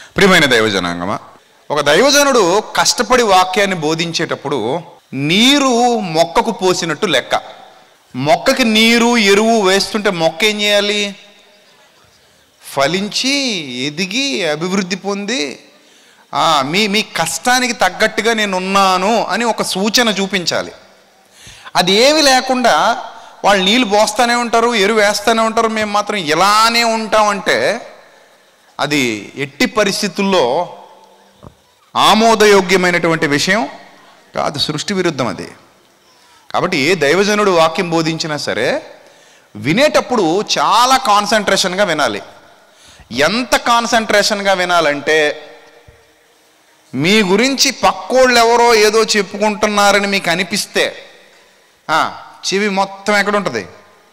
ప్రియమైన దైవజనాంగమా ఒక దైవజనుడు కష్టపడి వాక్యాన్ని బోధించేటప్పుడు నీరు మొక్కకు పోసినట్టు లెక్క మొక్కకి నీరు ఎరువు వేస్తుంటే మొక్క ఏం చేయాలి ఫలించి ఎదిగి అభివృద్ధి పొంది ఆ, మీ మీ కష్టానికి తగ్గట్టుగా నేను ఉన్నాను అని ఒక సూచన చూపించాలి అది ఏమి లేకుండా వాళ్ళు నీళ్ళు పోస్తూనే ఉంటారు ఎరువు వేస్తూనే ఉంటారు మేము మాత్రం ఇలానే ఉంటామంటే అది ఎట్టి పరిస్థితుల్లో ఆమోదయోగ్యమైనటువంటి విషయం కాదు సృష్టి విరుద్ధం అది కాబట్టి ఏ దైవజనుడు వాక్యం బోధించినా సరే వినేటప్పుడు చాలా కాన్సన్ట్రేషన్గా వినాలి ఎంత కాన్సన్ట్రేషన్గా వినాలంటే మీ గురించి పక్కోళ్ళు ఎవరో ఏదో చెప్పుకుంటున్నారని మీకు అనిపిస్తే ఆ, చెవి మొత్తం ఎక్కడ ఉంటుంది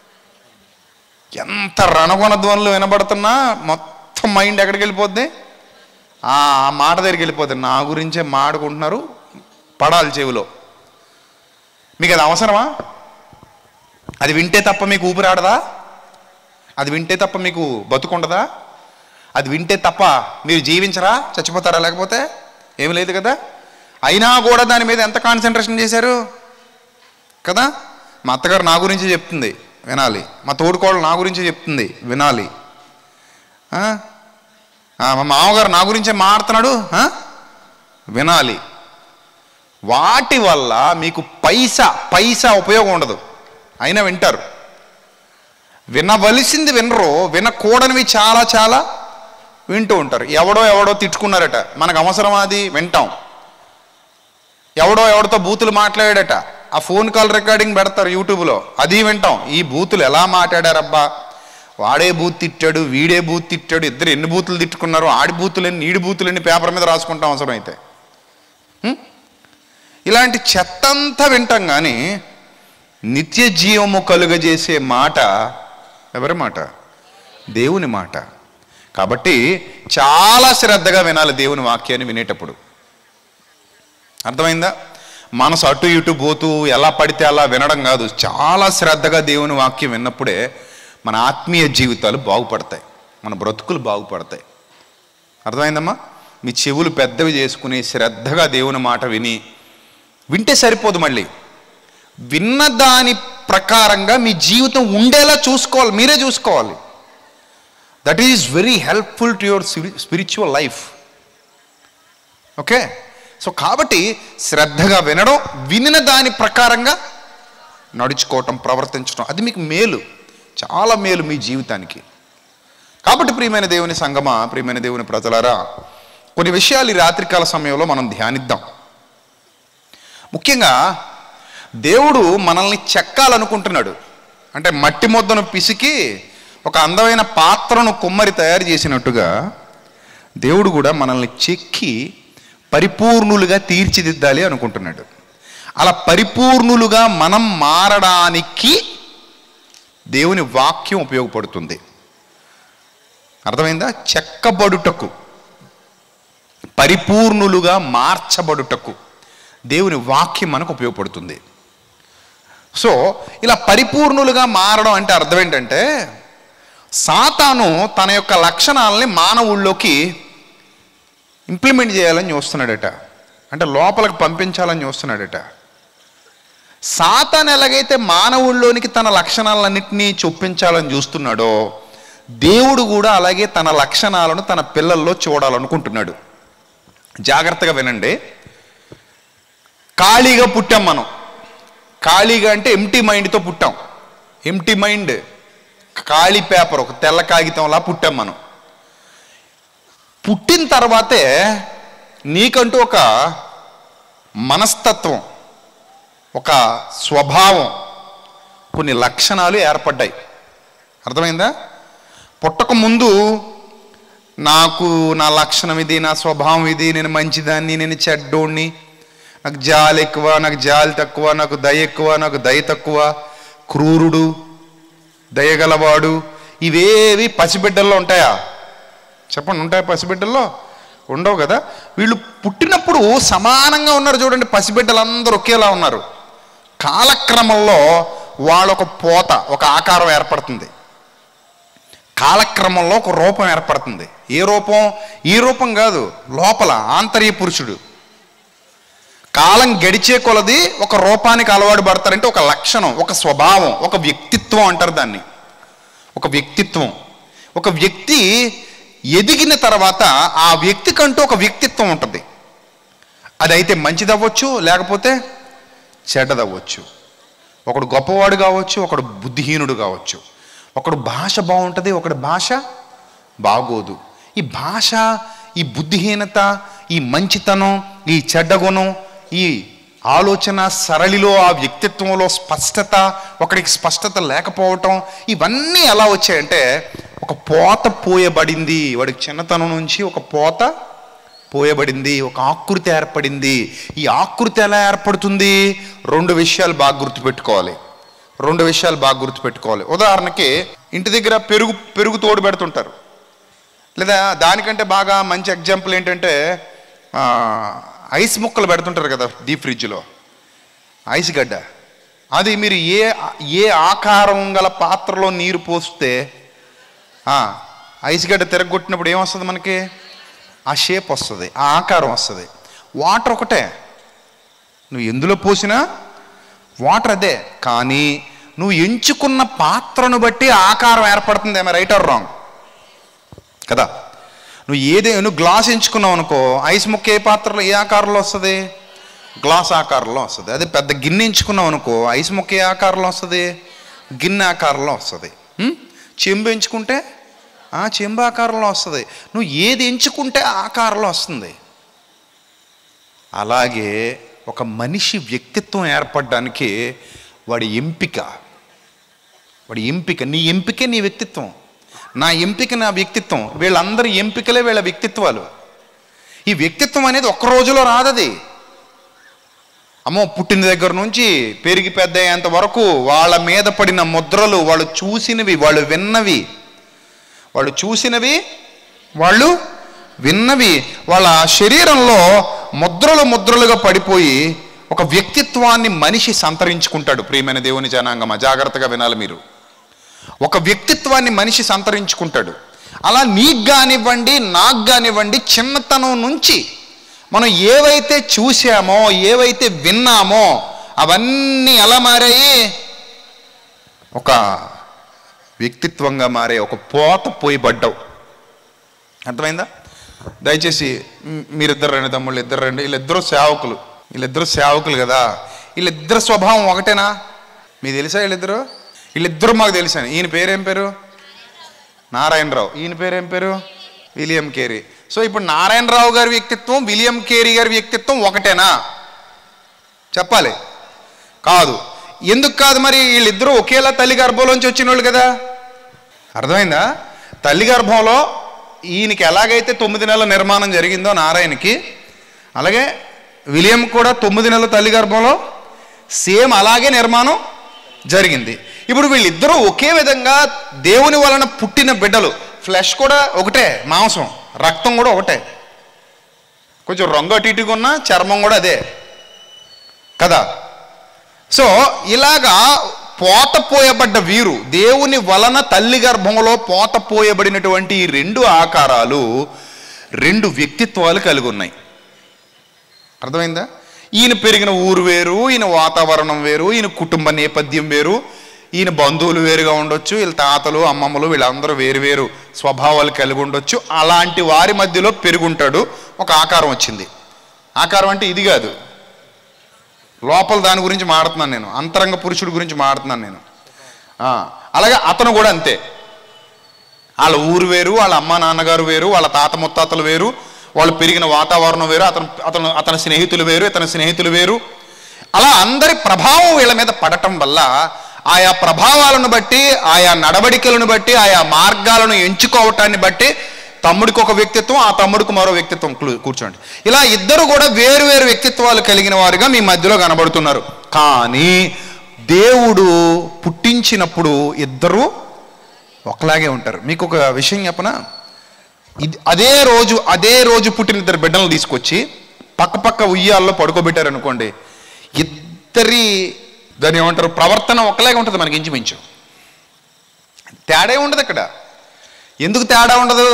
ఎంత రణగొన ధ్వనులు వినబడుతున్నా మొత్తం మైండ్ ఎక్కడికి వెళ్ళిపోద్ది ఆ ఆ మాట దగ్గరికి వెళ్ళిపోద్ది నా గురించే మాడుకుంటున్నారు పడాలి చెవిలో మీకు అది అవసరమా అది వింటే తప్ప మీకు ఊపిరాడదా అది వింటే తప్ప మీకు బతుకుండదా అది వింటే తప్ప మీరు జీవించరా చచ్చిపోతారా లేకపోతే ఏమి లేదు కదా అయినా కూడా దాని మీద ఎంత కాన్సన్ట్రేషన్ చేశారు కదా మా అత్తగారు నా గురించి చెప్తుంది వినాలి మా తోడుకోళ్ళు నా గురించి చెప్తుంది వినాలి ఆ? ఆ, మా మామగారు నా గురించే మాడుతున్నాడు ఆ? వినాలి వాటి వల్ల మీకు పైసా పైసా ఉపయోగం ఉండదు అయినా వింటారు వినవలసింది వినరు వినకూడనివి చాలా చాలా వింటూ ఉంటారు ఎవడో ఎవడో తిట్టుకున్నారట మనకు అవసరం అది వింటాం ఎవడో ఎవడితో బూతులు మాట్లాడాడట ఆ ఫోన్ కాల్ రికార్డింగ్ పెడతారు యూట్యూబ్లో అది వింటాం ఈ బూతులు ఎలా మాట్లాడారబ్బా వాడే బూత్ తిట్టాడు వీడే బూత్ తిట్టాడు ఇద్దరు ఎన్ని బూతులు తిట్టుకున్నారు ఆడి బూతులన్నీ నీడి బూతులన్నీ పేపర్ మీద రాసుకుంటాం అవసరం అయితే హ్మ్? ఇలాంటి చెత్తంతా వింటాం కానీ నిత్య జీవము కలుగజేసే మాట ఎవరి మాట దేవుని మాట కాబట్టి చాలా శ్రద్ధగా వినాలి దేవుని వాక్యాన్ని వినేటప్పుడు అర్థమైందా మనసు అటు ఇటు పోతూ ఎలా పడితే అలా వినడం కాదు చాలా శ్రద్ధగా దేవుని వాక్యం విన్నప్పుడే మన ఆత్మీయ జీవితాలు బాగుపడతాయి మన బ్రతుకులు బాగుపడతాయి అర్థమైందమ్మా మీ చెవులు పెద్దవి చేసుకుని శ్రద్ధగా దేవుని మాట విని వింటే సరిపోదు మళ్ళీ విన్న దాని ప్రకారంగా మీ జీవితం ఉండేలా చూసుకోవాలి మీరే చూసుకోవాలి that is very helpful to your spiritual life okay so కాబట్టి శ్రద్ధగా వినడం వినిన దాని ప్రకారంగా నడుచుకోవటం ప్రవర్తించడం అది మీకు మేలు చాలా మేలు మీ జీవితానికి కాబట్టి ప్రియమైన దేవుని సంగమా ప్రియమైన దేవుని ప్రజలారా కొన్ని విషయాలు ఈ రాత్రికాల సమయంలో మనం ధ్యానిద్దాం ముఖ్యంగా దేవుడు మనల్ని చెక్కాలనుకుంటున్నాడు అంటే మట్టి ముద్దను పిసికి ఒక అందమైన పాత్రను కుమ్మరి తయారు చేసినట్టుగా దేవుడు కూడా మనల్ని చెక్కి పరిపూర్ణులుగా తీర్చిదిద్దాలి అనుకుంటున్నాడు అలా పరిపూర్ణులుగా మనం మారడానికి దేవుని వాక్యం ఉపయోగపడుతుంది అర్థమైందా చెక్కబడుటకు పరిపూర్ణులుగా మార్చబడుటకు దేవుని వాక్యం మనకు ఉపయోగపడుతుంది సో ఇలా పరిపూర్ణులుగా మారడం అంటే అర్థం ఏంటంటే సాతాను తన యొక్క లక్షణాలని మానవుల్లోకి ఇంప్లిమెంట్ చేయాలని చూస్తున్నాడట అంటే లోపలికి పంపించాలని చూస్తున్నాడట సాతాన్ ఎలాగైతే మానవుల్లోనికి తన లక్షణాలన్నింటినీ చొప్పించాలని చూస్తున్నాడో దేవుడు కూడా అలాగే తన లక్షణాలను తన పిల్లల్లో చూడాలనుకుంటున్నాడు జాగ్రత్తగా వినండి ఖాళీగా పుట్టాం మనం ఖాళీగా అంటే ఎంటీ మైండ్తో పుట్టాం ఎంటీ మైండ్ ఖాళీ పేపర్ ఒక తెల్ల కాగితంలా పుట్టాం మనం పుట్టిన తర్వాతే నీకంటూ ఒక మనస్తత్వం ఒక స్వభావం కొన్ని లక్షణాలు ఏర్పడ్డాయి అర్థమైందా పుట్టక ముందు నాకు నా లక్షణం ఇది నా స్వభావం ఇది నేను మంచిదాన్ని నేను చెడ్డోడిని నాకు జాలి ఎక్కువ నాకు జాలి తక్కువ నాకు దయ ఎక్కువ నాకు దయ తక్కువ క్రూరుడు దయగలవాడు ఇవేవి పసిబిడ్డల్లో ఉంటాయా చెప్పండి ఉంటాయా పసిబిడ్డల్లో ఉండవు కదా వీళ్ళు పుట్టినప్పుడు సమానంగా ఉన్నారు చూడండి పసిబిడ్డలందరూ ఒకేలా ఉన్నారు కాలక్రమంలో వాళ్ళొక పోత ఒక ఆకారం ఏర్పడుతుంది కాలక్రమంలో ఒక రూపం ఏర్పడుతుంది ఏ రూపం ఈ రూపం కాదు లోపల ఆంతర్య పురుషుడు కాలం గడిచే కొలది ఒక రూపానికి అలవాటు పడతారంటే ఒక లక్షణం ఒక స్వభావం ఒక వ్యక్తిత్వం అంటారు దాన్ని ఒక వ్యక్తిత్వం ఒక వ్యక్తి ఎదిగిన తర్వాత ఆ వ్యక్తికంటూ ఒక వ్యక్తిత్వం ఉంటుంది అదైతే మంచిదవ్వచ్చు లేకపోతే చెడ్డదవ్వచ్చు ఒకడు గొప్పవాడు కావచ్చు ఒకడు బుద్ధిహీనుడు కావచ్చు ఒకడు భాష బాగుంటుంది ఒకడు భాష బాగోదు ఈ భాష ఈ బుద్ధిహీనత ఈ మంచితనం ఈ చెడ్డ గుణం ఈ ఆలోచన సరళిలో ఆ వ్యక్తిత్వంలో స్పష్టత ఒకడికి స్పష్టత లేకపోవటం ఇవన్నీ ఎలా వచ్చాయంటే ఒక పోత పోయబడింది వాడికి చిన్నతనం నుంచి ఒక పోత పోయబడింది ఒక ఆకృతి ఏర్పడింది ఈ ఆకృతి ఎలా ఏర్పడుతుంది రెండు విషయాలు బాగా గుర్తుపెట్టుకోవాలి రెండు విషయాలు బాగా గుర్తుపెట్టుకోవాలి ఉదాహరణకి ఇంటి దగ్గర పెరుగు పెరుగు తోడు పెడుతుంటారు లేదా దానికంటే బాగా మంచి ఎగ్జాంపుల్ ఏంటంటే ఆ, ఐస్ ముక్కలు పెడుతుంటారు కదా డీప్ ఫ్రిడ్జ్లో ఐస్ గడ్డ అది మీరు ఏ ఏ ఆకారం గల పాత్రలో నీరు పోస్తే ఆ, ఐస్ గడ్డ తిరగొట్టినప్పుడు ఏమొస్తుంది మనకి ఆ షేప్ వస్తుంది ఆ ఆకారం వస్తుంది వాటర్ ఒకటే నువ్వు ఎందులో పోసినా వాటర్ అదే కానీ నువ్వు ఎంచుకున్న పాత్రను బట్టి ఆకారం ఏర్పడుతుంది ఏమో రైట్ ఆర్ రాంగ్ కదా నువ్వు ఏదే నువ్వు గ్లాస్ ఎంచుకున్నావు అనుకో ఐస్ ముక్క ఏ పాత్రలో ఏ ఆకారంలో వస్తుంది గ్లాస్ ఆకారంలో వస్తుంది అదే పెద్ద గిన్నె ఎంచుకున్నావు అనుకో ఐస్ ముక్క ఏ ఆకారంలో వస్తుంది గిన్నె ఆకారంలో వస్తుంది ఉం? చెంబు ఎంచుకుంటే ఆ చెంబు ఆకారంలో వస్తుంది నువ్వు ఏది ఎంచుకుంటే ఆ ఆకారంలో వస్తుంది అలాగే ఒక మనిషి వ్యక్తిత్వం ఏర్పడడానికి వాడి ఎంపిక వాడి ఎంపిక నీ ఎంపికే నీ వ్యక్తిత్వం నా ఎంపిక నా వ్యక్తిత్వం వీళ్ళందరి ఎంపికలే వీళ్ళ వ్యక్తిత్వాలు ఈ వ్యక్తిత్వం అనేది ఒక్క రోజులో రాదది అమ్మో పుట్టిన దగ్గర నుంచి పెరిగి పెద్ద అయ్యేంత వరకు వాళ్ళ మీద పడిన ముద్రలు వాళ్ళు చూసినవి వాళ్ళు విన్నవి వాళ్ళు చూసినవి వాళ్ళు విన్నవి వాళ్ళ శరీరంలో ముద్రలు ముద్రలుగా పడిపోయి ఒక వ్యక్తిత్వాన్ని మనిషి సంతరించుకుంటాడు ప్రియమైన దేవుని జనాంగమ జాగ్రత్తగా వినాలి మీరు ఒక వ్యక్తిత్వాన్ని మనిషి సంతరించుకుంటాడు అలా నీకు కానివ్వండి నాకు కానివ్వండి చిన్నతనం నుంచి మనం ఏవైతే చూసామో ఏవైతే విన్నామో అవన్నీ ఎలా మారాయి ఒక వ్యక్తిత్వంగా మారే ఒక పోత పోయిబడ్డావు అర్థమైందా దయచేసి మ్, మీరిద్దరు రండి తమ్ముళ్ళు ఇద్దరు రండి వీళ్ళిద్దరూ సేవకులు వీళ్ళిద్దరూ సేవకులు కదా వీళ్ళిద్దరు స్వభావం ఒకటేనా మీకు తెలుసా వీళ్ళిద్దరు వీళ్ళిద్దరూ మాకు తెలుసా ఈయన పేరేం పేరు నారాయణరావు ఈయన పేరేం పేరు విలియం కేరీ సో ఇప్పుడు నారాయణరావు గారి వ్యక్తిత్వం విలియం కేరీ గారి వ్యక్తిత్వం ఒకటేనా చెప్పాలి కాదు ఎందుకు కాదు మరి వీళ్ళిద్దరూ ఒకేలా తల్లి గర్భంలోంచి వచ్చిన వాళ్ళు కదా అర్థమైందా తల్లి గర్భంలో ఈయనకి ఎలాగైతే తొమ్మిది నెలల నిర్మాణం జరిగిందో నారాయణకి అలాగే విలియం కూడా తొమ్మిది నెలల తల్లి గర్భంలో సేమ్ అలాగే నిర్మాణం జరిగింది ఇప్పుడు వీళ్ళిద్దరూ ఒకే విధంగా దేవుని వలన పుట్టిన బిడ్డలు ఫ్లెష్ కూడా ఒకటే మాంసం రక్తం కూడా ఒకటే కొంచెం రంగు అటు ఇటుగా ఉన్న చర్మం కూడా అదే కదా సో ఇలాగా పోత పోయబడ్డ వీరు దేవుని వలన తల్లి గర్భంలో పోత పోయబడినటువంటి ఈ రెండు ఆకారాలు రెండు వ్యక్తిత్వాలు కలిగి ఉన్నాయి అర్థమైందా ఈయన పెరిగిన ఊరు వేరు ఈయన వాతావరణం వేరు ఈయన కుటుంబ నేపథ్యం వేరు ఈయన బంధువులు వేరుగా ఉండొచ్చు వీళ్ళ తాతలు అమ్మమ్మలు వీళ్ళందరూ వేరు వేరు స్వభావాలు కలిగి ఉండొచ్చు అలాంటి వారి మధ్యలో పెరుగుంటాడు ఒక ఆకారం వచ్చింది ఆకారం అంటే ఇది కాదు లోపల దాని గురించి మాడుతున్నాను నేను అంతరంగ పురుషుడి గురించి మాడుతున్నాను నేను ఆ, అలాగే అతను కూడా అంతే వాళ్ళ ఊరు వేరు వాళ్ళ అమ్మ నాన్నగారు వేరు వాళ్ళ తాత ముత్తాతలు వేరు వాళ్ళు పెరిగిన వాతావరణం వేరు అతను అతను అతని స్నేహితులు వేరు ఇతని స్నేహితులు వేరు అలా అందరి ప్రభావం వీళ్ళ మీద పడటం వల్ల ఆయా ప్రభావాలను బట్టి ఆయా నడవడికలను బట్టి ఆయా మార్గాలను ఎంచుకోవటాన్ని బట్టి తమ్ముడికి ఒక వ్యక్తిత్వం ఆ తమ్ముడికి మరో వ్యక్తిత్వం క్లూ- కూర్చోండి ఇలా ఇద్దరు కూడా వేరు వేరు వ్యక్తిత్వాలు కలిగిన వారుగా మీ మధ్యలో కనబడుతున్నారు కానీ దేవుడు పుట్టించినప్పుడు ఇద్దరు ఒకలాగే ఉంటారు మీకు ఒక విషయం చెప్పనా ఇది అదే రోజు అదే రోజు పుట్టిన ఇద్దరు బిడ్డలను తీసుకొచ్చి పక్క పక్క ఉయ్యాల్లో పడుకోబెట్టారు అనుకోండి ఇద్దరి దాని ఏమంటారు ప్రవర్తన ఒకలాగే ఉంటుంది మనకి ఇంచుమించు తేడా ఉండదు అక్కడ ఎందుకు తేడా ఉండదు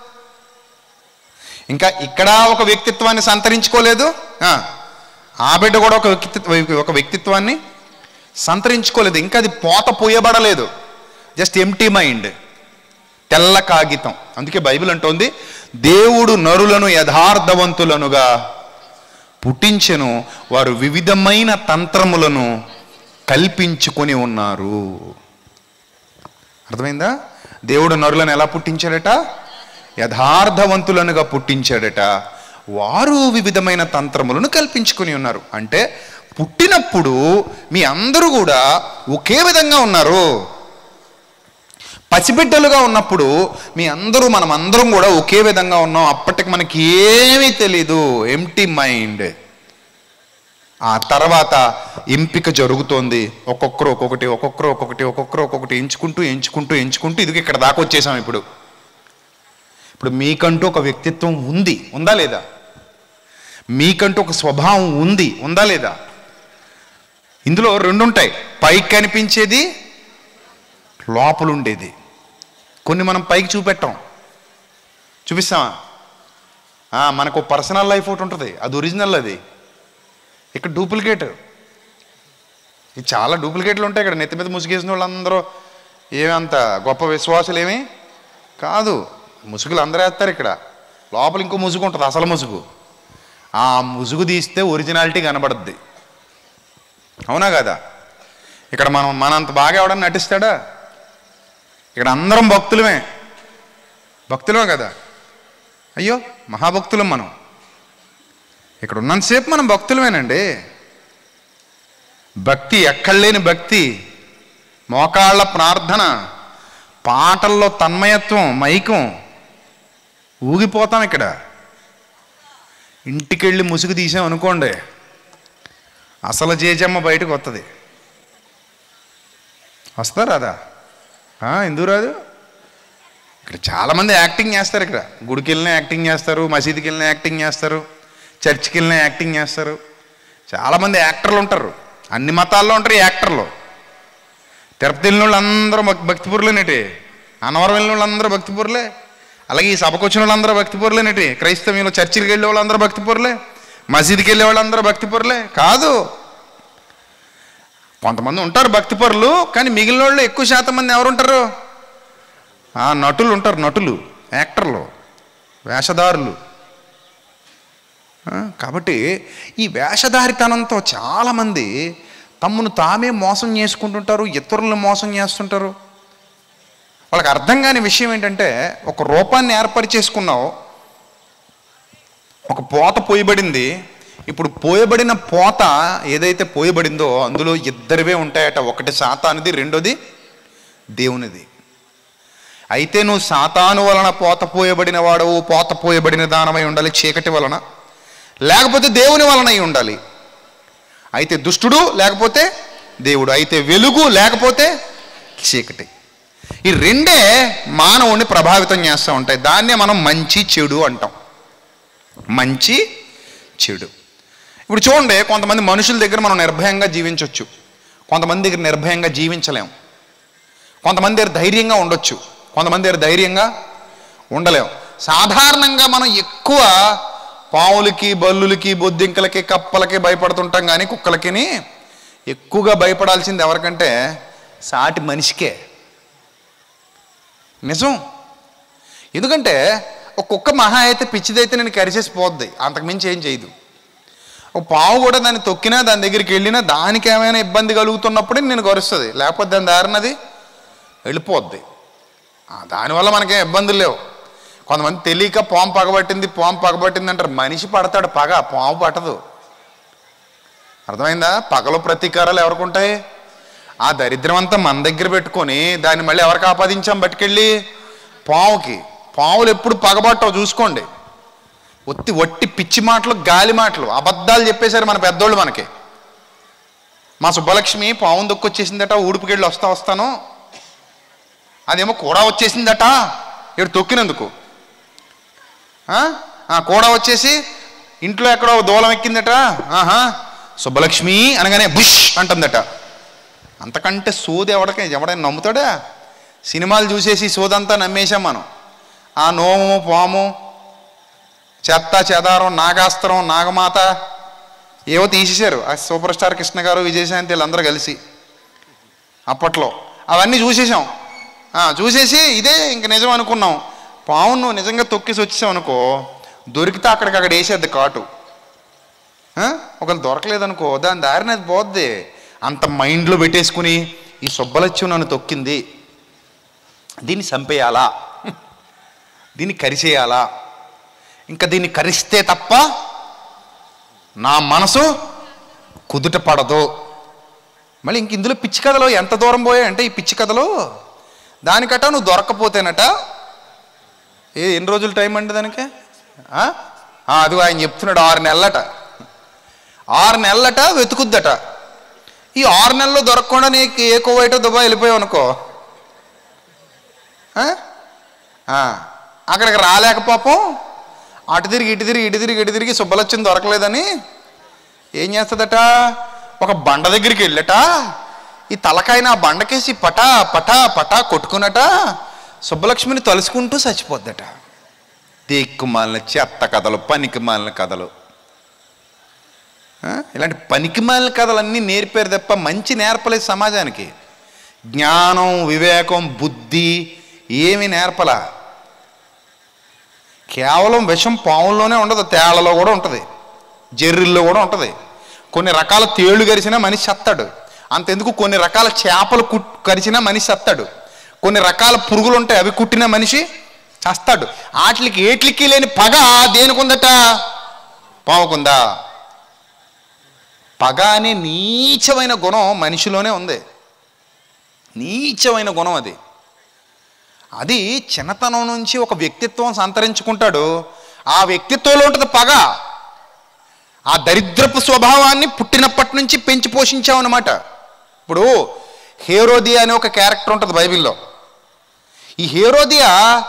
ఇంకా ఇక్కడ ఒక వ్యక్తిత్వాన్ని సంతరించుకోలేదు ఆ, ఆ బిడ్డ కూడా ఒక వ్యక్తిత్వ ఒక వ్యక్తిత్వాన్ని సంతరించుకోలేదు ఇంకా అది పోత పోయబడలేదు జస్ట్ ఎంటీ మైండ్ తెల్ల కాగితం అందుకే బైబిల్ అంటోంది దేవుడు నరులను యథార్థవంతులనుగా పుట్టించెను వారు వివిధమైన తంత్రములను కల్పించుకొని ఉన్నారు అర్థమైందా దేవుడు నరులను ఎలా పుట్టించాడట యథార్థవంతులనుగా పుట్టించాడట వారు వివిధమైన తంత్రములను కల్పించుకొని ఉన్నారు అంటే పుట్టినప్పుడు మీ అందరూ కూడా ఒకే విధంగా ఉన్నారు పసిబిడ్డలుగా ఉన్నప్పుడు మీ అందరూ మనం అందరం కూడా ఒకే విధంగా ఉన్నాం అప్పటికి మనకి ఏమీ తెలీదు ఎంటీ మైండ్ ఆ తర్వాత ఎంపిక జరుగుతోంది ఒక్కొక్కరు ఒక్కొక్కటి ఒక్కొక్కరు ఒక్కొక్కటి ఒక్కొక్కరు ఒక్కొక్కటి ఎంచుకుంటూ ఎంచుకుంటూ ఎంచుకుంటూ ఇది ఇక్కడ దాకా వచ్చేసాం ఇప్పుడు ఇప్పుడు మీకంటూ ఒక వ్యక్తిత్వం ఉంది ఉందా లేదా మీకంటూ ఒక స్వభావం ఉంది ఉందా లేదా ఇందులో రెండు ఉంటాయి పైకి కనిపించేది లోపల ఉండేది కొన్ని మనం పైకి చూపెట్టాం చూపిస్తామా ఆ, మనకు పర్సనల్ లైఫ్ ఒకటి ఉంటుంది అది ఒరిజినల్ అది ఇక్కడ డూప్లికేట్ ఇది చాలా డూప్లికేట్లు ఉంటాయి ఇక్కడ నెత్తి మీద ముసుగేసిన వాళ్ళందరూ ఏమంత గొప్ప విశ్వాసులు ఏమి కాదు ముసుగులు అందరూ వేస్తారు ఇక్కడ లోపల ఇంకో ముసుగు ఉంటుంది అసలు ముసుగు ఆ ముసుగు తీస్తే ఒరిజినాలిటీ కనబడుద్ది అవునా కదా ఇక్కడ మనం మనంత బాగా ఎవడన్నా నటిస్తాడా ఇక్కడ అందరం భక్తులమే భక్తులమే కదా అయ్యో మహాభక్తులం మనం ఇక్కడ ఉన్నంతసేపు మనం భక్తులమేనండి భక్తి ఎక్కడలేని భక్తి మోకాళ్ళ ప్రార్థన పాటల్లో తన్మయత్వం మైకం ఊగిపోతాం ఇక్కడ ఇంటికెళ్ళి ముసుగు తీసాం అనుకోండి అసలు జేజమ్మ బయటకు వస్తుంది వస్తారు రాదా ఆ, ఎందుకు రాదు ఇక్కడ చాలామంది యాక్టింగ్ చేస్తారు ఇక్కడ గుడికి వెళ్ళిన యాక్టింగ్ చేస్తారు మసీదుకి వెళ్ళిన యాక్టింగ్ చేస్తారు చర్చికి వెళ్ళిన యాక్టింగ్ చేస్తారు చాలామంది యాక్టర్లు ఉంటారు అన్ని మతాల్లో ఉంటారు ఈ యాక్టర్లు తిరుపతి వెళ్ళిన వాళ్ళు అందరూ భక్- భక్తిపూర్లేనేటి అన్నవరం వెళ్ళిన వాళ్ళందరూ భక్తిపూర్లే అలాగే ఈ సభకు వచ్చిన వాళ్ళందరూ భక్తిపూర్లేనేటి క్రైస్తవ్యంలో చర్చికి వెళ్ళే వాళ్ళందరూ భక్తిపూర్లే మసీదుకి వెళ్ళే వాళ్ళందరూ భక్తిపూర్లే కాదు కొంతమంది ఉంటారు భక్తిపరులు కానీ మిగిలిన వాళ్ళు ఎక్కువ శాతం మంది ఎవరు ఉంటారు ఆ నటులు ఉంటారు నటులు యాక్టర్లు వేషధారులు ఆ, కాబట్టి ఈ వేషధారితనంతో చాలామంది తమ్మును తామే మోసం చేసుకుంటుంటారు ఇతరులను మోసం చేస్తుంటారు వాళ్ళకి అర్థం కాని విషయం ఏంటంటే ఒక రూపాన్ని ఏర్పరిచేసుకున్నావు ఒక పోత పోయబడింది ఇప్పుడు పోయబడిన పోత ఏదైతే పోయబడిందో అందులో ఇద్దరివే ఉంటాయట ఒకటి సాతానిది రెండోది దేవునిది అయితే నువ్వు సాతాను వలన పోత పోయబడిన వాడవు పోత పోయబడిన దానమై ఉండాలి చీకటి వలన లేకపోతే దేవుని వలన అయి ఉండాలి అయితే దుష్టుడు లేకపోతే దేవుడు అయితే వెలుగు లేకపోతే చీకటి ఈ రెండే మానవుణ్ణి ప్రభావితం చేస్తూ ఉంటాయి దాన్నే మనం మంచి చెడు అంటాం మంచి చెడు ఇప్పుడు చూడండి కొంతమంది మనుషుల దగ్గర మనం నిర్భయంగా జీవించవచ్చు కొంతమంది దగ్గర నిర్భయంగా జీవించలేం కొంతమంది దగ్గర ధైర్యంగా ఉండొచ్చు కొంతమంది దగ్గర ధైర్యంగా ఉండలేం సాధారణంగా మనం ఎక్కువ పావులకి బల్లులకి బొద్దింకలకి కప్పలకి భయపడుతుంటాం కానీ కుక్కలకిని ఎక్కువగా భయపడాల్సింది ఎవరికంటే సాటి మనిషికే నిజం ఎందుకంటే ఒక కుక్క మహా అయితే పిచ్చిదైతే నేను కరిచేసి పోద్ది అంతకుమించి ఏం చేయదు ఒక పావు కూడా దాన్ని తొక్కినా దాని దగ్గరికి వెళ్ళినా దానికి ఏమైనా ఇబ్బంది కలుగుతున్నప్పుడే నేను కరుస్తుంది లేకపోతే దాని దారినది వెళ్ళిపోద్ది ఆ, దానివల్ల మనకేం ఇబ్బందులు లేవు కొంతమంది తెలియక పాము పగబట్టింది పాము పగబట్టింది అంటారు మనిషి పడతాడు పగ పాము పట్టదు అర్థమైందా పగలో ప్రతీకారాలు ఎవరికి ఉంటాయి ఆ దరిద్రం అంతా మన దగ్గర పెట్టుకొని దాన్ని మళ్ళీ ఎవరికి ఆపాదించాం పట్టుకెళ్ళి పావుకి పావులు ఎప్పుడు పగబట్టవు చూసుకోండి ఒత్తి ఒట్టి పిచ్చి మాటలు గాలి మాటలు అబద్ధాలు చెప్పేశారు మన పెద్దోళ్ళు మనకి మా సుబ్బలక్ష్మి పావును దొక్కొచ్చేసిందట ఊడిపుకెళ్ళి వస్తా వస్తాను అదేమో కూడా వచ్చేసిందట ఇక్కడ తొక్కినందుకు ఆ? ఆ, కూడా వచ్చేసి ఇంట్లో ఎక్కడో దూలం ఎక్కిందట ఆహా సుబ్బలక్ష్మి అనగానే బుష్ అంటుందట అంతకంటే సోది ఎవడకి ఎవడైనా నమ్ముతాడా సినిమాలు చూసేసి సోదంతా నమ్మేశాం మనం ఆ నోము పాము చెత్త చెదారం నాగాస్త్రం నాగమాత ఏవో తీసేశారు ఆ సూపర్ స్టార్ కృష్ణ గారు విజయశాంతి వీళ్ళందరూ కలిసి అప్పట్లో అవన్నీ చూసేసాం ఆ, చూసేసి ఇదే ఇంక నిజం అనుకున్నాం పావును నువ్వు నిజంగా తొక్కేసి వచ్చేసావు అనుకో దొరికితే అక్కడికి అక్కడ వేసేద్ది కాటు ఆ? ఒకవేళ దొరకలేదనుకో దాని దారిని అది పోద్ది అంత మైండ్లో పెట్టేసుకుని ఈ సుబ్బలక్ష్యం నన్ను తొక్కింది దీన్ని చంపేయాలా దీన్ని కరిచేయాలా ఇంకా దీన్ని కరిస్తే తప్ప నా మనసు కుదుట పడదు మళ్ళీ ఇంక ఇందులో పిచ్చి కథలో ఎంత దూరం పోయాయంటే ఈ పిచ్చి కథలో దానికట నువ్వు దొరకపోతేనట ఏ ఎన్ని రోజులు టైం అండి దానికి ఆ? ఆ, అదిగో ఆయన చెప్తున్నాడు ఆరు నెలలట ఆరు నెలలట వెతుకుద్దట ఈ ఆరు నెలల్లో దొరకకుండా నీకు ఏ కోవైటో దుబాయ్ వెళ్ళిపోయావు అనుకో ఆ? ఆ, అక్కడికి రాలేక పాపం అటు తిరిగి ఇటు తిరిగి ఇటు తిరిగి ఇటు తిరిగి సుబ్బలక్ష్యం దొరకలేదని ఏం చేస్తుందట ఒక బండ దగ్గరికి వెళ్ళట ఈ తలకాయన ఆ బండకేసి పటా పటా పటా కొట్టుకున్నట సుబ్బలక్ష్మిని తలుసుకుంటూ చచ్చిపోద్దట దిక్కుమాలిన చెత్త కథలు పనికి మాలిన కథలు ఆ? ఇలాంటి పనికి మాలిన కథలన్నీ నేర్పారు తప్ప మంచి నేర్పలేదు సమాజానికి జ్ఞానం వివేకం బుద్ధి ఏమి నేర్పలా కేవలం విషం పావుల్లోనే ఉండదు తేళ్లలో కూడా ఉంటుంది జెర్రిల్లో కూడా ఉంటుంది కొన్ని రకాల తేళ్లు కరిచినా మనిషి చస్తాడు అంతెందుకు కొన్ని రకాల చేపలు కుట్ కరిచినా మనిషి చస్తాడు కొన్ని రకాల పురుగులు ఉంటాయి అవి కుట్టిన మనిషి చస్తాడు ఆటలకి ఏట్లకి లేని పగ దేనికుందట పావుకుందా పగ అనే నీచమైన గుణం మనిషిలోనే ఉంది నీచమైన గుణం అది అది చిన్నతనం నుంచి ఒక వ్యక్తిత్వం సంతరించుకుంటాడు ఆ వ్యక్తిత్వంలో ఉంటుంది పగ ఆ దరిద్రపు స్వభావాన్ని పుట్టినప్పటి నుంచి పెంచి పోషించామన్నమాట ఇప్పుడు హేరోదియా అనే ఒక క్యారెక్టర్ ఉంటుంది బైబిల్లో ఈ హేరోదియా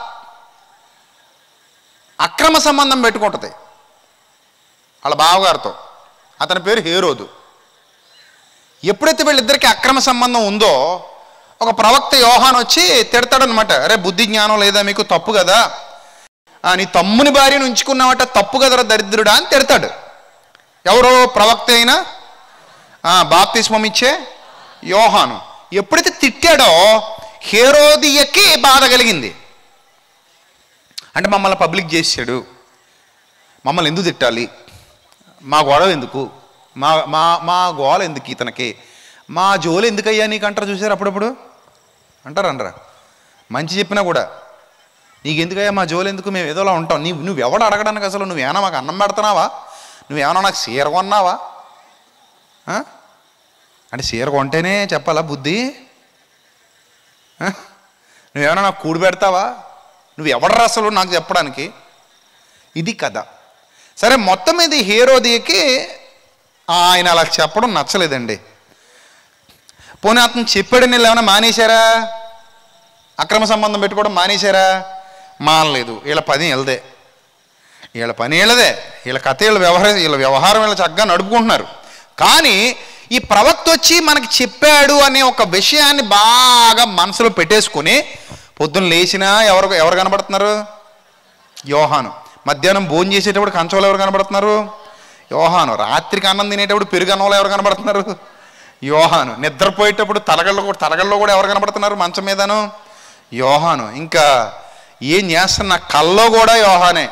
అక్రమ సంబంధం పెట్టుకుంటుంది వాళ్ళ బావగారితో అతని పేరు హేరోదు ఎప్పుడైతే వీళ్ళిద్దరికి అక్రమ సంబంధం ఉందో ఒక ప్రవక్త యోహాన్ వచ్చి తిడతాడనమాట అరే బుద్ధి జ్ఞానం లేదా మీకు తప్పు కదా ఆ, నీ తమ్ముని భార్యను ఉంచుకున్నావట తప్పు కదరా దరిద్రుడా అని తిడతాడు ఎవరో ప్రవక్త అయినా బాప్తిస్మం ఇచ్చే యోహాను ఎప్పుడైతే తిట్టాడో హేరోదియకి బాధ కలిగింది అంటే మమ్మల్ని పబ్లిక్ చేసాడు మమ్మల్ని ఎందుకు తిట్టాలి మా గొడవ ఎందుకు మా మా మా గోల ఎందుకు ఇతనికి మా జోలు ఎందుకయ్యా నీకు అంటారు చూసారు అప్పుడప్పుడు అంటారు అనరా మంచి చెప్పినా కూడా నీకు ఎందుకయ్యా మా జోలు ఎందుకు మేము ఏదోలా ఉంటాం నీ నువ్వు ఎవడు అడగడానికి అసలు నువ్వేనా మాకు అన్నం పెడుతున్నావా నువ్వేమన్నా నాకు సీర కొన్నావా ఆ? అంటే సీర కొంటేనే చెప్పాలా బుద్ధి ఆ? నువ్వేమన్నా నాకు కూడి పెడతావా నువ్వు ఎవడరా అసలు నాకు చెప్పడానికి ఇది కథ సరే మొత్తం ఇది హీరోదికి ఆయన అలా చెప్పడం నచ్చలేదండి పోనీ అతను చెప్పాడని వీళ్ళు ఏమైనా మానేశారా అక్రమ సంబంధం పెట్టుకోవడం మానేశారా మానలేదు వీళ్ళ పని వెళ్దే వీళ్ళ పని వీళ్ళదే వీళ్ళ కథ వీళ్ళ వ్యవహారం వీళ్ళ వ్యవహారం వీళ్ళ చక్కగా నడుపుకుంటున్నారు కానీ ఈ ప్రవక్త వచ్చి మనకి చెప్పాడు అనే ఒక విషయాన్ని బాగా మనసులో పెట్టేసుకుని పొద్దున్న లేచినా ఎవరు ఎవరు కనబడుతున్నారు యోహాను మధ్యాహ్నం భోజనం చేసేటప్పుడు కంచంలో ఎవరు కనబడుతున్నారు యోహాను రాత్రికి అన్నం తినేటప్పుడు పెరుగు అన్నంలో ఎవరు కనబడుతున్నారు యోహాను నిద్రపోయేటప్పుడు తలగల్లో కూడా తలగల్లో కూడా ఎవరు కనబడుతున్నారు మంచం మీదను యోహాను ఇంకా ఏం చేస్తున్న కల్లో కూడా యోహానే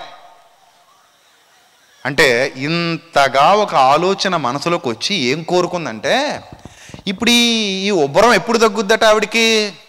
అంటే ఇంతగా ఒక ఆలోచన మనసులోకి వచ్చి ఏం కోరుకుందంటే ఇప్పుడు ఈ ఈ ఉబ్బరం ఎప్పుడు తగ్గుద్దట ఆవిడికి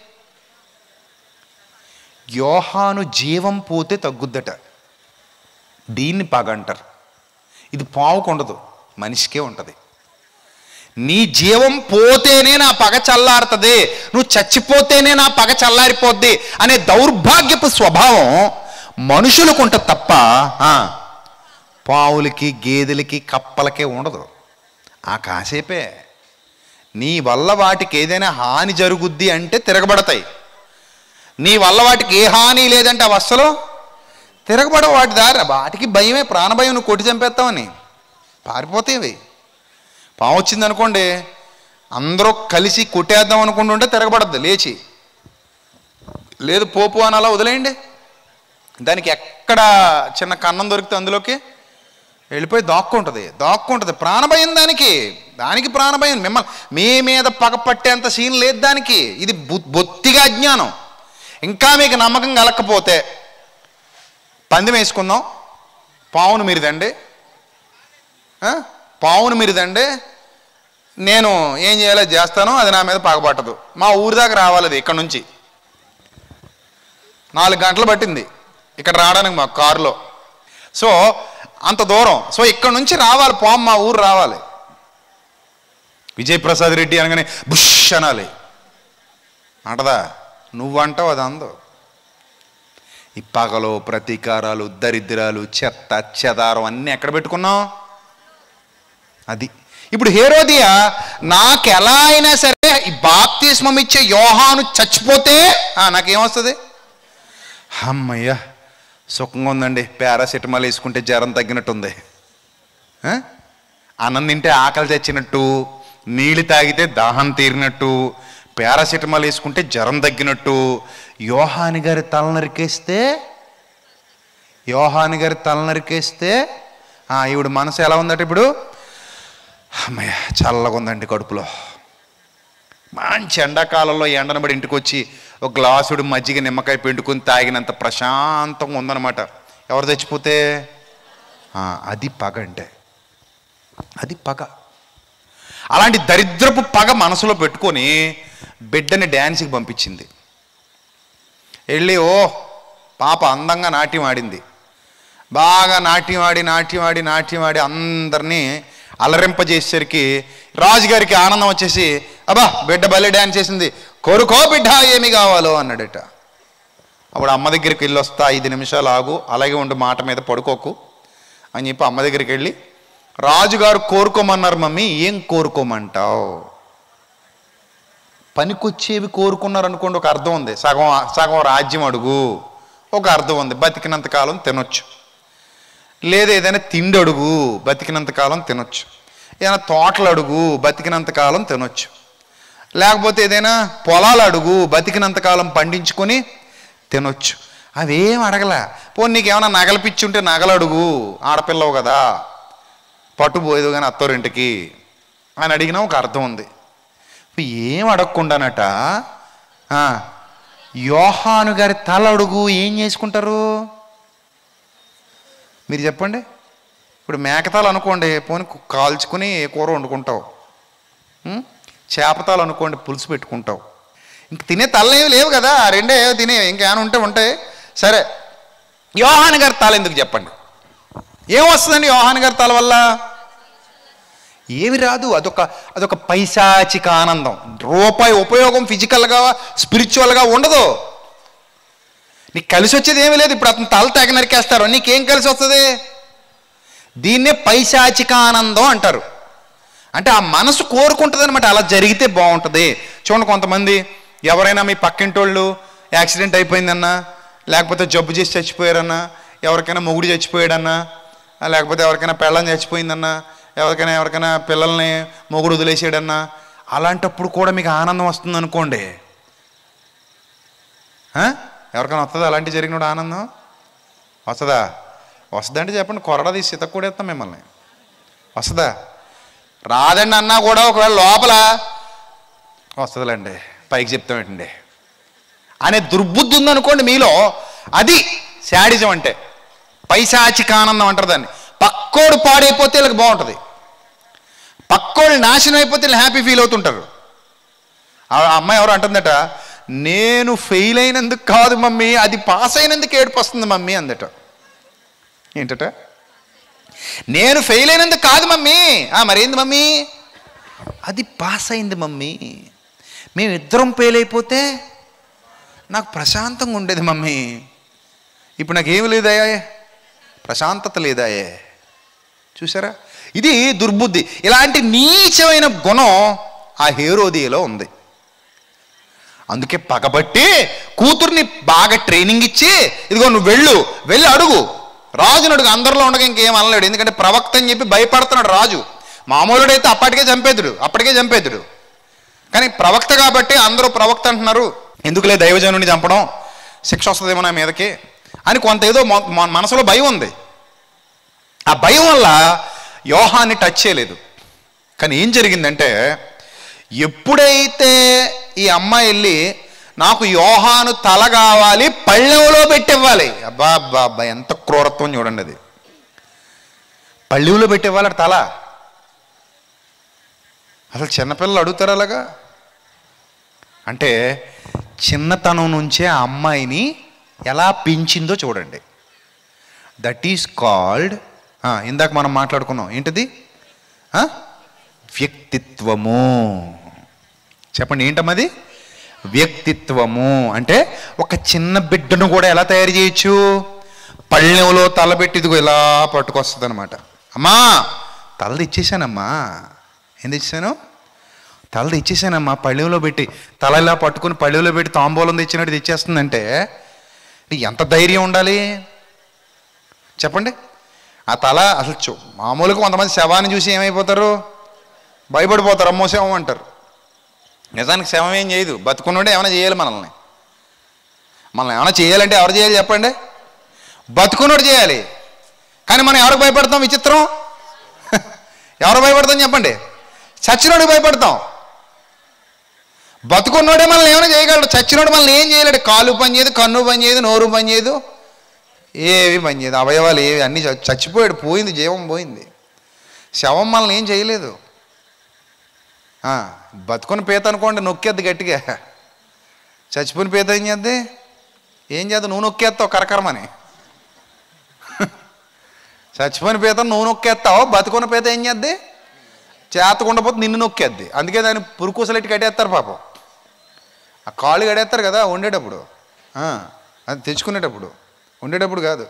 యోహాను జీవం పోతే తగ్గుద్దట దీన్ని పగ అంటారు ఇది పావుకు ఉండదు మనిషికే ఉంటుంది నీ జీవం పోతేనే నా పగ చల్లారుతుంది నువ్వు చచ్చిపోతేనే నా పగ చల్లారిపోద్ది అనే దౌర్భాగ్యపు స్వభావం మనుషులకు ఉంటుంది తప్ప ఆ, పావులకి గేదెలకి కప్పలకే ఉండదు ఆ కాసేపే నీ వల్ల వాటికి ఏదైనా హాని జరుగుద్ది అంటే తిరగబడతాయి నీ వల్ల వాటికి ఏ హాని లేదంటే అవి అస్సలు తిరగబడవు వాటి దారి వాటికి భయమే ప్రాణభయం నువ్వు కొట్టి చంపేస్తావని పారిపోతాయి అవి పాము వచ్చింది అనుకోండి అందరూ కలిసి కొట్టేద్దాం అనుకుంటుంటే తిరగబడద్దు లేచి లేదు పోపు అని అలా వదిలేయండి దానికి ఎక్కడ చిన్న కన్నం దొరికితే అందులోకి వెళ్ళిపోయి దాక్కుంటుంది దాక్కుంటుంది ప్రాణభయం దానికి దానికి ప్రాణభయం మిమ్మల్ని మీ మీద పగ పట్టేంత సీన్ లేదు దానికి ఇది బు- బొత్తిగా అజ్ఞానం ఇంకా మీకు నమ్మకం కలకపోతే పందెం వేసుకుందాం పావును మీరుదండి ఆ? పావును మీరుదండి నేను ఏం చేయాలో చేస్తాను అది నా మీద పగబట్టదు మా ఊరి దాకా రావాలి అది ఇక్కడ నుంచి నాలుగు గంటలు పట్టింది ఇక్కడ రావడానికి మా కారులో సో అంత దూరం సో ఇక్కడ నుంచి రావాలి పాము మా ఊరు రావాలి విజయప్రసాద్ రెడ్డి అనగానే బుష్ అనాలి అంటదా నువ్వంటావు అది అందో ఈ పగలు ప్రతీకారాలు దరిద్రాలు చెత్త చెదారం అన్నీ ఎక్కడ పెట్టుకున్నాం అది ఇప్పుడు హేరోదియా నాకు ఎలా అయినా సరే ఈ బాప్తిస్మం ఇచ్చే యోహాను చచ్చిపోతే ఆ, నాకేమొస్తుంది అమ్మయ్య సుఖంగా ఉందండి పారాసెటమాల్ వేసుకుంటే జ్వరం తగ్గినట్టుంది ఆ? అన్నం తింటే ఆకలి తెచ్చినట్టు నీళ్ళు తాగితే దాహం తీరినట్టు పారాసెటమాల్ వేసుకుంటే జ్వరం తగ్గినట్టు యోహాని గారి తల నరికేస్తే యోహాని గారి తల నరికేస్తే ఆ, ఈవిడ మనసు ఎలా ఉందట ఇప్పుడు అమ్మయ్య చల్లగా ఉందండి కడుపులో మంచి ఎండాకాలంలో ఎండనబడి ఇంటికి వచ్చి ఒక గ్లాసుడు మజ్జిగ నిమ్మకాయ పిండుకొని తాగినంత ప్రశాంతంగా ఉందన్నమాట ఎవరు చచ్చిపోతే ఆ, అది పగ అంటే అది పగ అలాంటి దరిద్రపు పగ మనసులో పెట్టుకొని బిడ్డని డ్యాన్స్కి పంపించింది వెళ్ళి ఓ పాప అందంగా నాట్యం ఆడింది బాగా నాట్యం ఆడి నాట్యం ఆడి నాట్యం ఆడి అందరినీ అలరింపజేసేసరికి రాజుగారికి ఆనందం వచ్చేసి అబ్బా బిడ్డ బలి డ్యాన్స్ చేసింది కోరుకో బిడ్డ ఏమి కావాలో అన్నాడట అప్పుడు అమ్మ దగ్గరికి వెళ్ళి వస్తా ఐదు నిమిషాలు ఆగు అలాగే ఉండు మాట మీద పడుకోకు అని చెప్పి అమ్మ దగ్గరికి వెళ్ళి రాజుగారు కోరుకోమన్నారు మమ్మీ ఏం కోరుకోమంటావు పనికొచ్చేవి కోరుకున్నారు అనుకోండి ఒక అర్థం ఉంది సగం సగం రాజ్యం అడుగు ఒక అర్థం ఉంది బతికినంత కాలం తినొచ్చు లేదా ఏదైనా తిండి అడుగు బతికినంత కాలం తినొచ్చు ఏదైనా తోటలు అడుగు బతికినంత కాలం తినొచ్చు లేకపోతే ఏదైనా పొలాలు అడుగు బతికినంత కాలం పండించుకొని తినొచ్చు అవేం అడగలే పో నీకేమైనా నగలు పిచ్చి ఉంటే నగలు అడుగు ఆడపిల్లవు కదా పట్టుపోయేది కానీ అత్తోరింటికి అని అడిగినా ఒక అర్థం ఉంది ఇప్పుడు ఏం అడగకుండానట ఆ, యోహాను గారి తల అడుగు ఏం చేసుకుంటారు మీరు చెప్పండి ఇప్పుడు మేకతాలు అనుకోండి పోని కు- కాల్చుకుని కూర వండుకుంటావు ఉం? చేపతాలు అనుకోండి పులుసు పెట్టుకుంటావు ఇంక తినే తలనేవి లేవు కదా ఆ రెండే తినే ఇంకేమైనా ఉంటే ఉంటాయి సరే యోహాన్ గారి తల ఎందుకు చెప్పండి ఏం వస్తుందండి యోహాన్ గారి తల వల్ల ఏమి రాదు అదొక అదొక పైశాచిక ఆనందం రూపాయి ఉపయోగం ఫిజికల్గా స్పిరిచువల్గా ఉండదు నీకు కలిసి వచ్చేది ఏమీ లేదు ఇప్పుడు అతను తల తెగ నరికేస్తారు నీకేం కలిసి వస్తుంది దీన్నే పైశాచిక ఆనందం అంటారు అంటే ఆ మనసు కోరుకుంటుంది అనమాట అలా జరిగితే బాగుంటుంది చూడండి కొంతమంది ఎవరైనా మీ పక్కింటోళ్ళు యాక్సిడెంట్ అయిపోయిందన్నా లేకపోతే జబ్బు చేసి చచ్చిపోయారన్నా ఎవరికైనా మొగుడు చచ్చిపోయాడన్నా ఆ, లేకపోతే ఎవరికైనా పెళ్ళం చచ్చిపోయిందన్నా ఎవరికైనా ఎవరికైనా పిల్లల్ని మొగుడు వదిలేసాడన్నా అలాంటప్పుడు కూడా మీకు ఆనందం వస్తుంది అనుకోండి ఆ? ఎవరికైనా వస్తుందా అలాంటి జరిగినప్పుడు ఆనందం వస్తుందా వస్తుందంటే చెప్పండి కొరడా తీసి సితక కూడా ఇస్తాం మిమ్మల్ని వస్తుందా రాదండి అన్నా కూడా ఒకవేళ లోపల వస్తుందిలేండి పైకి చెప్తామేంటండి అనే దుర్బుద్ధి ఉందనుకోండి మీలో అది శాడిజం అంటే పైశాచిక ఆనందం అంటారు దాన్ని పక్కోడు పాడైపోతే వీళ్ళకి బాగుంటుంది పక్కోళ్ళు నాశనం అయిపోతే వీళ్ళు హ్యాపీ ఫీల్ అవుతుంటారు ఆ అమ్మాయి ఎవరు అంటుందట నేను ఫెయిల్ అయినందుకు కాదు మమ్మీ అది పాస్ అయినందుకు ఏడుపు వస్తుంది మమ్మీ అందట ఏంటట నేను ఫెయిల్ అయినందుకు కాదు మమ్మీ ఆ, మరేంది మమ్మీ అది పాస్ అయింది మమ్మీ మేము ఇద్దరం ఫెయిల్ అయిపోతే నాకు ప్రశాంతంగా ఉండేది మమ్మీ ఇప్పుడు నాకేమి లేదాయే ప్రశాంతత లేదాయే చూసారా ఇది దుర్బుద్ధి ఇలాంటి నీచమైన గుణం ఆ హేరోదియలో ఉంది అందుకే పగబట్టి కూతుర్ని బాగా ట్రైనింగ్ ఇచ్చి ఇదిగో నువ్వు వెళ్ళు వెళ్ళి అడుగు రాజుని అడుగు అందరిలో ఉండగా ఇంకేం అనలేడు ఎందుకంటే ప్రవక్త అని చెప్పి భయపడుతున్నాడు రాజు మామూలుడైతే అప్పటికే చంపేదుడు అప్పటికే చంపేదుడు కానీ ప్రవక్త కాబట్టి అందరూ ప్రవక్త అంటున్నారు ఎందుకులే దైవజనుని చంపడం శిక్ష వస్తుందేమో నా మీదకి అని కొంత ఏదో మొ- మొ- మనసులో భయం ఉంది ఆ భయం వల్ల యోహాన్ని టచ్ చేయలేదు కానీ ఏం జరిగిందంటే ఎప్పుడైతే ఈ అమ్మాయి వెళ్ళి నాకు యోహాను తల కావాలి పళ్ళెంలో పెట్టివ్వాలి అబ్బా అబ్బా అబ్బా ఎంత క్రూరత్వం చూడండి అది పళ్ళెంలో పెట్టివ్వాలి అటు తల అసలు చిన్నపిల్లలు అడుగుతారు అలాగా అంటే చిన్నతనం నుంచే ఆ అమ్మాయిని ఎలా పెంచిందో చూడండి దట్ ఈస్ కాల్డ్ ఇందాక మనం మాట్లాడుకున్నాం ఏంటిది ఆ? వ్యక్తిత్వము చెప్పండి ఏంటమ్మది వ్యక్తిత్వము అంటే ఒక చిన్న బిడ్డను కూడా ఎలా తయారు చేయొచ్చు పళ్ళెంలో తలబెట్టి ఇదిగో ఇలా పట్టుకొస్తుంది అనమాట అమ్మా తల తెచ్చేసానమ్మా ఏం తెచ్చాను తల తెచ్చేసానమ్మా పళ్ళెంలో పెట్టి తల ఇలా పట్టుకుని పళ్ళెంలో పెట్టి తాంబూలం తెచ్చినట్టు తెచ్చేస్తుందంటే ఎంత ధైర్యం ఉండాలి చెప్పండి ఆ తల అసలు చూ మామూలుగా కొంతమంది శవాన్ని చూసి ఏమైపోతారు భయపడిపోతారు అమ్మో శవం అంటారు నిజానికి శవం ఏం చేయదు బతుకున్నోడే ఏమైనా చేయాలి మనల్ని మనల్ని ఏమైనా చేయాలంటే ఎవరు చేయాలి చెప్పండి బతుకున్నోడు చేయాలి కానీ మనం ఎవరికి భయపడతాం విచిత్రం ఎవరు భయపడతాం చెప్పండి చచ్చినోడికి భయపడతాం బతుకున్నోడే మనల్ని ఏమైనా చేయగలడు చచ్చినోడు మనల్ని ఏం చేయలేడు కాలు పని చేయదు కన్ను పని చేయదు నోరు పని చేయదు ఏవి పని చేయదు అవయవాలు ఏవి అన్నీ చ- చచ్చిపోయాడు పోయింది జీవం పోయింది శవం మనల్ని ఏం చేయలేదు ఆ, బతుకుని పీత అనుకోండి నొక్కేద్ది గట్టిగా చచ్చిపోయిన పీత ఏం చేద్ది ఏం చేద్దు నువ్వు నొక్కేస్తావు కరకరమని చచ్చిపోయిన పీత నువ్వు నొక్కేస్తావు బతుకున్న పీత ఏం చేద్ది చేతకుండా పోతే నిన్ను నొక్కేద్ది అందుకే దాన్ని పురుకూసలెట్టి కట్టేస్తారు పాపం ఆ కాళ్ళు కడేస్తారు కదా వండేటప్పుడు ఆ, అది తెచ్చుకునేటప్పుడు వండేటప్పుడు కాదు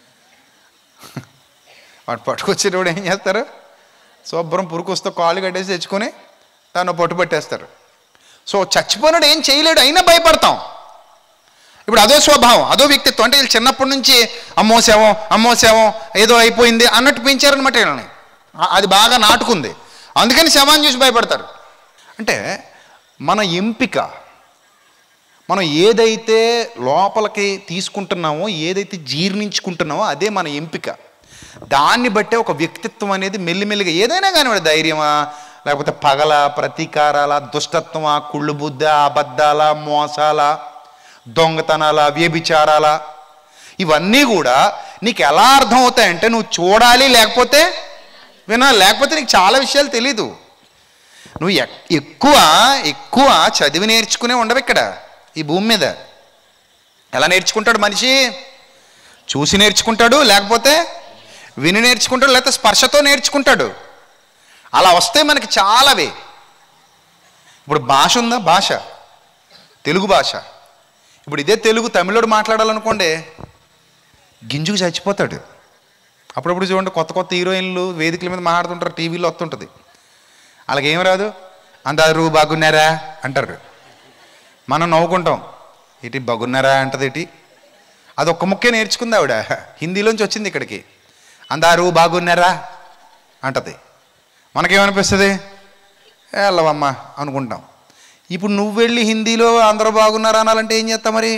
వాడు పట్టుకొచ్చేటప్పుడు ఏం చేస్తారు శుభ్రం పురుకొస్తే కాళ్ళు కట్టేసి తెచ్చుకొని దాన్ని పట్టు పట్టేస్తారు సో చచ్చిపోయినాడు ఏం చేయలేడు అయినా భయపడతాం ఇప్పుడు అదో స్వభావం అదో వ్యక్తిత్వం అంటే వీళ్ళు చిన్నప్పటి నుంచి అమ్మో శవం అమ్మో శవం ఏదో అయిపోయింది అన్నట్టు పెంచారనమాట వీళ్ళని ఆ- అది బాగా నాటుకుంది అందుకని శవాన్ని చూసి భయపడతారు అంటే మన ఎంపిక మనం ఏదైతే లోపలికి తీసుకుంటున్నామో ఏదైతే జీర్ణించుకుంటున్నామో అదే మన ఎంపిక దాన్ని బట్టే ఒక వ్యక్తిత్వం అనేది మెల్లిమెల్లిగా ఏదైనా కానివ్వండి ధైర్యమా లేకపోతే పగల ప్రతీకారాల దుష్టత్వమా కుళ్ళు బుద్ధ అబద్ధాల మోసాల దొంగతనాల వ్యభిచారాల ఇవన్నీ కూడా నీకు ఎలా అర్థం అవుతాయంటే నువ్వు చూడాలి లేకపోతే వినాలి లేకపోతే నీకు చాలా విషయాలు తెలీదు నువ్వు ఎక్- ఎక్కువ ఎక్కువ చదివి నేర్చుకునే ఉండవు ఇక్కడ ఈ భూమి మీద ఎలా నేర్చుకుంటాడు మనిషి చూసి నేర్చుకుంటాడు లేకపోతే విని నేర్చుకుంటాడు లేకపోతే స్పర్శతో నేర్చుకుంటాడు అలా వస్తే మనకి చాలావే ఇప్పుడు భాష ఉందా భాష తెలుగు భాష ఇప్పుడు ఇదే తెలుగు తమిళోడు మాట్లాడాలనుకోండి గింజుకు చచ్చిపోతాడు అప్పుడప్పుడు చూడండి కొత్త కొత్త హీరోయిన్లు వేదికల మీద మాట్లాడుతుంటారు టీవీలో వస్తుంటుంది వాళ్ళకి ఏం రాదు అందరూ బాగున్నారా అంటారు మనం నవ్వుకుంటాం ఇటు బాగున్నారా అంటది ఇటు అది ఒక్క ముక్కే నేర్చుకుంది ఆవిడ హిందీలోంచి వచ్చింది ఇక్కడికి అందరూ బాగున్నారా అంటది మనకేమనిపిస్తుంది వెళ్ళవమ్మా అనుకుంటాం ఇప్పుడు నువ్వు వెళ్ళి హిందీలో అందరూ బాగున్నారా అనాలంటే ఏం చేస్తావు మరి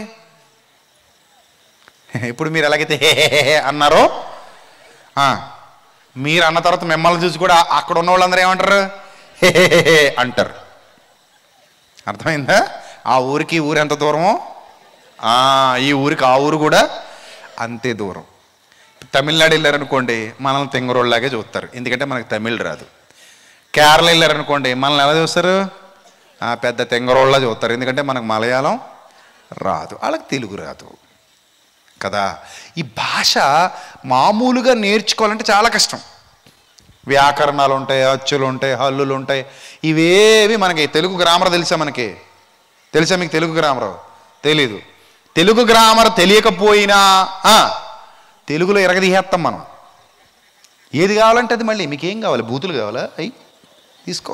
ఇప్పుడు మీరు ఎలాగైతే హే హే హే హే అన్నారో ఆ, మీరు అన్న తర్వాత మిమ్మల్ని చూసి కూడా అక్కడ ఉన్న వాళ్ళందరూ ఏమంటారు హే హే హే హే అంటారు అర్థమైందా ఆ ఊరికి ఈ ఊరు ఎంత దూరమో ఆ, ఈ ఊరికి ఆ ఊరు కూడా అంతే దూరం తమిళనాడు వెళ్ళారనుకోండి మనల్ని తెంగరోళ్ళలాగే చూస్తారు ఎందుకంటే మనకు తమిళ్ రాదు కేరళ వెళ్ళారనుకోండి మనల్ని ఎలా చూస్తారు ఆ, పెద్ద తెంగరోళ్ళ చూస్తారు ఎందుకంటే మనకు మలయాళం రాదు వాళ్ళకి తెలుగు రాదు కదా ఈ భాష మామూలుగా నేర్చుకోవాలంటే చాలా కష్టం వ్యాకరణాలు ఉంటాయి అచ్చులు ఉంటాయి హల్లులు ఉంటాయి ఇవేవి మనకి తెలుగు గ్రామర్ తెలుసా మనకి తెలుసా మీకు తెలుగు గ్రామర్ తెలీదు తెలుగు గ్రామర్ తెలియకపోయినా ఆ, తెలుగులో ఎరగదీసేస్తాం మనం ఏది కావాలంటే అది మళ్ళీ మీకేం కావాలి బూతులు కావాలా అయ్యి తీసుకో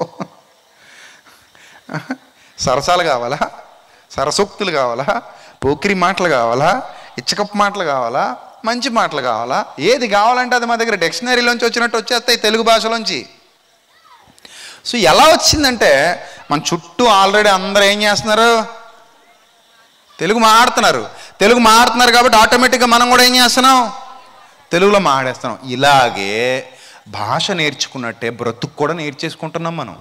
సరసాలు కావాలా సరసోక్తులు కావాలా పోకిరి మాటలు కావాలా ఇచ్చకప్పు మాటలు కావాలా మంచి మాటలు కావాలా ఏది కావాలంటే అది మా దగ్గర డిక్షనరీలోంచి వచ్చినట్టు వచ్చేస్తాయి తెలుగు భాషలోంచి సో ఎలా వచ్చిందంటే మన చుట్టూ ఆల్రెడీ అందరూ ఏం చేస్తున్నారు తెలుగు మాట్లాడుతున్నారు తెలుగు మాడుతున్నారు కాబట్టి ఆటోమేటిక్గా మనం కూడా ఏం చేస్తున్నాం తెలుగులో మాడేస్తున్నాం ఇలాగే భాష నేర్చుకున్నట్టే బ్రతుకు కూడా నేర్చేసుకుంటున్నాం మనం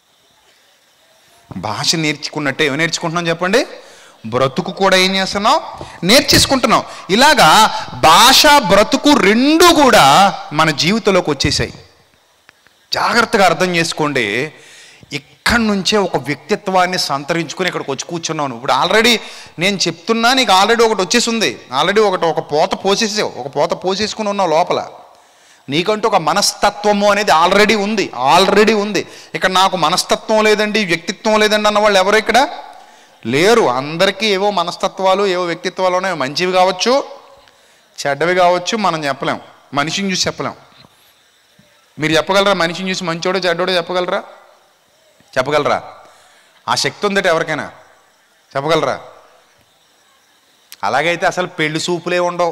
భాష నేర్చుకున్నట్టే ఏమి నేర్చుకుంటున్నాం చెప్పండి బ్రతుకు కూడా ఏం చేస్తున్నాం నేర్చేసుకుంటున్నాం ఇలాగా భాష బ్రతుకు రెండు కూడా మన జీవితంలోకి వచ్చేసాయి జాగ్రత్తగా అర్థం చేసుకోండి ఇక్కడి నుంచే ఒక వ్యక్తిత్వాన్ని సంతరించుకుని ఇక్కడికి వచ్చి కూర్చున్నాను ఇప్పుడు ఆల్రెడీ నేను చెప్తున్నా నీకు ఆల్రెడీ ఒకటి వచ్చేసి ఉంది ఆల్రెడీ ఒకటి ఒక పోత పోసేసావు ఒక పోత పోసేసుకుని ఉన్నావు లోపల నీకంటూ ఒక మనస్తత్వము అనేది ఆల్రెడీ ఉంది ఆల్రెడీ ఉంది ఇక్కడ నాకు మనస్తత్వం లేదండి వ్యక్తిత్వం లేదండి అన్న వాళ్ళు ఎవరు ఇక్కడ లేరు అందరికీ ఏవో మనస్తత్వాలు ఏవో వ్యక్తిత్వాలు ఉన్నాయి మంచివి కావచ్చు చెడ్డవి కావచ్చు మనం చెప్పలేం మనిషిని చూసి చెప్పలేం మీరు చెప్పగలరా మనిషిని చూసి మంచోడో చెడ్డోడో చెప్పగలరా చెప్పగలరా ఆ శక్తి ఉందట ఎవరికైనా చెప్పగలరా అలాగైతే అసలు పెళ్లి సూపులే ఉండవు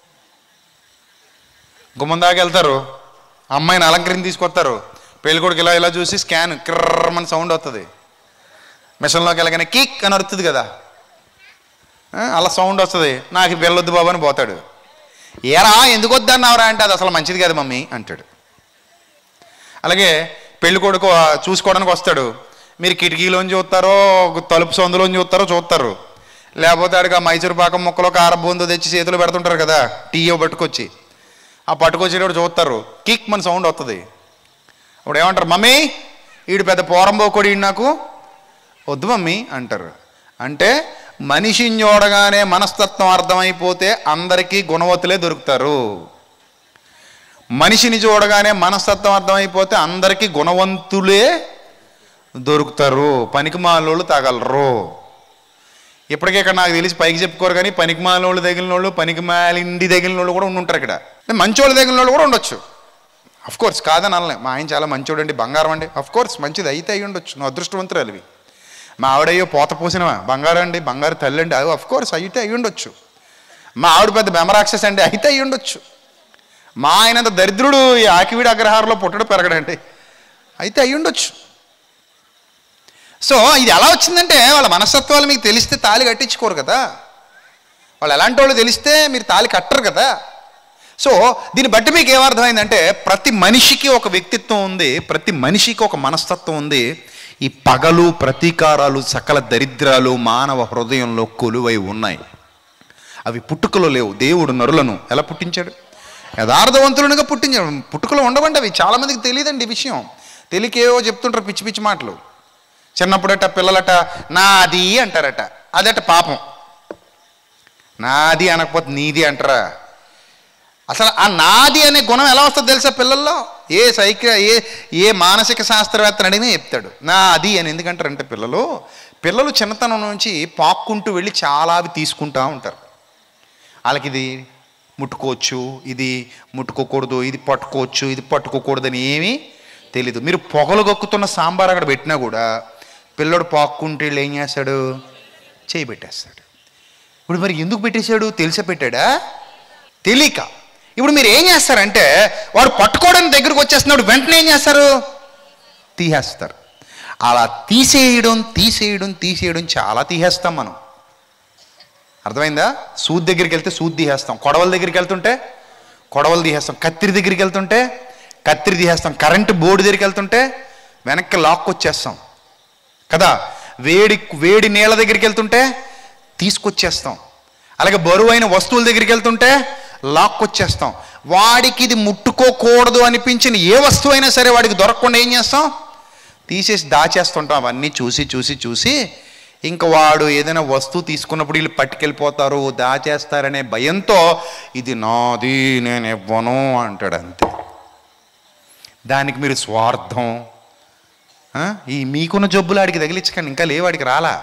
గుమ్మం దాకా వెళ్తారు అమ్మాయిని అలంకరించి తీసుకొస్తారు పెళ్లి కొడుకు ఇలా ఇలా చూసి స్కాన్ కిర్రమని సౌండ్ వస్తుంది మిషన్లోకి వెళ్ళగానే కిక్ అని అరుతుంది కదా ఆ, అలా సౌండ్ వస్తుంది నాకు వెళ్ళొద్దు బాబు అని పోతాడు ఏరా ఎందుకు వద్దన్నావురా అంటే అది అసలు మంచిది కాదు మమ్మీ అంటాడు అలాగే పెళ్లి కొడుకు ఆ, చూసుకోవడానికి వస్తాడు మీరు కిటికీలోంచి చూస్తారో తలుపు సందులోంచి చూస్తారో చూస్తారు లేకపోతే ఆడికి ఆ మైసూరు పాకం ముక్కలో కారబూందో తెచ్చి చేతులు పెడుతుంటారు కదా టీ పట్టుకొచ్చి ఆ పట్టుకొచ్చేటప్పుడు చూస్తారు కిక్ మన సౌండ్ వస్తుంది అప్పుడు ఏమంటారు మమ్మీ ఈడు పెద్ద పోరంబోకొడి ఈడు నాకు వద్దు మమ్మీ అంటారు అంటే మనిషిని చూడగానే మనస్తత్వం అర్థమైపోతే అందరికీ గుణవతులే దొరుకుతారు మనిషిని చూడగానే మనస్తత్వం అర్థమైపోతే అందరికీ గుణవంతులే దొరుకుతారు పనికి మాలోళ్ళు తగలరు ఇప్పటికే ఇక్కడ నాకు తెలిసి పైకి చెప్పుకోరు కానీ పనికి మాలోళ్ళు తగిలిన వాళ్ళు పనికి మాలిండి తగిలిన వాళ్ళు కూడా ఉండి ఉంటారు ఇక్కడ అంటే మంచోళ్ళు తగిలిన వాళ్ళు కూడా ఉండొచ్చు అఫ్ కోర్స్ కాదని అనలే మా ఆయన చాలా మంచోడు అండి బంగారం అండి అఫ్ కోర్స్ మంచిది అయితే అయి ఉండొచ్చు నువ్వు అదృష్టవంతురాలివి మా ఆవిడయ్యో పోత పోసినవా బంగారం అండి బంగారు తల్లి అండి అవి అఫ్ కోర్స్ అయితే అయి ఉండొచ్చు మా ఆవిడ పెద్ద బెమరాక్షస్ అండి అయితే అయి ఉండొచ్చు మా ఆయనంత దరిద్రుడు ఈ ఆకివీడి అగ్రహారంలో పుట్టడు పెరగడండి అయితే అయి ఉండొచ్చు సో ఇది ఎలా వచ్చిందంటే వాళ్ళ మనస్తత్వాలు మీకు తెలిస్తే తాళి కట్టించుకోరు కదా వాళ్ళు ఎలాంటి వాళ్ళు తెలిస్తే మీరు తాళి కట్టరు కదా సో దీన్ని బట్టి మీకు ఏమర్థమైందంటే ప్రతి మనిషికి ఒక వ్యక్తిత్వం ఉంది ప్రతి మనిషికి ఒక మనస్తత్వం ఉంది ఈ పగలు ప్రతీకారాలు సకల దరిద్రాలు మానవ హృదయంలో కొలువై ఉన్నాయి అవి పుట్టుకలో లేవు దేవుడు నరులను ఎలా పుట్టించాడు యథార్థవంతులునిగా పుట్టించాడు పుట్టుకలో ఉండవండి అవి చాలామందికి తెలియదండి ఈ విషయం తెలియకేవో చెప్తుంటారు పిచ్చి పిచ్చి మాటలు చిన్నప్పుడట పిల్లలట నాది అంటారట అదట పాపం నాది అనకపోతే నీది అంటారా అసలు ఆ నాది అనే గుణం ఎలా వస్తుందో తెలుసా పిల్లల్లో ఏ సైక్య ఏ ఏ మానసిక శాస్త్రవేత్తను అడిగినా చెప్తాడు నా అది అని ఎందుకంటారంటే పిల్లలు పిల్లలు చిన్నతనం నుంచి పాక్కుంటూ వెళ్ళి చాలా అవి తీసుకుంటూ ఉంటారు వాళ్ళకి ఇది ముట్టుకోవచ్చు ఇది ముట్టుకోకూడదు ఇది పట్టుకోవచ్చు ఇది పట్టుకోకూడదు అని ఏమీ తెలీదు మీరు పొగలు గొక్కుతున్న సాంబార్ అక్కడ పెట్టినా కూడా పిల్లడు పాక్కుంటూ వెళ్ళి ఏం చేస్తాడు చేయి పెట్టేస్తాడు ఇప్పుడు మరి ఎందుకు పెట్టేశాడు తెలిసే పెట్టాడా తెలియక ఇప్పుడు మీరు ఏం చేస్తారంటే వాడు పట్టుకోవడానికి దగ్గరకు వచ్చేస్తున్నాడు వెంటనే ఏం చేస్తారు తీసేస్తారు అలా తీసేయడం తీసేయడం తీసేయడం చాలా తీసేస్తాం మనం అర్థమైందా సూద్ దగ్గరికి వెళ్తే సూద్ తీసేస్తాం కొడవల దగ్గరికి వెళ్తుంటే కొడవలు తీసేస్తాం కత్తిరి దగ్గరికి వెళ్తుంటే కత్తిరి తీసేస్తాం కరెంటు బోర్డు దగ్గరికి వెళ్తుంటే వెనక్కి లాక్కొచ్చేస్తాం కదా వేడి వేడి నీళ్ళ దగ్గరికి వెళ్తుంటే తీసుకొచ్చేస్తాం అలాగే బరువైన వస్తువుల దగ్గరికి వెళ్తుంటే లాక్కొచ్చేస్తాం వాడికి ఇది ముట్టుకోకూడదు అనిపించిన ఏ వస్తువు అయినా సరే వాడికి దొరకకుండా ఏం చేస్తాం తీసేసి దాచేస్తుంటాం అవన్నీ చూసి చూసి చూసి ఇంకా వాడు ఏదైనా వస్తువు తీసుకున్నప్పుడు వీళ్ళు పట్టుకెళ్ళిపోతారు దాచేస్తారనే భయంతో ఇది నాది నేను ఇవ్వను అంటాడు అంతే దానికి మీరు స్వార్థం ఆ? ఈ మీకున్న జబ్బులు ఆడికి తగిలించకండి ఇంకా లేవాడికి రాలా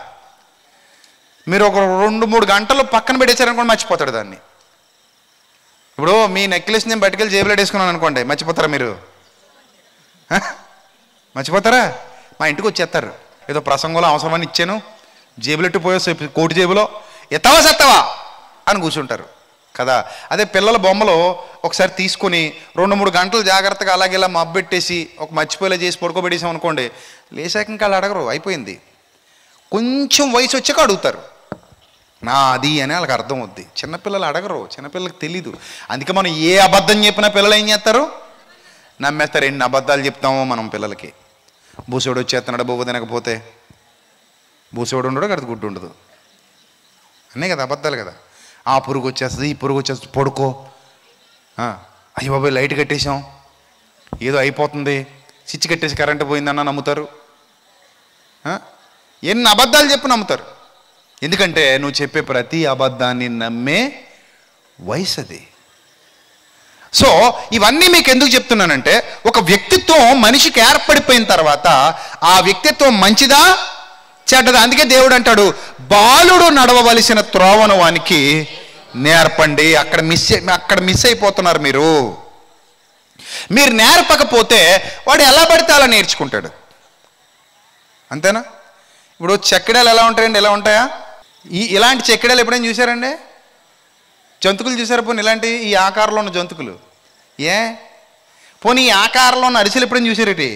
మీరు ఒక రెండు మూడు గంటలు పక్కన పెట్టేశారనుకోండి మర్చిపోతాడు దాన్ని ఇప్పుడు మీ నెక్లెస్ నేను బయటకెళ్ళి జేబులో వేసుకున్నాను అనుకోండి మర్చిపోతారా మీరు హ? మర్చిపోతారా మా ఇంటికి వచ్చేస్తారు ఏదో ప్రసంగంలో అవసరమని ఇచ్చాను జేబులెట్టు పోయే కోటి జేబులో ఎత్తవా సెత్తవా అని కూర్చుంటారు కదా అదే పిల్లల బొమ్మలు ఒకసారి తీసుకొని రెండు మూడు గంటలు జాగ్రత్తగా అలాగే ఇలా మబ్బెట్టేసి ఒక మర్చిపోయేలా చేసి పడుకోబెట్టేసాం అనుకోండి లేచాక ఇంకా వాళ్ళు అడగరు అయిపోయింది కొంచెం వయసు వచ్చాక అడుగుతారు నా అది అని వాళ్ళకి అర్థం అవుద్ది చిన్నపిల్లలు అడగరు చిన్నపిల్లలకు తెలీదు అందుకే మనం ఏ అబద్ధం చెప్పినా పిల్లలు ఏం చేస్తారు నమ్మేస్తారు ఎన్ని అబద్ధాలు చెప్తామో మనం పిల్లలకి బూసోడు వచ్చేస్తున్నాడు బొవ్వ తినకపోతే బూసోడు ఉండడు కదా గుడ్డు ఉండదు అన్నీ కదా అబద్ధాలు కదా ఆ పురుగు వచ్చేస్తుంది ఈ పురుగు వచ్చేస్తుంది పడుకో ఆ, అయ్య బాబాయ్ లైట్ కట్టేసాం ఏదో అయిపోతుంది స్విచ్ కట్టేసి కరెంటు పోయిందన్న నమ్ముతారు ఆ? ఎన్ని అబద్ధాలు చెప్పి నమ్ముతారు ఎందుకంటే నువ్వు చెప్పే ప్రతి అబద్ధాన్ని నమ్మే వయసు అది సో ఇవన్నీ మీకు ఎందుకు చెప్తున్నానంటే ఒక వ్యక్తిత్వం మనిషికి ఏర్పడిపోయిన తర్వాత ఆ వ్యక్తిత్వం మంచిదా చెడ్డదా అందుకే దేవుడు అంటాడు బాలుడు నడవవలసిన త్రోవను వానికి నేర్పండి అక్కడ మిస్ అయి- అక్కడ మిస్ అయిపోతున్నారు మీరు మీరు నేర్పకపోతే వాడు ఎలా పడితే అలా నేర్చుకుంటాడు అంతేనా ఇప్పుడు చెక్కడాలు ఎలా ఉంటాయండి ఎలా ఉంటాయా ఈ ఇలాంటి చెక్కడాలు ఎప్పుడైనా చూసారండి జంతుకులు చూసారా పోనీ ఇలాంటి ఈ ఆకారంలో ఉన్న జంతుకులు ఏ పోనీ ఈ ఆకారంలో ఉన్న అరిసెలు ఎప్పుడైనా చూసారేటి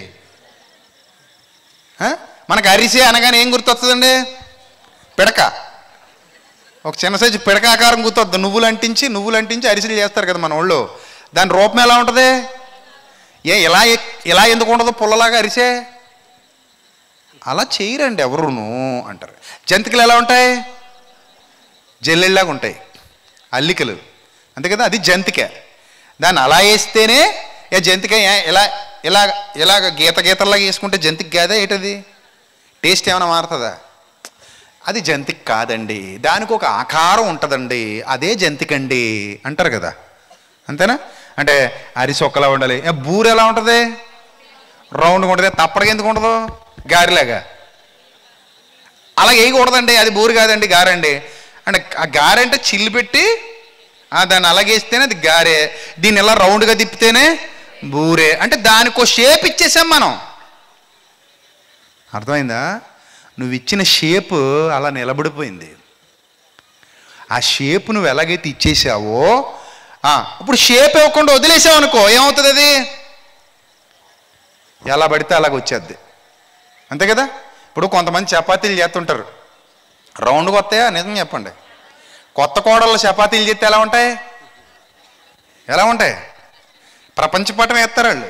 ఆ? మనకు అరిసె అనగానే ఏం గుర్తొస్తుందండి పిడక ఒక చిన్న సైజు పిడక ఆకారం గుర్తొద్దు నువ్వులు అంటించి నువ్వులు అంటించి అరిసెలు చేస్తారు కదా మన వాళ్ళు దాని రూపం ఎలా ఉంటుంది ఏ ఇలా ఎ- ఇలా ఎందుకు ఉండదు పుల్లలాగా అరిసే అలా చేయరండి ఎవరును అంటారు జంతికలు ఎలా ఉంటాయి జల్లెళ్ళలాగా ఉంటాయి అల్లికలు అంతే కదా అది జంతిక దాన్ని అలా వేస్తేనే ఏ జంతిక ఏ- ఇలా ఇలా ఇలాగ గీత గీతల్లాగా వేసుకుంటే జంతిక కాదా ఏంటది టేస్ట్ ఏమైనా మారుతుందా అది జంతిక కాదండి దానికి ఒక ఆకారం ఉంటుందండి అదే జంతికండి అంటారు కదా అంతేనా అంటే అరిసి ఒక్కలా ఉండాలి ఏ బూరు ఎలా ఉంటుంది రౌండ్గా ఉంటుంది తప్పడగా ఎందుకు ఉండదు గారిలాగా అలా వేయకూడదండి అది బూరు కాదండి గారండి అంటే ఆ గారె అంటే చిల్లు పెట్టి ఆ, దాన్ని అలాగేస్తేనే అది గారే దీన్ని ఇలా రౌండ్గా తిప్పితేనే బూరే అంటే దానికి ఒక షేప్ ఇచ్చేసాం మనం అర్థమైందా నువ్వు ఇచ్చిన షేప్ అలా నిలబడిపోయింది ఆ షేప్ నువ్వు ఎలాగైతే ఇచ్చేసావో ఆ, ఇప్పుడు షేప్ ఇవ్వకుండా వదిలేసావు అనుకో ఏమవుతుంది అది ఎలా పడితే అలాగ వచ్చేద్ది అంతే కదా ఇప్పుడు కొంతమంది చపాతీలు చేస్తుంటారు రౌండ్గా వస్తాయా నిజం చెప్పండి కొత్త కోడళ్ళు చపాతీలు చేస్తే ఎలా ఉంటాయి ఎలా ఉంటాయి ప్రపంచ పటం వేస్తారు వాళ్ళు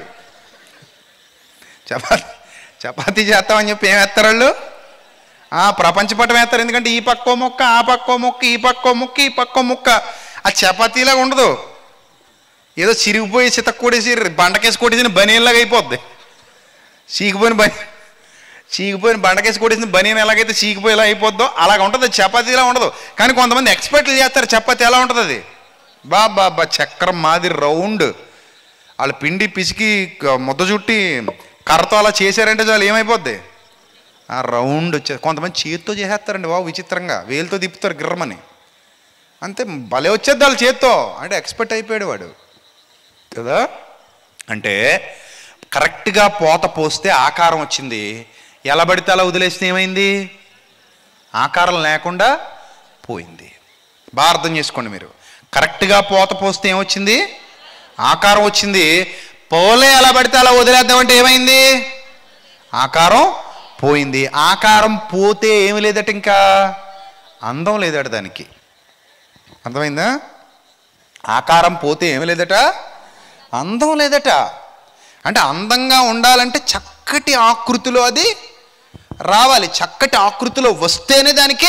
చపాతీ చపాతీ చేస్తామని చెప్పి ఏం వేస్తారు వాళ్ళు ఆ, ప్రపంచ పటం వేస్తారు ఎందుకంటే ఈ పక్కో ముక్క ఆ పక్కో ముక్క ఈ పక్కో ముక్క ఈ పక్కో ముక్క ఆ చపాతీలాగా ఉండదు ఏదో చిరిగిపోయి చితక్కూడేసి బండకేసి కొట్టేసిన బనీలాగా అయిపోద్ది చీకిపోయిన బని చీకిపోయిన బండకేసి కొట్టేసిన బనీన్ ఎలాగైతే చీకిపోయి ఎలా అయిపోద్దో అలాగ ఉంటుంది చపాతీలా ఉండదు కానీ కొంతమంది ఎక్స్పర్ట్లు చేస్తారు చపాతీ ఎలా ఉంటుంది అది బా బా బా చక్రం మాదిరి రౌండ్ వాళ్ళు పిండి పిసికి క- ముద్ద చుట్టి కర్రతో అలా చేశారంటే చాలు ఏమైపోద్ది ఆ రౌండ్ వచ్చే కొంతమంది చేతితో చేసేస్తారండి బాబు విచిత్రంగా వేలుతో తిప్పుతారు గిర్రమని అంతే భలే వచ్చేది వాళ్ళ చేత్తో అంటే ఎక్స్పర్ట్ అయిపోయాడు వాడు కదా అంటే కరెక్ట్గా పోత పోస్తే ఆకారం వచ్చింది ఎలా పడితే అలా వదిలేస్తే ఏమైంది ఆకారం లేకుండా పోయింది బాగా అర్థం చేసుకోండి మీరు కరెక్ట్గా పోత పోస్తే ఏమొచ్చింది ఆకారం వచ్చింది పోలే ఎలా పడితే అలా వదిలేద్దామంటే ఏమైంది ఆకారం పోయింది ఆకారం పోతే ఏమి లేదట ఇంకా అందం లేదట దానికి అర్థమైందా ఆకారం పోతే ఏమి లేదట అందం లేదట అంటే అందంగా ఉండాలంటే చక్కటి ఆకృతిలో అది రావాలి చక్కటి ఆకృతిలో వస్తేనే దానికి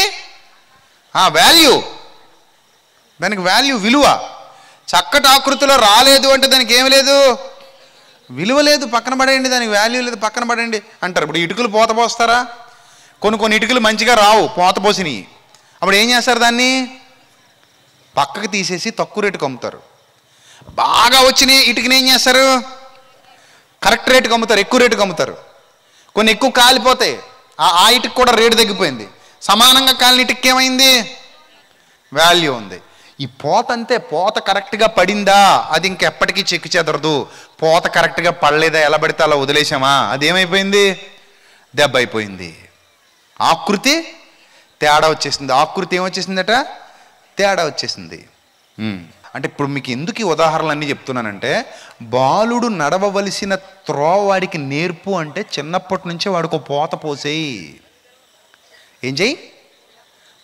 వాల్యూ దానికి వాల్యూ విలువ చక్కటి ఆకృతిలో రాలేదు అంటే దానికి ఏమి లేదు విలువ లేదు పక్కన పడేయండి దానికి వాల్యూ లేదు పక్కన పడండి అంటారు ఇప్పుడు ఇటుకలు పోత పోస్తారా కొన్ని కొన్ని ఇటుకలు మంచిగా రావు పోత పోసినవి అప్పుడు ఏం చేస్తారు దాన్ని పక్కకి తీసేసి తక్కువ రేటుకి అమ్ముతారు బాగా వచ్చిన ఇటుకని ఏం చేస్తారు కరెక్ట్ రేటుకి అమ్ముతారు ఎక్కువ రేటుకి అమ్ముతారు కొన్ని ఎక్కువ కాలిపోతాయి ఆ ఆ ఇటుకు కూడా రేటు తగ్గిపోయింది సమానంగా కాలిన ఇటుకి ఏమైంది వాల్యూ ఉంది ఈ పోత అంతే పోత కరెక్ట్గా పడిందా అది ఇంకెప్పటికీ చెక్కు చెదరదు పోత కరెక్ట్గా పడలేదా ఎలా పడితే అలా వదిలేసామా అది ఏమైపోయింది దెబ్బ అయిపోయింది ఆకృతి తేడా వచ్చేసింది ఆకృతి ఏమొచ్చేసిందట తేడా వచ్చేసింది ఉమ్. అంటే ఇప్పుడు మీకు ఎందుకు ఈ ఉదాహరణలన్నీ చెప్తున్నానంటే బాలుడు నడవవలసిన త్రోవ వాడికి నేర్పు అంటే చిన్నప్పటి నుంచే వాడికి ఒక పోత పోసేయి ఏం చెయ్యి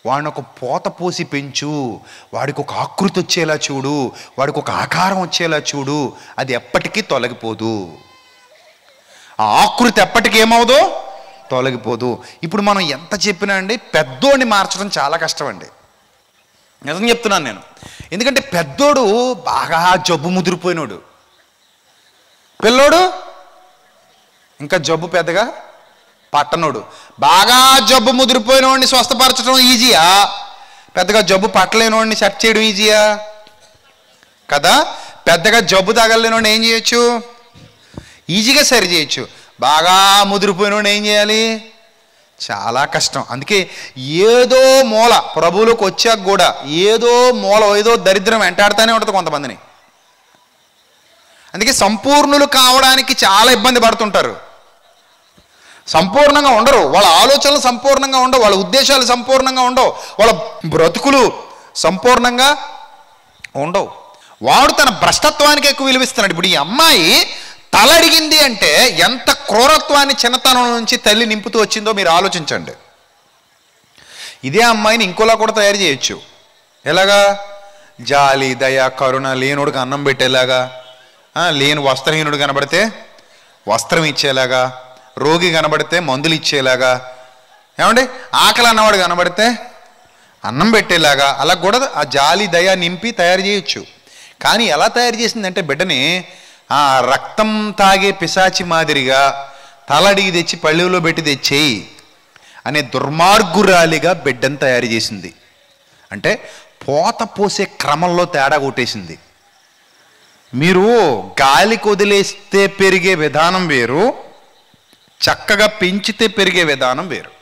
వాడిని ఒక పోత పోసి పెంచు వాడికి ఒక ఆకృతి వచ్చేలా చూడు వాడికి ఒక ఆకారం వచ్చేలా చూడు అది ఎప్పటికీ తొలగిపోదు ఆ ఆకృతి ఎప్పటికీ ఏమవుదు తొలగిపోదు ఇప్పుడు మనం ఎంత చెప్పినా అండి పెద్దోడిని మార్చడం చాలా కష్టం అండి నిజం చెప్తున్నాను నేను ఎందుకంటే పెద్దోడు బాగా జబ్బు ముదిరిపోయినోడు పిల్లోడు ఇంకా జబ్బు పెద్దగా పట్టనోడు బాగా జబ్బు ముదిరిపోయినోడిని స్వస్థపరచడం ఈజీయా పెద్దగా జబ్బు పట్టలేనోడిని సెట్ చేయడం ఈజీయా కదా పెద్దగా జబ్బు తగలేనోడిని ఏం చేయొచ్చు ఈజీగా సరి చేయొచ్చు బాగా ముదిరిపోయినోడిని ఏం చేయాలి చాలా కష్టం అందుకే ఏదో మూల ప్రభువులకు వచ్చాక కూడా ఏదో మూల ఏదో దరిద్రం వెంటాడుతూనే ఉంటుంది కొంతమందిని అందుకే సంపూర్ణులు కావడానికి చాలా ఇబ్బంది పడుతుంటారు సంపూర్ణంగా ఉండరు వాళ్ళ ఆలోచనలు సంపూర్ణంగా ఉండవు వాళ్ళ ఉద్దేశాలు సంపూర్ణంగా ఉండవు వాళ్ళ బ్రతుకులు సంపూర్ణంగా ఉండవు వాడు తన భ్రష్టత్వానికి ఎక్కువ విలువిస్తున్నాడు ఇప్పుడు ఈ అమ్మాయి తలడిగింది అంటే ఎంత క్రూరత్వాన్ని చిన్నతనం నుంచి తల్లి నింపుతూ వచ్చిందో మీరు ఆలోచించండి ఇదే అమ్మాయిని ఇంకోలా కూడా తయారు చేయొచ్చు ఎలాగా జాలి దయ కరుణ లేనుడికి అన్నం పెట్టేలాగా ఆ, లేని వస్త్రహీనుడు కనబడితే వస్త్రం ఇచ్చేలాగా రోగి కనబడితే మందులు ఇచ్చేలాగా ఏమండి ఆకలి అన్నవాడు కనబడితే అన్నం పెట్టేలాగా అలా కూడా ఆ జాలి దయ నింపి తయారు చేయొచ్చు కానీ ఎలా తయారు చేసిందంటే బిడ్డని ఆ రక్తం తాగే పిశాచి మాదిరిగా తలడిగి తెచ్చి పళ్ళులో పెట్టి తెచ్చేయి అనే దుర్మార్గురాలిగా బిడ్డను తయారు చేసింది అంటే పోత పోసే క్రమంలో తేడా కొట్టేసింది మీరు గాలికి వదిలేస్తే పెరిగే విధానం వేరు చక్కగా పెంచితే పెరిగే విధానం వేరు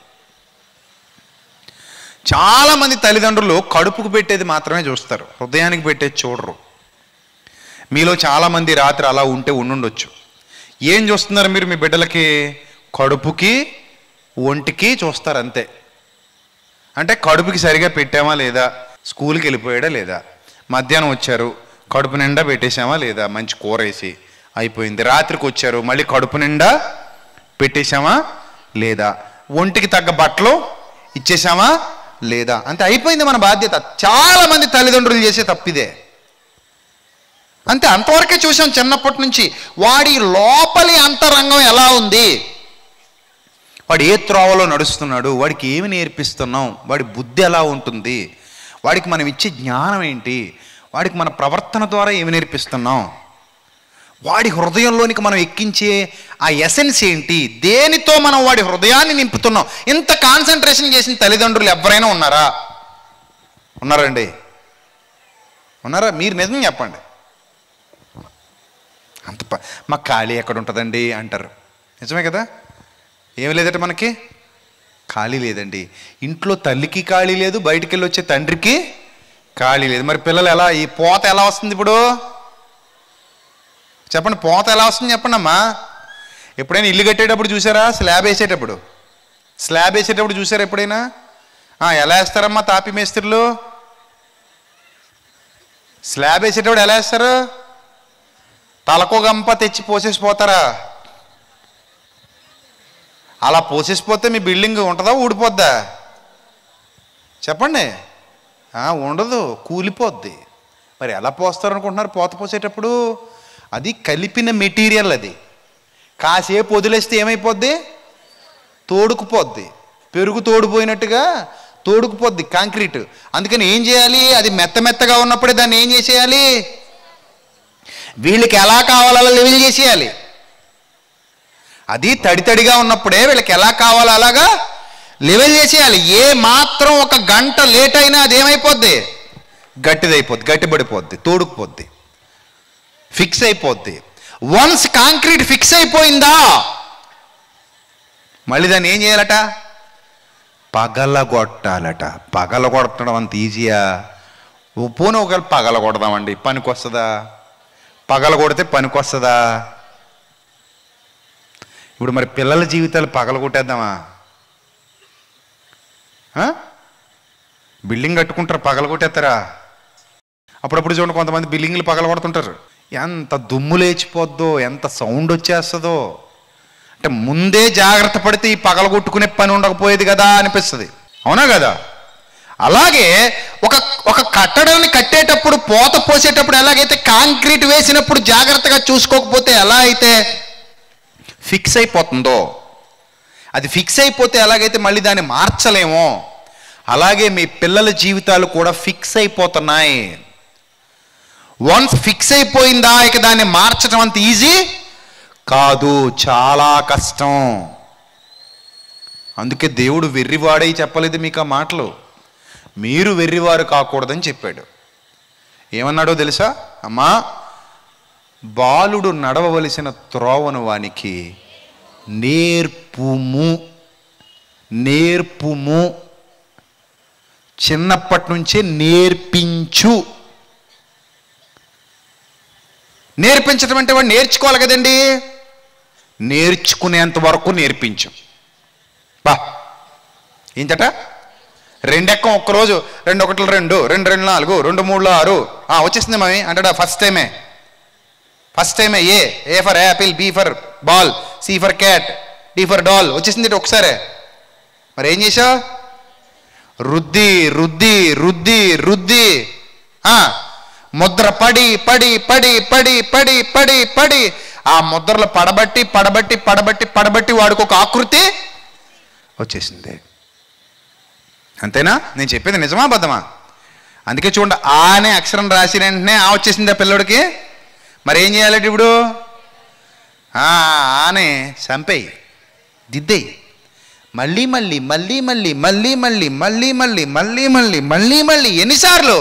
చాలామంది తల్లిదండ్రులు కడుపుకు పెట్టేది మాత్రమే చూస్తారు హృదయానికి పెట్టేది చూడరు మీలో చాలామంది రాత్రి అలా ఉంటే ఉండుండొచ్చు ఏం చూస్తున్నారు మీరు మీ బిడ్డలకి కడుపుకి ఒంటికి చూస్తారు అంతే అంటే కడుపుకి సరిగా పెట్టామా లేదా స్కూల్కి వెళ్ళిపోయాడా లేదా మధ్యాహ్నం వచ్చారు కడుపు నిండా పెట్టేశామా లేదా మంచి కూర వేసి అయిపోయింది రాత్రికి వచ్చారు మళ్ళీ కడుపు నిండా పెట్టేశామా లేదా ఒంటికి తగ్గ బట్టలు ఇచ్చేసామా లేదా అంతే అయిపోయింది మన బాధ్యత చాలా మంది తల్లిదండ్రులు చేసే తప్పిదే అంతే అంతవరకే చూసాం చిన్నప్పటి నుంచి వాడి లోపలి అంతరంగం ఎలా ఉంది వాడు ఏ త్రోవలో నడుస్తున్నాడు వాడికి ఏమి నేర్పిస్తున్నాం వాడి బుద్ధి ఎలా ఉంటుంది వాడికి మనం ఇచ్చే జ్ఞానం ఏంటి వాడికి మన ప్రవర్తన ద్వారా ఏమి నేర్పిస్తున్నాం వాడి హృదయంలోనికి మనం ఎక్కించే ఆ ఎసెన్స్ ఏంటి దేనితో మనం వాడి హృదయాన్ని నింపుతున్నాం ఇంత కాన్సన్ట్రేషన్ చేసిన తల్లిదండ్రులు ఎవరైనా ఉన్నారా ఉన్నారండి ఉన్నారా మీరు నిజం చెప్పండి అంత ప- మా ఖాళీ ఎక్కడ ఉంటుందండి అంటారు నిజమే కదా ఏమి లేదట మనకి ఖాళీ లేదండి ఇంట్లో తల్లికి ఖాళీ లేదు బయటికి వెళ్ళి వచ్చే తండ్రికి ఖాళీ లేదు మరి పిల్లలు ఎలా ఈ పోత ఎలా వస్తుంది ఇప్పుడు చెప్పండి పోత ఎలా వస్తుంది చెప్పండి అమ్మా ఎప్పుడైనా ఇల్లు కట్టేటప్పుడు చూసారా స్లాబ్ వేసేటప్పుడు స్లాబ్ వేసేటప్పుడు చూసారా ఎప్పుడైనా ఆ, ఎలా వేస్తారమ్మా తాపి మేస్త్రులు స్లాబ్ వేసేటప్పుడు ఎలా వేస్తారు తలకో గంప తెచ్చి పోసేసి పోతారా అలా పోసేసిపోతే మీ బిల్డింగ్ ఉంటుందా ఊడిపోద్దా చెప్పండి ఆ, ఉండదు కూలిపోద్ది మరి ఎలా పోస్తారు అనుకుంటున్నారు పోత పోసేటప్పుడు అది కలిపిన మెటీరియల్ అది కాసేపు వదిలేస్తే ఏమైపోద్ది తోడుకుపోద్ది పెరుగు తోడిపోయినట్టుగా తోడుకుపోద్ది కాంక్రీట్ అందుకని ఏం చేయాలి అది మెత్త మెత్తగా ఉన్నప్పుడే దాన్ని ఏం చేసేయాలి వీళ్ళకి ఎలా కావాలో అలా లెవెల్ చేసేయాలి అది తడి తడిగా ఉన్నప్పుడే వీళ్ళకి ఎలా కావాలో అలాగా లెవెల్ చేసేయాలి ఏ మాత్రం ఒక గంట లేట్ అయినా అది ఏమైపోద్ది గట్టిదైపోద్ది గట్టిపడిపోద్ది తోడుకుపోద్ది ఫిక్స్ అయిపోద్ది వన్స్ కాంక్రీట్ ఫిక్స్ అయిపోయిందా మళ్ళీ దాన్ని ఏం చేయాలట పగలగొట్టాలట పగలగొట్టడం అంత ఈజీయా పోనీ ఒకవేళ పగలగొడదామండి పనికి వస్తుందా పగలగొడితే పనికి వస్తుందా ఇప్పుడు మరి పిల్లల జీవితాలు పగలగొట్టేద్దామా ఆ? బిల్డింగ్ కట్టుకుంటారు పగలగొట్టేస్తారా అప్పుడప్పుడు చూడండి కొంతమంది బిల్డింగ్లు పగలగొడుతుంటారు ఎంత దుమ్ము లేచిపోద్దో ఎంత సౌండ్ వచ్చేస్తుందో అంటే ముందే జాగ్రత్త పడితే ఈ పగలగొట్టుకునే పని ఉండకపోయేది కదా అనిపిస్తుంది అవునా కదా అలాగే ఒక ఒక కట్టడాన్ని కట్టేటప్పుడు పోత పోసేటప్పుడు ఎలాగైతే కాంక్రీట్ వేసినప్పుడు జాగ్రత్తగా చూసుకోకపోతే ఎలా అయితే ఫిక్స్ అయిపోతుందో అది ఫిక్స్ అయిపోతే ఎలాగైతే మళ్ళీ దాన్ని మార్చలేమో అలాగే మీ పిల్లల జీవితాలు కూడా ఫిక్స్ అయిపోతున్నాయి వన్స్ ఫిక్స్ అయిపోయిందా ఇక దాన్ని మార్చడం అంత ఈజీ కాదు చాలా కష్టం అందుకే దేవుడు వెర్రివాడై చెప్పలేదు మీకు ఆ మాటలు మీరు వెర్రివారు కాకూడదని చెప్పాడు ఏమన్నాడో తెలుసా అమ్మా బాలుడు నడవవలసిన త్రోవను వానికి నేర్పుము నేర్పుము చిన్నప్పటి నుంచే నేర్పించు నేర్పించడం అంటే వాడు నేర్చుకోవాలి కదండి నేర్చుకునేంత వరకు నేర్పించు బా ఏంటట రెండెక్కం ఒక్కరోజు రెండు ఒకటి రెండు రెండు రెండు నాలుగు రెండు మూడులో ఆరు ఆ, వచ్చేసింది మమ్మీ అంటాడా ఫస్ట్ టైమే ఫస్ట్ టైమే A A for apple B for ball C for cat D for doll వచ్చేసింది ఇటు ఒకసారే మరి ఏం చేసావు రుద్ది రుద్ది రుద్ది రుద్ది ఆ, ముద్ర పడి పడి పడి పడి పడి పడి పడి ఆ ముద్రలు పడబట్టి పడబట్టి పడబట్టి పడబట్టి వాడికి ఒక ఆకృతి వచ్చేసింది అంతేనా నేను చెప్పేది నిజమా అబద్ధమా అందుకే చూడండి ఆ అనే అక్షరం రాసిన వెంటనే ఆ వచ్చేసింది ఆ పిల్లోడికి మరి ఏం చేయాలంటే ఇప్పుడు ఆ ఆనే చంపేయి దిద్దేయి మళ్ళీ మళ్ళీ మళ్ళీ మళ్ళీ మళ్ళీ మళ్ళీ మళ్ళీ మళ్ళీ మళ్ళీ మళ్ళీ మళ్ళీ మళ్ళీ ఎన్నిసార్లు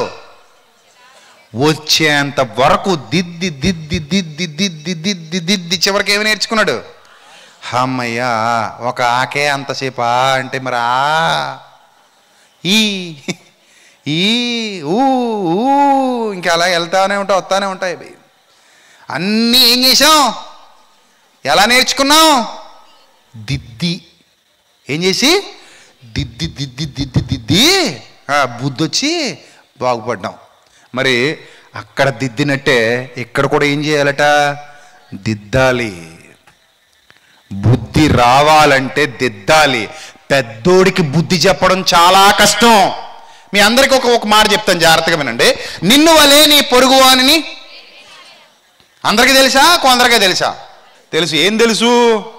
వచ్చేంత వరకు దిద్ది దిద్ది దిద్ది దిద్ది దిద్ది దిద్ది చివరికి ఏమి నేర్చుకున్నాడు అమ్మయ్యా ఒక ఆకే అంతసేపు ఆ అంటే మరి ఆ ఈ ఈ ఊ ఊ ఇంకా అలా వెళ్తానే ఉంటాయి వస్తానే ఉంటాయి అవి. అన్నీ ఏం చేసాం ఎలా నేర్చుకున్నాం దిద్ది ఏం చేసి దిద్ది దిద్ది దిద్ది దిద్ది ఆ, బుద్ధి వచ్చి బాగుపడ్డాం మరి అక్కడ దిద్దినట్టే ఇక్కడ కూడా ఏం చేయాలట దిద్దాలి బుద్ధి రావాలంటే దిద్దాలి పెద్దోడికి బుద్ధి చెప్పడం చాలా కష్టం మీ అందరికీ ఒక ఒక మాట చెప్తాను జాగ్రత్తగా వినండి నిన్ను వలే నీ పొరుగువానిని అందరికీ తెలుసా కొందరికీ తెలుసా తెలుసు ఏం తెలుసు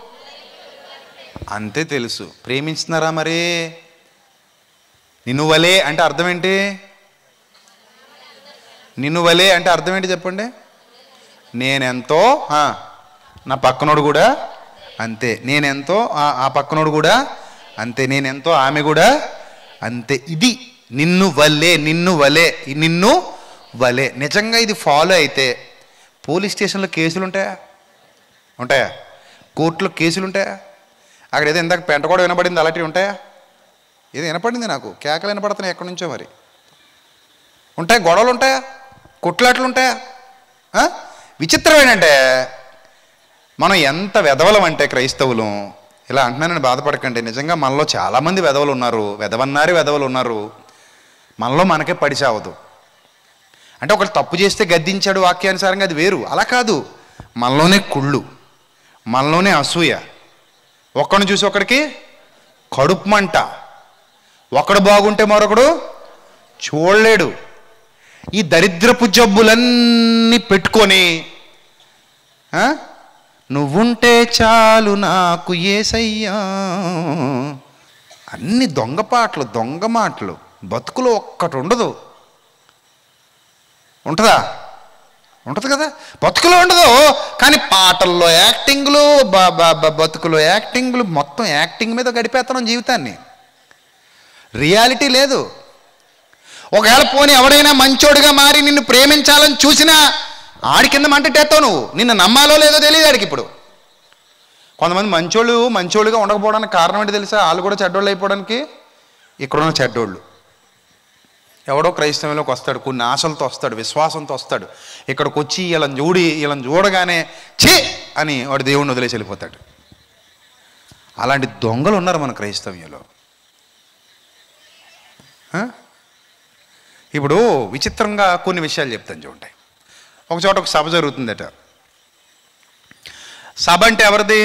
అంతే తెలుసు ప్రేమించుతున్నారా మరి నిన్ను వలే అంటే అర్థం ఏంటి నిన్ను వలే అంటే అర్థం ఏంటి చెప్పండి నేనెంతో ఆ, నా పక్కనోడు కూడా అంతే నేనెంతో ఆ- ఆ పక్కనోడు కూడా అంతే నేనెంతో ఆమె కూడా అంతే ఇది నిన్ను వలే నిన్ను వలే ఈ నిన్ను వలే నిజంగా ఇది ఫాలో అయితే పోలీస్ స్టేషన్లో కేసులు ఉంటాయా ఉంటాయా కోర్టులో కేసులు ఉంటాయా అక్కడ ఏదో ఇందాక పెంట కూడా వినపడింది అలాంటివి ఉంటాయా ఏదో వినపడింది నాకు కేకలు వినపడుతున్నాయి ఎక్కడి నుంచో మరి ఉంటాయి గొడవలు ఉంటాయా కొట్లాట్లు ఉంటాయా ఆ? విచిత్రం ఏంటంటే మనం ఎంత వెధవలం అంటే క్రైస్తవులం ఇలా అంటున్నానని బాధపడకండి నిజంగా మనలో చాలామంది వెధవలు ఉన్నారు వెధవన్నారు వెధవలు ఉన్నారు మనలో మనకే పడిచావదు అంటే ఒకళ్ళు తప్పు చేస్తే గద్దించాడు వాక్యానుసారంగా అది వేరు అలా కాదు మనలోనే కుళ్ళు మనలోనే అసూయ ఒక్కడిని చూసి ఒకడికి కడుపు మంట ఒకడు బాగుంటే మరొకడు చూడలేడు ఈ దరిద్రపు జబ్బులన్నీ పెట్టుకొని ఆ? నువ్వుంటే చాలు నాకు ఏసయ్యా అన్ని దొంగ పాటలు దొంగ మాటలు బతుకులో ఒక్కటి ఉండదు ఉంటుందా ఉంటుంది కదా బతుకులో ఉండదు కానీ పాటల్లో యాక్టింగ్లు బ- బ- బ- బతుకులో యాక్టింగ్లు మొత్తం యాక్టింగ్ మీద గడిపేస్తున్నాం జీవితాన్ని రియాలిటీ లేదు ఒకవేళ పోనీ ఎవడైనా మంచోడుగా మారి నిన్ను ప్రేమించాలని చూసినా ఆడి కింద మంటటేస్తావు నువ్వు నిన్ను నమ్మాలో లేదో తెలియదు ఆడికి ఇప్పుడు కొంతమంది మంచోళ్ళు మంచోళ్ళుగా ఉండకపోవడానికి కారణం ఏంటి తెలుసా వాళ్ళు కూడా చెడ్డోళ్ళు అయిపోవడానికి ఇక్కడున్న చెడ్డోళ్ళు ఎవడో క్రైస్తవంలోకి వస్తాడు కొన్ని ఆశలతో వస్తాడు విశ్వాసంతో వస్తాడు ఇక్కడికి వచ్చి వీళ్ళని చూడి వీళ్ళని చూడగానే ఛీ అని వాడు దేవుణ్ణి వదిలేసి వెళ్ళిపోతాడు అలాంటి దొంగలు ఉన్నారు మన క్రైస్తవ్యంలో ఆ? ఇప్పుడు విచిత్రంగా కొన్ని విషయాలు చెప్తాను చూడండి ఒక చోట ఒక సభ జరుగుతుందట సభ అంటే ఎవరిది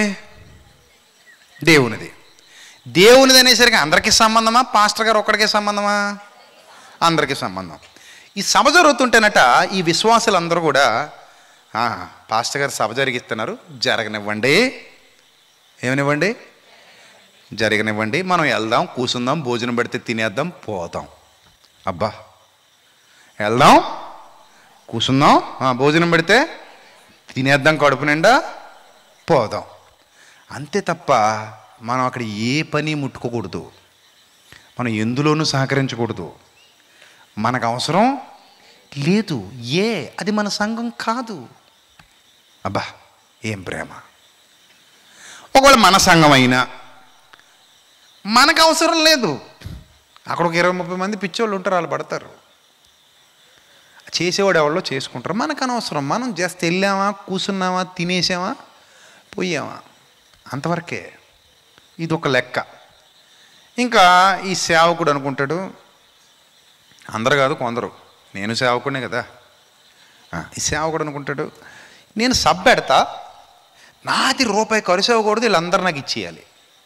దేవునిది దేవునిది అనేసరికి అందరికీ సంబంధమా పాస్టర్ గారు ఒక్కడికే సంబంధమా అందరికీ సంబంధం ఈ సభ జరుగుతుంటేనట ఈ విశ్వాసులందరూ కూడా "ఆ, పాస్టర్ గారు సభ జరిగిస్తున్నారు జరగనివ్వండి ఏమనివ్వండి జరగనివ్వండి మనం వెళ్దాం కూసుందాం భోజనం పెడితే తినేద్దాం పోదాం అబ్బా వెళ్దాం కూసుందాం ఆ, భోజనం పెడితే తినేద్దాం కడుపు నిండా పోదాం అంతే తప్ప మనం అక్కడ ఏ పని ముట్టుకోకూడదు మనం ఎందులోనూ సహకరించకూడదు మనకు అవసరం లేదు ఏ అది మన సంఘం కాదు అబ్బా ఏం ప్రేమ ఒకవేళ మన సంఘం అయినా మనకు అవసరం లేదు అక్కడ ఒక ఇరవై ముప్పై మంది పిచ్చోళ్ళు ఉంటారు వాళ్ళు పడతారు చేసేవాడు ఎవరో చేసుకుంటారు మనకు అనవసరం మనం జస్ట్ వెళ్ళామా కూర్చున్నామా తినేసామా పోయామా అంతవరకే ఇది ఒక లెక్క ఇంకా ఈ సేవకుడు అనుకుంటాడు అందరు కాదు కొందరు నేను సేవకుడినే కదా ఆ, ఈ సేవకుడు అనుకుంటాడు నేను సబ్ పెడతా నాది రూపాయి ఖర్చు అవ్వకూడదు వీళ్ళందరూ నాకు ఇచ్చేయాలి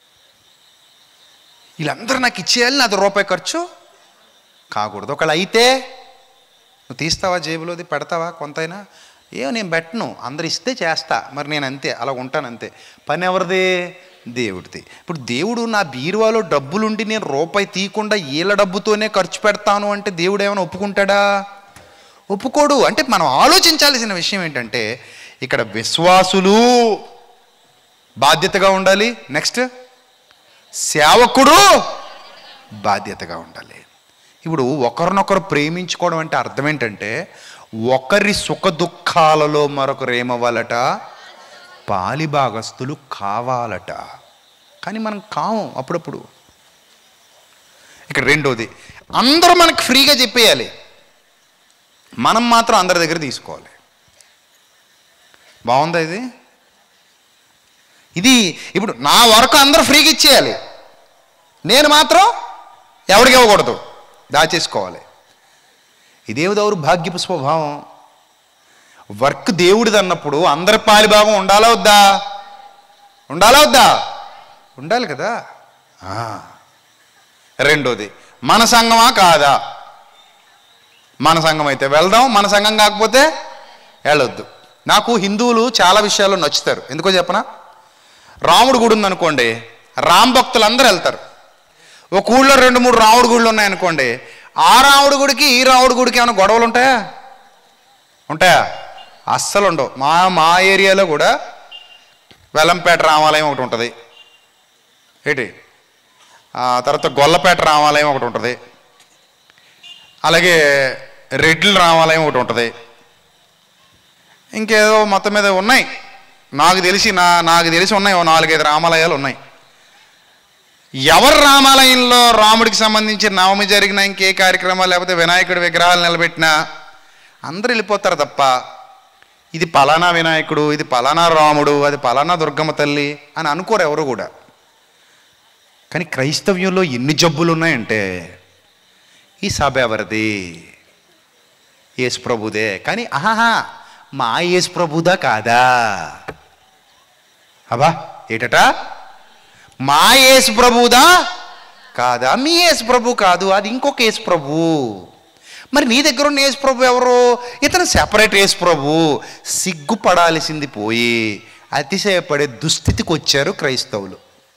వీళ్ళందరూ నాకు ఇచ్చేయాలి నాది రూపాయి ఖర్చు కాకూడదు ఒకవేళ అయితే నువ్వు తీస్తావా జేబులోది పెడతావా కొంతైనా ఏమో నేను పెట్టను అందరు ఇస్తే చేస్తా మరి నేను అంతే అలా ఉంటాను అంతే పని ఎవరిది దేవుడిది ఇప్పుడు దేవుడు నా బీరువాలో డబ్బులుండి నేను రూపాయి తీయకుండా వీళ్ళ డబ్బుతోనే ఖర్చు పెడతాను అంటే దేవుడు ఏమైనా ఒప్పుకుంటాడా ఒప్పుకోడు అంటే మనం ఆలోచించాల్సిన విషయం ఏంటంటే ఇక్కడ విశ్వాసులు బాధ్యతగా ఉండాలి నెక్స్ట్ సేవకుడు బాధ్యతగా ఉండాలి ఇప్పుడు ఒకరినొకరు ప్రేమించుకోవడం అంటే అర్థం ఏంటంటే ఒకరి సుఖ దుఃఖాలలో మరొకరు ఏమవ్వాలట పాలిభాగస్తులు కావాలట కానీ మనం కాము అప్పుడప్పుడు ఇక్కడ రెండోది అందరూ మనకు ఫ్రీగా చెప్పేయాలి మనం మాత్రం అందరి దగ్గర తీసుకోవాలి బాగుందా ఇది ఇది ఇప్పుడు నా వరకు అందరూ ఫ్రీగా ఇచ్చేయాలి నేను మాత్రం ఎవరికి ఇవ్వకూడదు దాచేసుకోవాలి ఇదేమి దౌర్భాగ్యపు స్వభావం వర్క్ దేవుడిది అన్నప్పుడు అందరి పాలిభాగం ఉండాలా వద్దా ఉండాలా వద్దా ఉండాలి కదా ఆ. రెండోది మన సంఘమా కాదా మన సంఘం అయితే వెళ్దాం మన సంఘం కాకపోతే వెళ్ళొద్దు నాకు హిందువులు చాలా విషయాల్లో నచ్చుతారు ఎందుకో చెప్పనా రాముడు గుడి ఉందనుకోండి రామ్ భక్తులు అందరూ వెళ్తారు ఒక ఊళ్ళో రెండు మూడు రాముడు గుళ్ళు ఉన్నాయనుకోండి ఆ రాముడి గుడికి ఈ రాముడి గుడికి ఏమైనా గొడవలు ఉంటాయా ఉంటాయా అస్సలు ఉండవు మా మా ఏరియాలో కూడా వెల్లంపేట రామాలయం ఒకటి ఉంటుంది ఏంటి ఆ తర్వాత గొల్లపేట రామాలయం ఒకటి ఉంటుంది అలాగే రెడ్ల రామాలయం ఒకటి ఉంటుంది ఇంకేదో మొత్తం మీద ఉన్నాయి నాకు తెలిసి నా నాకు తెలిసి ఉన్నాయి ఓ నాలుగైదు రామాలయాలు ఉన్నాయి ఎవరు రామాలయంలో రాముడికి సంబంధించి నవమి జరిగిన ఇంకే కార్యక్రమాలు లేకపోతే వినాయకుడి విగ్రహాలు నిలబెట్టినా అందరూ వెళ్ళిపోతారు తప్ప ఇది పలానా వినాయకుడు ఇది పలానా రాముడు అది పలానా దుర్గమ్మ తల్లి అని అనుకోరు ఎవరు కూడా కానీ క్రైస్తవ్యంలో ఎన్ని జబ్బులు ఉన్నాయంటే ఈ సభ ఎవరిది యేసు ప్రభుదే కానీ ఆహా మా యేసు ప్రభుదా కాదా అబ్బా ఏటట మా యేసు ప్రభుదా కాదా మీ యేసు ప్రభు కాదు అది ఇంకొక యేసు ప్రభు మరి నీ దగ్గర ఉన్న యేసు ప్రభు ఎవరు ఇతను సెపరేట్ యేసు ప్రభు సిగ్గుపడాల్సింది పోయి అతిశయపడే దుస్థితికి వచ్చారు క్రైస్తవులు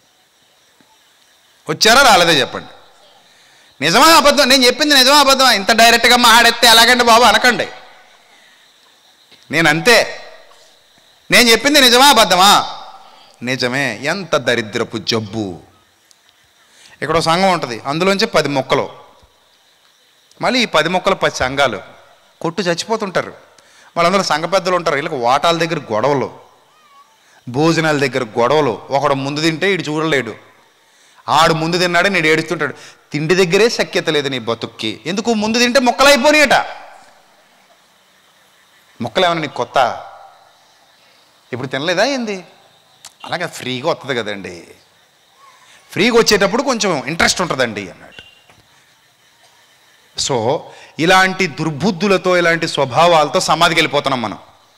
వచ్చారా రాలేదో చెప్పండి నిజమా అబద్ధం నేను చెప్పింది నిజమా అబద్ధమా ఇంత డైరెక్ట్గా మాట్లాడితే ఎలాగండి బాబు అనకండి నేను అంతే నేను చెప్పింది నిజమా అబద్ధమా నిజమే ఎంత దరిద్రపు జబ్బు ఇక్కడ ఒక సంఘం ఉంటుంది అందులోంచి పది మొక్కలు మళ్ళీ ఈ పది మొక్కలు పది సంఘాలు కొట్టు చచ్చిపోతుంటారు వాళ్ళందరూ సంఘ పెద్దలు ఉంటారు వీళ్ళకి వాటాల దగ్గర గొడవలు భోజనాల దగ్గర గొడవలు ఒకడు ముందు తింటే ఇటు చూడలేడు ఆడు ముందు తిన్నాడే నేను ఏడుస్తుంటాడు తిండి దగ్గరే సఖ్యత లేదు నీ బతుక్కి ఎందుకు ముందు తింటే మొక్కలు అయిపోయినాయట మొక్కలు ఏమైనా నీకు కొత్త ఇప్పుడు తినలేదా ఏంది అలాగే ఫ్రీగా వస్తుంది కదండి ఫ్రీగా వచ్చేటప్పుడు కొంచెం ఇంట్రెస్ట్ ఉంటుందండి అన్నట్టు సో ఇలాంటి దుర్బుద్ధులతో ఇలాంటి స్వభావాలతో సమాధికి వెళ్ళిపోతున్నాం మనం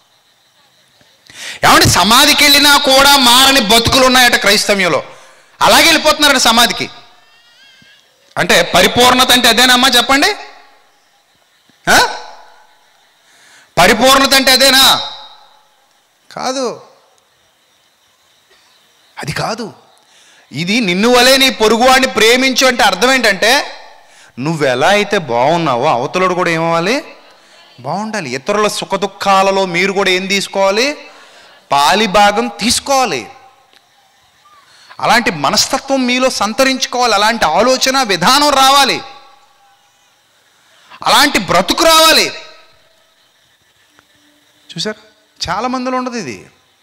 ఏమంటే సమాధికి వెళ్ళినా కూడా మారని బతుకులు ఉన్నాయట క్రైస్తవ్యంలో అలాగే వెళ్ళిపోతున్నారట సమాధికి అంటే పరిపూర్ణత అంటే అదేనమ్మా చెప్పండి ఆ? పరిపూర్ణత అంటే అదేనా కాదు అది కాదు ఇది నిన్ను వలే నీ పొరుగువాడిని ప్రేమించు అంటే అర్థం ఏంటంటే నువ్వు ఎలా అయితే బాగున్నావో అవతలుడు కూడా ఏమవ్వాలి బాగుండాలి ఇతరుల సుఖదుఖాలలో మీరు కూడా ఏం తీసుకోవాలి పాలిభాగం తీసుకోవాలి అలాంటి మనస్తత్వం మీలో సంతరించుకోవాలి అలాంటి ఆలోచన విధానం రావాలి అలాంటి బ్రతుకు రావాలి చూసారు చాలా మందిలో ఉండదు ఇది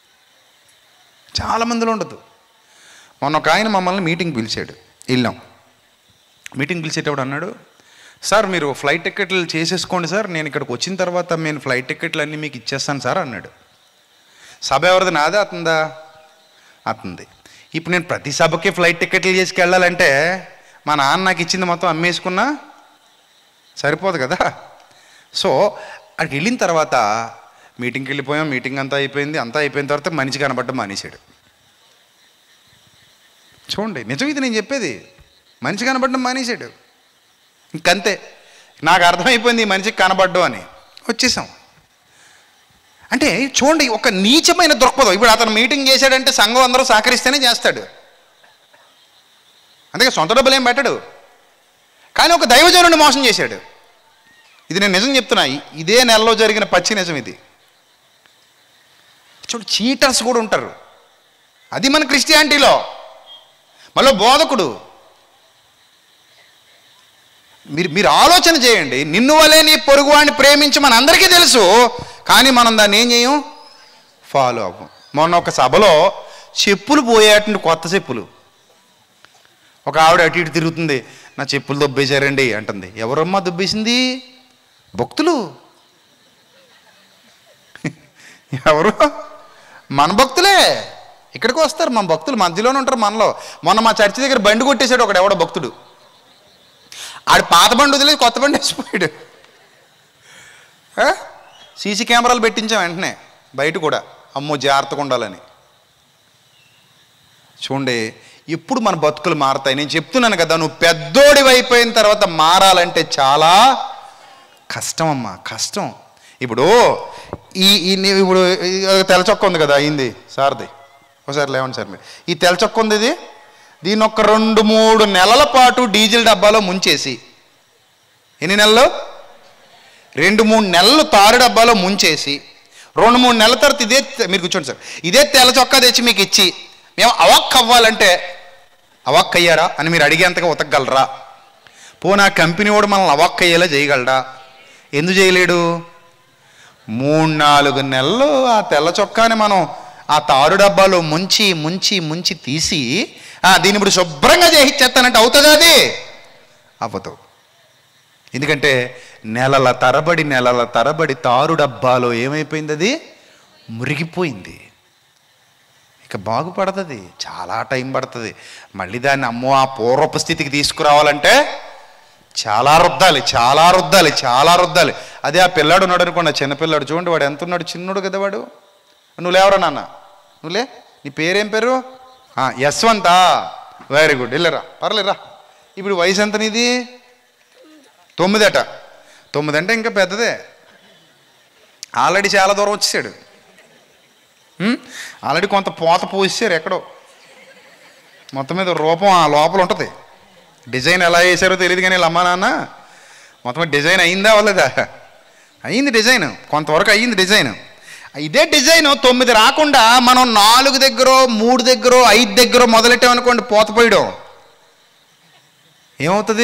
చాలా మందిలో ఉండదు మొన్న ఒక ఆయన మమ్మల్ని మీటింగ్ పిలిచాడు వెళ్ళాం మీటింగ్ పిలిచేటప్పుడు అన్నాడు సార్ మీరు ఫ్లైట్ టికెట్లు చేసేసుకోండి సార్ నేను ఇక్కడికి వచ్చిన తర్వాత నేను ఫ్లైట్ టికెట్లు అన్నీ మీకు ఇచ్చేస్తాను సార్ అన్నాడు సభ ఎవరిది నాదే అతందా అతంది ఇప్పుడు నేను ప్రతి సభకి ఫ్లైట్ టికెట్లు చేసుకెళ్ళాలంటే మా నాన్న నాకు ఇచ్చింది మొత్తం అమ్మేసుకున్నా సరిపోదు కదా సో అక్కడికి వెళ్ళిన తర్వాత మీటింగ్కి వెళ్ళిపోయాం మీటింగ్ అంతా అయిపోయింది అంతా అయిపోయిన తర్వాత మనిషి కనబడడం మానేశాడు చూడండి నిజం ఇది నేను చెప్పేది మనిషి కనబడడం మానేశాడు ఇంకంతే నాకు అర్థమైపోయింది ఈ మనిషికి కనబడ్డం అని వచ్చేసాం అంటే చూడండి ఒక నీచమైన దృక్పథం ఇప్పుడు అతను మీటింగ్ చేశాడంటే సంఘం అందరూ సహకరిస్తేనే చేస్తాడు అందుకే సొంత డబ్బులు ఏం పెట్టడు కానీ ఒక దైవజనుడిని మోసం చేశాడు ఇది నేను నిజం చెప్తున్నా ఇ- ఇదే నెలలో జరిగిన పచ్చి నిజం ఇది చూడు చీటర్స్ కూడా ఉంటారు అది మన క్రిస్టియానిటీలో మళ్ళీ బోధకుడు మీరు మీరు ఆలోచన చేయండి నిన్ను వలే నీ పొరుగువాడిని ప్రేమించి మన అందరికీ తెలుసు కానీ మనం దాన్ని ఏం చేయం ఫాలో అవ్వం మొన్న ఒక సభలో చెప్పులు పోయేటండి కొత్త చెప్పులు ఒక ఆవిడ అటు ఇటు తిరుగుతుంది నా చెప్పులు దొబ్బేశారండి అంటుంది ఎవరమ్మా దొబ్బేసింది భక్తులు ఎవరు మన భక్తులే ఇక్కడికి వస్తారు మన భక్తులు మధ్యలోనే ఉంటారు మనలో మొన్న మా చర్చి దగ్గర బండి కొట్టేశాడు ఒకడు ఎవడో భక్తుడు ఆడు పాత బండి వదిలేసి కొత్త బండి వేసిపోయాడు సీసీ కెమెరాలు పెట్టించాం వెంటనే బయట కూడా అమ్మో జాగ్రత్తగా ఉండాలని చూడండి ఎప్పుడు మన బతుకులు మారతాయి నేను చెప్తున్నాను కదా నువ్వు పెద్దోడి అయిపోయిన తర్వాత మారాలంటే చాలా కష్టం అమ్మా కష్టం ఇప్పుడు ఈ ఈ నీ- ఇప్పుడు ఈ తెల్ల చొక్క ఉంది కదా అయింది సార్ది ఒకసారి లేవండి సార్ మీరు ఈ తెల్ల చొక్క ఉంది ఇది దీని ఒక రెండు మూడు నెలల పాటు డీజిల్ డబ్బాలో ముంచేసి ఎన్ని నెలలు రెండు మూడు నెలలు తారు డబ్బాలో ముంచేసి రెండు మూడు నెలల తర్వాత ఇదే మీరు కూర్చోండి సార్ ఇదే తెల్ల చొక్కా తెచ్చి మీకు ఇచ్చి మేము అవాక్ అవ్వాలంటే అవాక్ అయ్యారా అని మీరు అడిగేంతగా ఉతకగలరా పోనా కంపెనీ వాడు మనల్ని అవాక్ అయ్యేలా చేయగలడా ఎందుకు చేయలేడు మూడు నాలుగు నెలలు ఆ తెల్ల చొక్కాని మనం ఆ తారు డబ్బాలో ముంచి ముంచి ముంచి తీసి ఆ, దీన్ని ఇప్పుడు శుభ్రంగా చేయించేస్తానంటే అవుతుందా అది అవ్వదు ఎందుకంటే నెలల తరబడి నెలల తరబడి తారు డబ్బాలో ఏమైపోయింది అది మురిగిపోయింది ఇక బాగుపడుతుంది చాలా టైం పడుతుంది మళ్ళీ దాన్ని అమ్మో ఆ పూర్వపు స్థితికి తీసుకురావాలంటే చాలా రుద్దాలి చాలా రుద్దాలి చాలా రుద్దాలి అదే ఆ పిల్లాడు ఉన్నాడు అనుకోండి ఆ చిన్నపిల్లాడు చూడండి వాడు ఎంత ఉన్నాడు చిన్నోడు కదా వాడు నువ్వు లేవరా నాన్న నువ్వులే నీ పేరేం పేరు ఆ, యశ్వంతా వెరీ గుడ్ వెళ్ళరా పర్లేరా ఇప్పుడు వయసు ఎంత నీది తొమ్మిదట తొమ్మిది అంటే ఇంకా పెద్దదే ఆల్రెడీ చాలా దూరం వచ్చేసాడు ఉం? ఆల్రెడీ కొంత పోత పోసారు ఎక్కడో మొత్తం మీద రూపం ఆ లోపల ఉంటుంది డిజైన్ ఎలా వేసారో తెలియదు కానీ వీళ్ళ అమ్మా నాన్న మొత్తం మీద డిజైన్ అయిందా అవ్వలేదా అయింది డిజైన్ కొంతవరకు అయ్యింది డిజైన్ ఇదే డిజైన్ తొమ్మిది రాకుండా మనం నాలుగు దగ్గర మూడు దగ్గర ఐదు దగ్గర మొదలెట్టామనుకోండి పోతపోయడం ఏమవుతుంది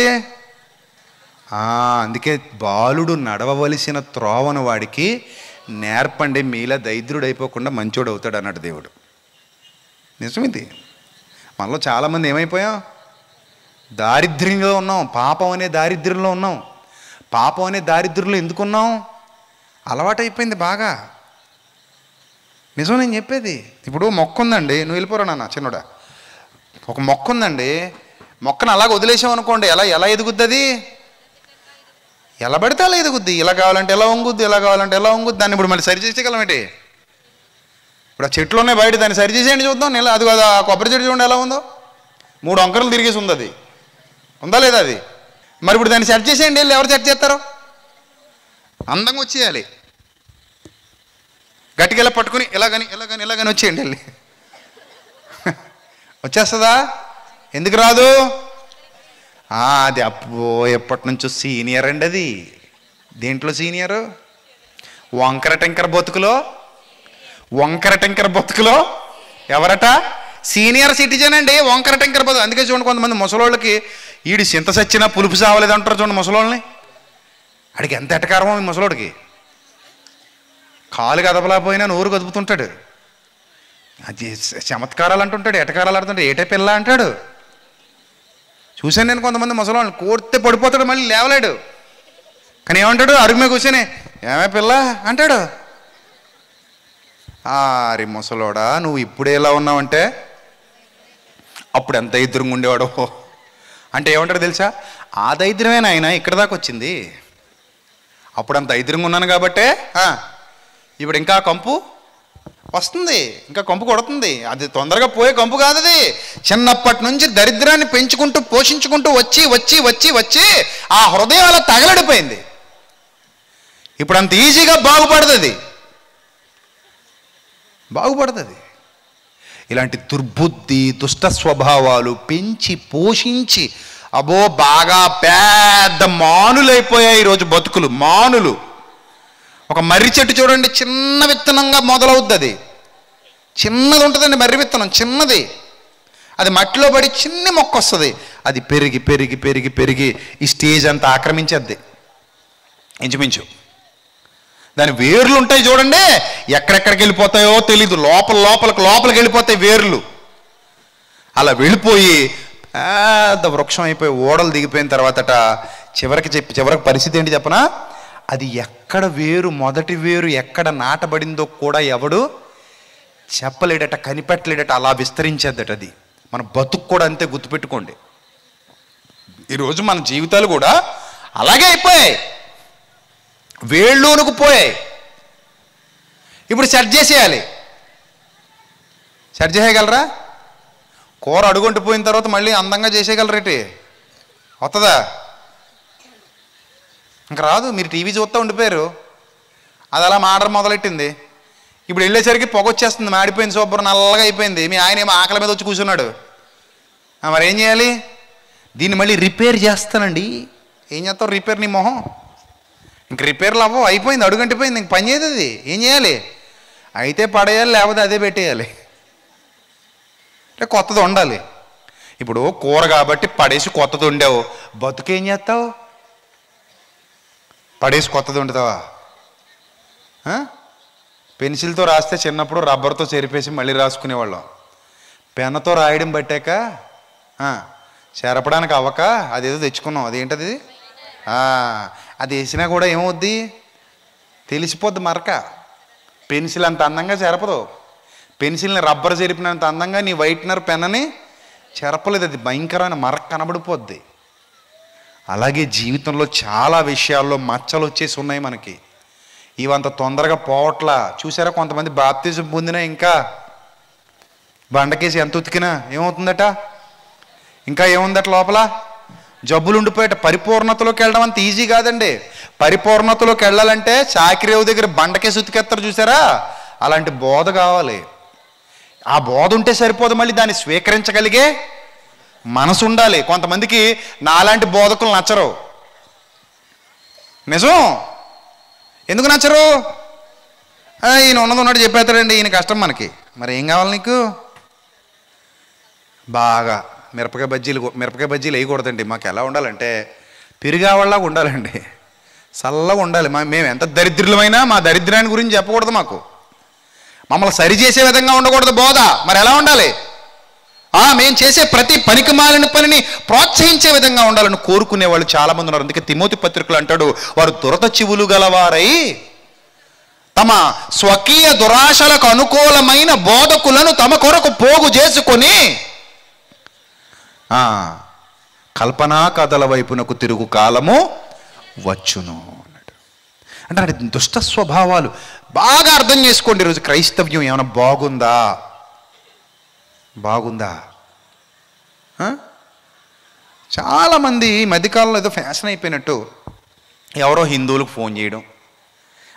ఆ, అందుకే బాలుడు నడవవలసిన త్రోవను వాడికి నేర్పండి మీలా దైద్రుడు అయిపోకుండా మంచోడు అవుతాడు అన్నాడు దేవుడు నిజమిది మనలో చాలామంది ఏమైపోయాం దారిద్ర్యంలో ఉన్నాం పాపం అనే దారిద్ర్యంలో ఉన్నాం పాపం అనే దారిద్ర్యంలో ఎందుకున్నాం అలవాటైపోయింది బాగా నిజం నేను చెప్పేది ఇప్పుడు మొక్క ఉందండి నువ్వు వెళ్ళిపోరా నాన్న చిన్నోడా ఒక మొక్క ఉందండి మొక్కను అలాగ వదిలేసాం అనుకోండి ఎలా ఎలా ఎదుగుద్ది అది ఎలా పడితే అలా ఎదుగుద్ది ఇలా కావాలంటే ఎలా వంగుద్ది ఎలా కావాలంటే ఎలా వంగుద్ది దాన్ని ఇప్పుడు మళ్ళీ సరి చేసేయగలమేంటి ఇప్పుడు ఆ చెట్లు ఉన్నాయి బయట దాన్ని సరి చేసేయండి చూద్దాం నెల అది కదా ఆ కొబ్బరి చెట్టు చూడండి ఎలా ఉందో మూడు వంకరలు తిరిగేసి ఉంది అది ఉందా లేదా అది మరి ఇప్పుడు దాన్ని సెట్ చేసేయండి వెళ్ళి ఎవరు సెట్ చేస్తారు అందంగా వచ్చేయాలి గట్టిగా ఇలా పట్టుకుని ఇలాగని ఇలాగని ఇలాగని వచ్చేయండి వెళ్ళి వచ్చేస్తుందా ఎందుకు రాదు ఆ, అది అప్పో ఎప్పటి నుంచో సీనియర్ అండి అది దేంట్లో సీనియరు వంకర టెంకర బతుకులో వంకర టెంకర బతుకులో ఎవరట సీనియర్ సిటిజన్ అండి వంకర టెంకర బతుకు అందుకే చూడండి కొంతమంది ముసలోళ్ళకి ఈడు సింత సచ్చినా పులుపు సావలేదు అంటారు చూడండి ముసలోళ్ళని అడిగి ఎంత ఎటకారమో ఈ ముసలోడికి కాలు కదపలేకపోయినా నోరు కదుపుతుంటాడు అది చమత్కారాలు అంటుంటాడు ఎటకారాలు ఆడుతుంటాడు ఏటే పిల్ల అంటాడు చూశాను నేను కొంతమంది ముసలోళ్ళని కోడితే పడిపోతాడు మళ్ళీ లేవలేడు కానీ ఏమంటాడు అరుగు మీద కూర్చొని ఏమే పిల్ల అంటాడు అరే ముసలోడా నువ్వు ఇప్పుడే ఎలా ఉన్నావంటే అప్పుడు ఎంత ఇద్దరు ఉండేవాడు అంటే ఏమంటాడు తెలుసా ఆ దైద్యమే నాయన ఇక్కడ దాకా వచ్చింది అప్పుడు అంత దైద్యంగా ఉన్నాను కాబట్టే ఆ, ఇప్పుడు ఇంకా కంపు వస్తుంది ఇంకా కంపు కొడుతుంది అది తొందరగా పోయే కంపు కాదు అది చిన్నప్పటి నుంచి దరిద్రాన్ని పెంచుకుంటూ పోషించుకుంటూ వచ్చి వచ్చి వచ్చి వచ్చి ఆ హృదయం అలా తగలడిపోయింది ఇప్పుడు అంత ఈజీగా బాగుపడుతుంది బాగుపడుతుంది ఇలాంటి దుర్బుద్ధి దుష్ట స్వభావాలు పెంచి పోషించి అబో బాగా పెద్ద మానులైపోయాయి ఈరోజు బతుకులు మానులు ఒక మర్రి చెట్టు చూడండి చిన్న విత్తనంగా మొదలవుద్ది అది చిన్నది ఉంటుందండి మర్రి విత్తనం చిన్నది అది మట్టిలో పడి చిన్న మొక్క వస్తుంది అది పెరిగి పెరిగి పెరిగి పెరిగి ఈ స్టేజ్ అంతా ఆక్రమించేద్ది ఇంచుమించు దాని వేర్లు ఉంటాయి చూడండి ఎక్కడెక్కడికి వెళ్ళిపోతాయో తెలీదు లోపల లోపలికి లోపలికి వెళ్ళిపోతాయి వేర్లు అలా వెళ్ళిపోయి పెద్ద వృక్షం అయిపోయి ఓడలు దిగిపోయిన తర్వాతట చివరికి చెప్పి చివరికి పరిస్థితి ఏంటి చెప్పనా అది ఎక్కడ వేరు మొదటి వేరు ఎక్కడ నాటబడిందో కూడా ఎవడు చెప్పలేడట కనిపెట్టలేడట అలా విస్తరించేద్దట అది మన బతుకు కూడా అంతే గుర్తుపెట్టుకోండి ఈరోజు మన జీవితాలు కూడా అలాగే అయిపోయాయి వేళ్ళూనుకు పోయాయి ఇప్పుడు సెట్ చేసేయాలి సెట్ చేసేయగలరా కూర అడుగుంటూ పోయిన తర్వాత మళ్ళీ అందంగా చేసేయగలరేటి వస్తుందా ఇంక రాదు మీరు టీవీ చూస్తూ ఉండిపోయారు అది అలా మాడడం మొదలెట్టింది ఇప్పుడు వెళ్ళేసరికి పొగ వచ్చేస్తుంది మాడిపోయింది సూపర్ నల్లగా అయిపోయింది మీ ఆయన ఏమో ఆకలి మీద వచ్చి కూర్చున్నాడు ఆ, మరి ఏం చేయాలి దీన్ని మళ్ళీ రిపేర్ చేస్తానండి ఏం చేస్తావు రిపేర్ నీ మొహం ఇంక రిపేర్లు అవ్వవు అయిపోయింది అడుగంటిపోయింది ఇంక పని చేయదు అది ఏం చేయాలి అయితే పడేయాలి లేకపోతే అదే పెట్టేయాలి అంటే కొత్తది ఉండాలి ఇప్పుడు కూర కాబట్టి పడేసి కొత్తది ఉండేవు బతుకేం చేస్తావు పడేసి కొత్తది వండుతావా ఆ? పెన్సిల్తో రాస్తే చిన్నప్పుడు రబ్బర్తో చెరిపేసి మళ్ళీ రాసుకునేవాళ్ళం పెన్నతో రాయడం పట్టాక ఆ, చెరపడానికి అవ్వక అదేదో తెచ్చుకున్నాం అదేంటది ఆ, అది వేసినా కూడా ఏమవుద్ది తెలిసిపోద్ది మరక పెన్సిల్ అంత అందంగా చెరపదు పెన్సిల్ని రబ్బర్ చెరిపినంత అందంగా నీ వైట్నర్ పెన్నని చెరపలేదు అది భయంకరమైన మరక కనబడిపోద్ది అలాగే జీవితంలో చాలా విషయాల్లో మచ్చలు వచ్చేసి ఉన్నాయి మనకి ఇవంత తొందరగా పోవట్లా చూసారా కొంతమంది బాప్తిజం పొందినా ఇంకా బండకేసి ఎంత ఉతికినా ఏమవుతుందట ఇంకా ఏముందట లోపల జబ్బులు ఉండిపోయేట పరిపూర్ణతలోకి వెళ్ళడం అంత ఈజీ కాదండి పరిపూర్ణతలోకి వెళ్ళాలంటే చాకిరేవు దగ్గర బండకేసి ఉతికేస్తారు చూసారా అలాంటి బోధ కావాలి ఆ బోధ ఉంటే సరిపోదు మళ్ళీ దాన్ని స్వీకరించగలిగే మనసు ఉండాలి కొంతమందికి నాలాంటి బోధకులు నచ్చరు నిజం ఎందుకు నచ్చరు ఆ, ఈయన ఉన్నది ఉన్నట్టు చెప్పేస్తాడండి ఈయన కష్టం మనకి మరి ఏం కావాలి నీకు బాగా మిరపకాయ బజ్జీలు కొ- మిరపకాయ బజ్జీలు వేయకూడదండి మాకు ఎలా ఉండాలంటే పెరిగావాళ్ళగా ఉండాలండి చల్లగా ఉండాలి మా మేము ఎంత దరిద్రులమైనా మా దరిద్రాన్ని గురించి చెప్పకూడదు మాకు మమ్మల్ని సరిచేసే విధంగా ఉండకూడదు బోధ మరి ఎలా ఉండాలి ఆ మేము చేసే ప్రతి పనికి మాలిన పనిని ప్రోత్సహించే విధంగా ఉండాలని కోరుకునే వాళ్ళు చాలా మంది ఉన్నారు అందుకే తిమోతి పత్రికలు అంటాడు వారు దురత చెవులు గలవారై తమ స్వకీయ దురాశలకు అనుకూలమైన బోధకులను తమ కొరకు పోగు చేసుకొని ఆ, కల్పనా కథల వైపునకు తిరుగు కాలము వచ్చును అన్నాడు అంటే అది దుష్ట స్వభావాలు బాగా అర్థం చేసుకోండి ఈరోజు క్రైస్తవ్యం ఏమైనా బాగుందా బాగుందా ఆ? చాలామంది ఈ మధ్యకాలంలో ఏదో ఫ్యాషన్ అయిపోయినట్టు ఎవరో హిందువులకు ఫోన్ చేయడం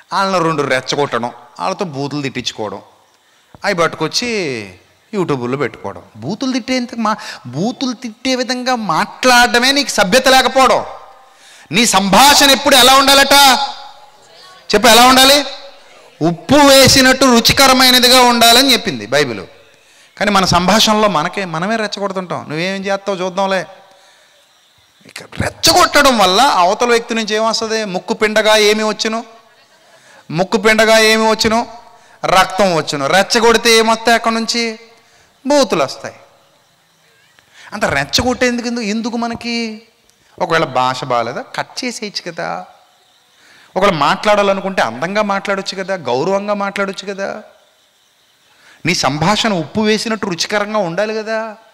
వాళ్ళని రెండు రెచ్చగొట్టడం వాళ్ళతో బూతులు తిట్టించుకోవడం అవి పట్టుకొచ్చి యూట్యూబ్లో పెట్టుకోవడం బూతులు తిట్టేంత మా బూతులు తిట్టే విధంగా మాట్లాడడమే నీకు సభ్యత లేకపోవడం నీ సంభాషణ ఎప్పుడు ఎలా ఉండాలట చెప్పు ఎలా ఉండాలి ఉప్పు వేసినట్టు రుచికరమైనదిగా ఉండాలని చెప్పింది బైబిల్ కానీ మన సంభాషణలో మనకే మనమే రెచ్చగొడుతుంటాం నువ్వేం చేస్తావు చూద్దాంలే ఇక రెచ్చగొట్టడం వల్ల అవతల వ్యక్తి నుంచి ఏమొస్తుంది ముక్కు పిండగా ఏమి వచ్చును ముక్కు పిండగా ఏమి వచ్చును రక్తం వచ్చును రెచ్చగొడితే ఏమొస్తాయి అక్కడ నుంచి బూతులు వస్తాయి అంత రెచ్చగొట్టేందుకు ఎందుకు ఎందుకు మనకి ఒకవేళ భాష బాగాలేదా కట్ చేసేయచ్చు కదా ఒకవేళ మాట్లాడాలనుకుంటే అందంగా మాట్లాడొచ్చు కదా గౌరవంగా మాట్లాడొచ్చు కదా నీ సంభాషణ ఉప్పు వేసినట్టు రుచికరంగా ఉండాలి కదా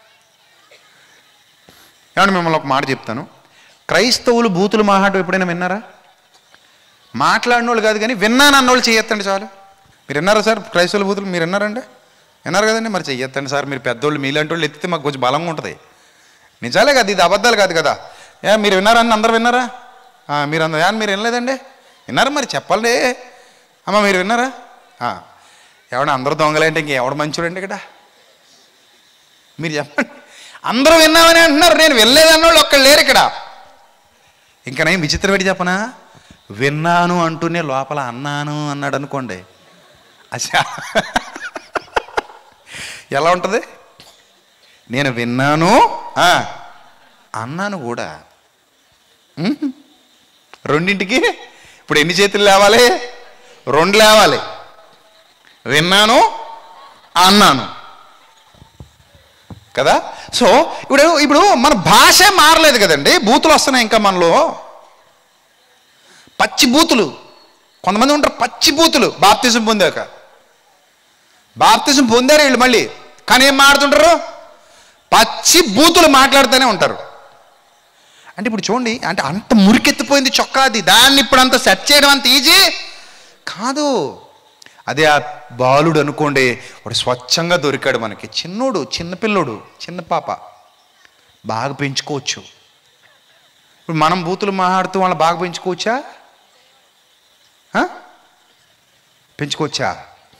ఏమన్నా మిమ్మల్ని ఒక మాట చెప్తాను క్రైస్తవులు బూతులు మాట్లాడటం ఎప్పుడైనా విన్నారా మాట్లాడిన వాళ్ళు కాదు కానీ విన్నాను అన్నోళ్ళు చేయొత్తండి చాలు మీరు విన్నారా సార్ క్రైస్తవుల బూతులు మీరు విన్నారండి విన్నారు కదండి మరి చెయ్యొత్తండి సార్ మీరు పెద్దోళ్ళు మీలాంటి వాళ్ళు ఎత్తితే మాకు కొంచెం బలంగా ఉంటుంది నిజాలే కదా ఇది అబద్ధాలు కాదు కదా ఏ మీరు విన్నారా అని అందరు విన్నారా ఆ, మీరు అందరు ఏ, మీరు వినలేదండి విన్నారా మరి చెప్పండి అమ్మ మీరు విన్నారా ఆ, ఎవడ అందరూ దొంగలేంటే ఇంక ఎవడు మంచోడండి ఇక్కడ మీరు చెప్పండి అందరూ విన్నామని అంటున్నారు నేను వినలేదన్న వాళ్ళు ఒక్కళ్ళు లేరు ఇక్కడ ఇంకా నేను విచిత్రం పెట్టి చెప్పనా విన్నాను అంటూనే లోపల అన్నాను అన్నాడు అనుకోండి అచ్చా ఎలా ఉంటుంది నేను విన్నాను ఆ, అన్నాను కూడా ఉమ్. రెండింటికి ఇప్పుడు ఎన్ని చేతులు లేవాలి రెండు లేవాలి విన్నాను అన్నాను కదా సో ఇప్పుడు ఇప్పుడు మన భాషే మారలేదు కదండి బూతులు వస్తున్నాయి ఇంకా మనలో పచ్చి బూతులు కొంతమంది ఉంటారు పచ్చి బూతులు బాప్తిజం పొందాక బాప్తిజం పొందారు వీళ్ళు మళ్ళీ కానీ ఏం మాట్లాడుతుంటారు పచ్చి బూతులు మాట్లాడుతూనే ఉంటారు అంటే ఇప్పుడు చూడండి అంటే అంత మురికెత్తిపోయింది చొక్కాది దాన్ని ఇప్పుడు అంత సెట్ చేయడం అంత ఈజీ కాదు అదే ఆ బాలుడు అనుకోండి వాడు స్వచ్ఛంగా దొరికాడు మనకి చిన్నోడు చిన్నపిల్లోడు చిన్న పాప బాగా పెంచుకోవచ్చు ఇప్పుడు మనం బూతులు మాట్లాడుతూ వాళ్ళని బాగా పెంచుకోవచ్చా ఆ? పెంచుకోవచ్చా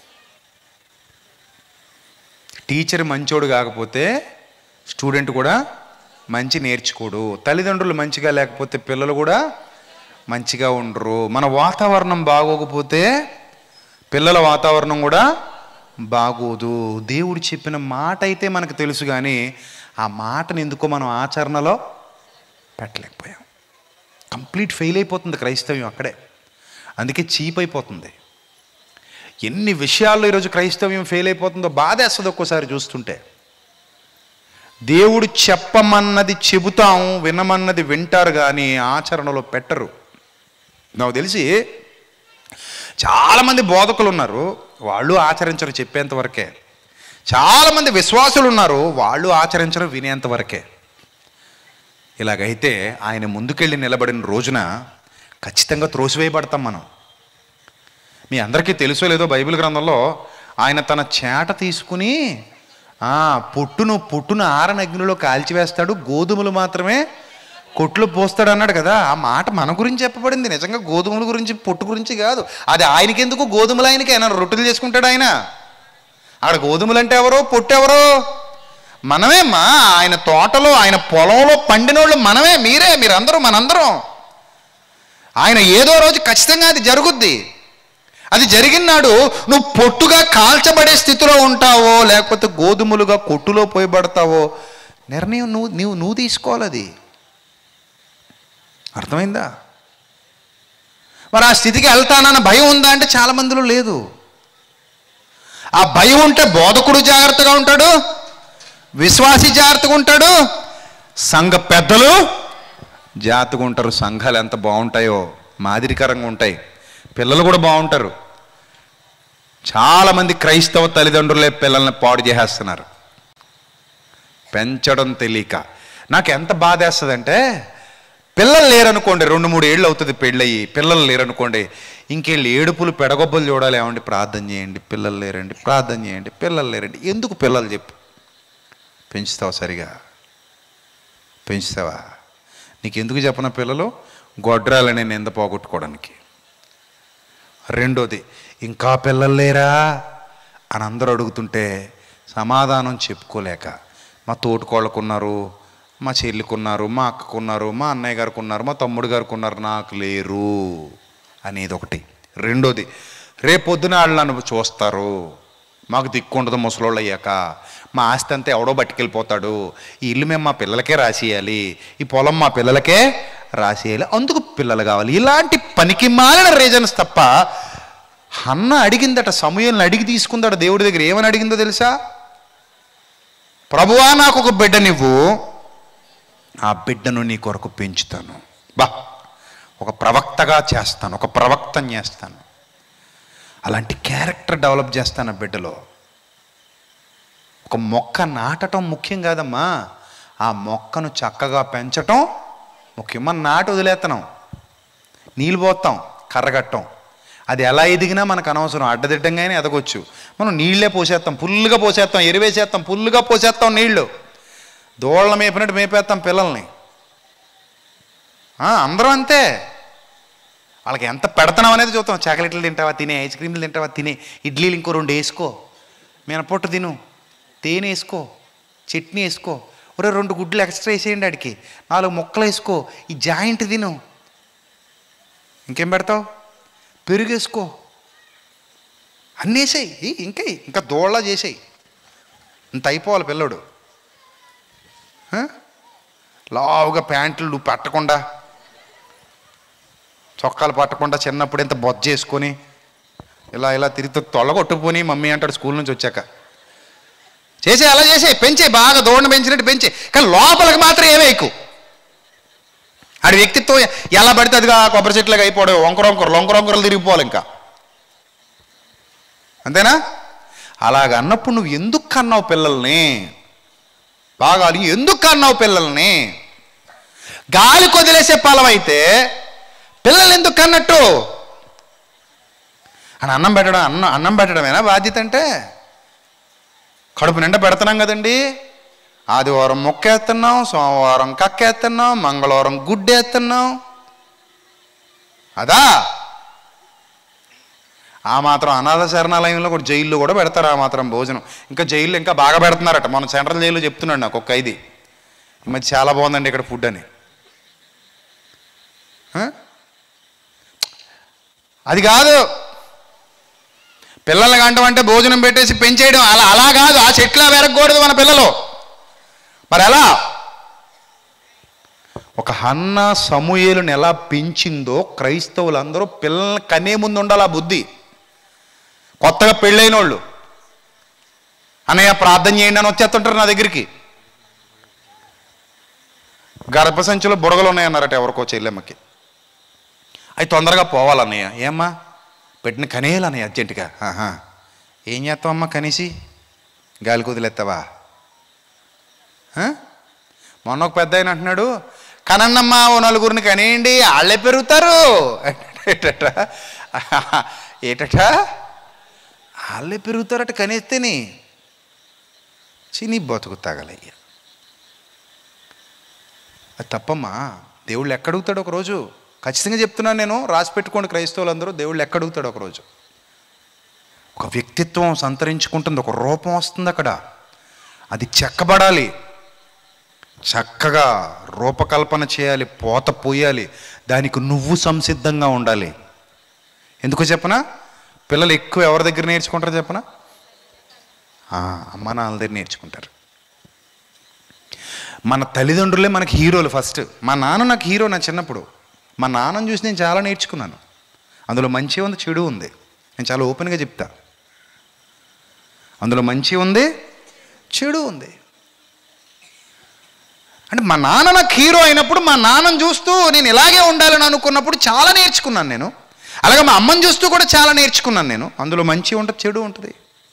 టీచర్ మంచోడు కాకపోతే స్టూడెంట్ కూడా మంచి నేర్చుకోడు తల్లిదండ్రులు మంచిగా లేకపోతే పిల్లలు కూడా మంచిగా ఉండరు మన వాతావరణం బాగోకపోతే పిల్లల వాతావరణం కూడా బాగోదు దేవుడు చెప్పిన మాట అయితే మనకు తెలుసు కానీ ఆ మాటను ఎందుకో మనం ఆచరణలో పెట్టలేకపోయాం కంప్లీట్ ఫెయిల్ అయిపోతుంది క్రైస్తవ్యం అక్కడే అందుకే చీప్ అయిపోతుంది ఎన్ని విషయాల్లో ఈరోజు క్రైస్తవ్యం ఫెయిల్ అయిపోతుందో బాధేస్తుంది ఒక్కోసారి చూస్తుంటే దేవుడు చెప్పమన్నది చెబుతాం వినమన్నది వింటారు కానీ ఆచరణలో పెట్టరు నాకు తెలిసి చాలామంది బోధకులు ఉన్నారు వాళ్ళు ఆచరించరు చెప్పేంత వరకే చాలామంది విశ్వాసులు ఉన్నారు వాళ్ళు ఆచరించరు వినేంత వరకే ఇలాగైతే ఆయన ముందుకెళ్ళి నిలబడిన రోజున ఖచ్చితంగా త్రోసివేయబడతాం మనం మీ అందరికీ తెలుసో లేదో బైబిల్ గ్రంథంలో ఆయన తన చేట తీసుకుని ఆ, పొట్టును పొట్టును ఆరని అగ్నిలో కాల్చివేస్తాడు గోధుమలు మాత్రమే కొట్లు పోస్తాడు అన్నాడు కదా ఆ మాట మన గురించి చెప్పబడింది నిజంగా గోధుమల గురించి పొట్టు గురించి కాదు అది ఆయనకెందుకు గోధుమలు ఆయనకి ఆయన రొట్టెలు చేసుకుంటాడు ఆయన అక్కడ గోధుమలు అంటే ఎవరో పొట్టు ఎవరో మనమేమ్మా ఆయన తోటలో ఆయన పొలంలో పండినోళ్ళు మనమే మీరే మీరందరూ మనందరం ఆయన ఏదో రోజు ఖచ్చితంగా అది జరుగుద్ది అది జరిగినాడు నువ్వు పొట్టుగా కాల్చబడే స్థితిలో ఉంటావో లేకపోతే గోధుమలుగా కొట్టులో పోయబడతావో నిర్ణయం నువ్వు నువ్వు నువ్వు తీసుకోవాలి అది అర్థమైందా మరి ఆ స్థితికి వెళ్తానన్న భయం ఉందా అంటే చాలా మందిలో లేదు ఆ భయం ఉంటే బోధకుడు జాగ్రత్తగా ఉంటాడు విశ్వాసి జాగ్రత్తగా ఉంటాడు సంఘ పెద్దలు జాగ్రత్తగా ఉంటారు సంఘాలు ఎంత బాగుంటాయో మాదిరికరంగా ఉంటాయి పిల్లలు కూడా బాగుంటారు చాలామంది క్రైస్తవ తల్లిదండ్రులే పిల్లల్ని పాడు చేసేస్తున్నారు పెంచడం తెలియక నాకు ఎంత బాధ వేస్తుందంటే పిల్లలు లేరనుకోండి రెండు మూడు ఏళ్ళు అవుతుంది పెళ్ళయి పిల్లలు లేరనుకోండి ఇంకేళ్ళు ఏడుపులు పెడగొబ్బలు చూడాలి ఏమండి ప్రార్థన చేయండి పిల్లలు లేరండి ప్రార్థన చేయండి పిల్లలు లేరండి ఎందుకు పిల్లలు చెప్పు పెంచుతావా సరిగా పెంచుతావా నీకు ఎందుకు చెప్పన పిల్లలు గొడ్రాలని నింద పోగొట్టుకోవడానికి రెండోది ఇంకా పిల్లలు లేరా అని అందరూ అడుగుతుంటే సమాధానం చెప్పుకోలేక మా తోటికోళ్ళకు ఉన్నారు మా చెల్లికి ఉన్నారు మా అక్కకు ఉన్నారు మా అన్నయ్య గారికి ఉన్నారు మా తమ్ముడు గారికి ఉన్నారు నాకు లేరు అనేది ఒకటి రెండోది రేపొద్దున వాళ్ళు నన్ను చూస్తారు మాకు దిక్కు ఉండదు ముసలోళ్ళు అయ్యాక మా ఆస్తి అంతా ఎవడో పట్టుకెళ్ళిపోతాడు ఈ ఇల్లు మేము మా పిల్లలకే రాసేయాలి ఈ పొలం మా పిల్లలకే రాసేయాలి అందుకు పిల్లలు కావాలి ఇలాంటి పనికి మాలిన రీజన్స్ తప్ప అన్న అడిగిందట సమయంలో అడిగి తీసుకుందట దేవుడి దగ్గర ఏమని అడిగిందో తెలుసా ప్రభువా నాకు ఒక బిడ్డనివ్వు ఆ బిడ్డను నీ కొరకు పెంచుతాను బా ఒక ప్రవక్తగా చేస్తాను ఒక ప్రవక్తని చేస్తాను అలాంటి క్యారెక్టర్ డెవలప్ చేస్తాను ఆ బిడ్డలో ఒక మొక్క నాటటం ముఖ్యం కాదమ్మా ఆ మొక్కను చక్కగా పెంచటం ముఖ్యం మనం నాటు వదిలేస్తున్నాం నీళ్ళు పోతాం కర్రగట్టం అది ఎలా ఎదిగినా మనకు అనవసరం అడ్డదిడ్డంగానే ఎదగొచ్చు మనం నీళ్ళే పోసేస్తాం ఫుల్గా పోసేస్తాం ఎరివేసేస్తాం ఫుల్గా పోసేస్తాం నీళ్ళు దోళ్ళ మేపినట్టు మేపేస్తాం పిల్లల్ని ఆ, అందరం అంతే వాళ్ళకి ఎంత పెడతాం అనేది చూస్తాం చాక్లెట్లు తింటావా తినే ఐస్ క్రీమ్లు తింటావా తినే ఇడ్లీలు ఇంకో రెండు వేసుకో మినపొట్టు తిను తేనె వేసుకో చట్నీ వేసుకో ఒరే రెండు గుడ్లు ఎక్స్ట్రా వేసేయండి ఆడికి నాలుగు ముక్కలు వేసుకో ఈ జాయింట్ తిను ఇంకేం పెడతావు పెరుగు వేసుకో అన్నీ వేసేయి ఇంకా ఇంకా దోళ్ళ చేసేయి ఇంత అయిపోవాలి పిల్లడు ఆ? లావుగా ప్యాంట్లు నువ్వు పట్టకుండా చొక్కాలు పట్టకుండా చిన్నప్పుడు ఇంత బొజ్జ చేసుకొని ఇలా ఇలా తిరిగి తొలగొట్టుకుని మమ్మీ అంటాడు స్కూల్ నుంచి వచ్చాక చేసే అలా చేసే పెంచే బాగా దోడిని పెంచినట్టు పెంచే కానీ లోపలికి మాత్రం ఏమీ ఎక్కువ ఆడి వ్యక్తిత్వం ఎలా పడితే అదిగా కొబ్బరి చెట్లుగా అయిపోవడం వంకర వంకర లొంకర వంకరలు తిరిగిపోవాలి ఇంకా అంతేనా అలాగ అన్నప్పుడు నువ్వు ఎందుకు కన్నావు పిల్లల్ని బాగా అడిగి, ఎందుకు కన్నావు పిల్లల్ని గాలి కొదిలేసే పొలం అయితే పిల్లలు ఎందుకు కన్నట్టు అని అన్నం పెట్టడం అన్నం అన్నం పెట్టడమేనా బాధ్యత అంటే కడుపు నిండా పెడుతున్నాం కదండి ఆదివారం మొక్కేస్తున్నాం సోమవారం కక్కేస్తున్నాం మంగళవారం గుడ్డేస్తున్నాం అదా ఆ మాత్రం అనాథ శరణాలయంలో కూడా జైల్లో కూడా పెడతారు ఆ మాత్రం భోజనం ఇంకా జైల్లో ఇంకా బాగా పెడుతున్నారట మన సెంట్రల్ జైల్లో చెప్తున్నాడు నాకు ఒక ఖైదీ ఈ మధ్య చాలా బాగుందండి ఇక్కడ ఫుడ్ అని ఆ? అది కాదు పిల్లల్ని కంటమంటే భోజనం పెట్టేసి పెంచేయడం అలా అలా కాదు ఆ చెట్లా వెరగకూడదు మన పిల్లలు మరి ఎలా ఒక హన్న సమూయేలుని ఎలా పెంచిందో క్రైస్తవులందరూ పిల్లల్ని కనే ముందు ఉండాలి ఆ బుద్ధి కొత్తగా పెళ్ళైన వాళ్ళు అన్నయ్య ప్రార్థన చేయండి అని వచ్చేస్తుంటారు నా దగ్గరికి గర్భసంచిలో బుడగలు ఉన్నాయన్నారట ఎవరికో చెల్లెమ్మకి అవి తొందరగా పోవాలన్నయ్య ఏమ్మా పెట్టిన కనేయాలన్నయ్య అర్జెంటుగా ఆహా ఏం చేస్తావమ్మా కనేసి గాలి కుదిలేస్తావా ఆ? మొన్న ఒక పెద్ద ఆయన అంటున్నాడు కనన్నమ్మా ఓ నలుగురిని కనేయండి వాళ్ళే పెరుగుతారు ఏటట ఏటట వాళ్ళే పెరుగుతారట కనేస్తేని చిని బతుకు తగలయ్య అది తప్పమ్మా దేవుళ్ళు ఎక్కడుగుతాడు ఒకరోజు ఖచ్చితంగా చెప్తున్నాను నేను రాసి పెట్టుకోండి క్రైస్తవులందరూ దేవుళ్ళు ఎక్కడుగుతాడు ఒకరోజు ఒక వ్యక్తిత్వం సంతరించుకుంటుంది ఒక రూపం వస్తుంది అక్కడ అది చెక్కబడాలి చక్కగా రూపకల్పన చేయాలి పోత పోయాలి దానికి నువ్వు సంసిద్ధంగా ఉండాలి ఎందుకు చెప్పనా పిల్లలు ఎక్కువ ఎవరి దగ్గర నేర్చుకుంటారో చెప్పనా ఆ, అమ్మ నాన్నల దగ్గర నేర్చుకుంటారు మన తల్లిదండ్రులే మనకి హీరోలు ఫస్ట్ మా నాన్న నాకు హీరో నా చిన్నప్పుడు మా నాన్నని చూసి నేను చాలా నేర్చుకున్నాను అందులో మంచి ఉంది చెడు ఉంది నేను చాలా ఓపెన్గా చెప్తా అందులో మంచి ఉంది చెడు ఉంది అంటే మా నాన్న నాకు హీరో అయినప్పుడు మా నాన్నని చూస్తూ నేను ఇలాగే ఉండాలని అనుకున్నప్పుడు చాలా నేర్చుకున్నాను నేను అలాగే మా అమ్మని చూస్తూ కూడా చాలా నేర్చుకున్నాను నేను అందులో మంచి ఉంటుంది చెడు ఉంటుంది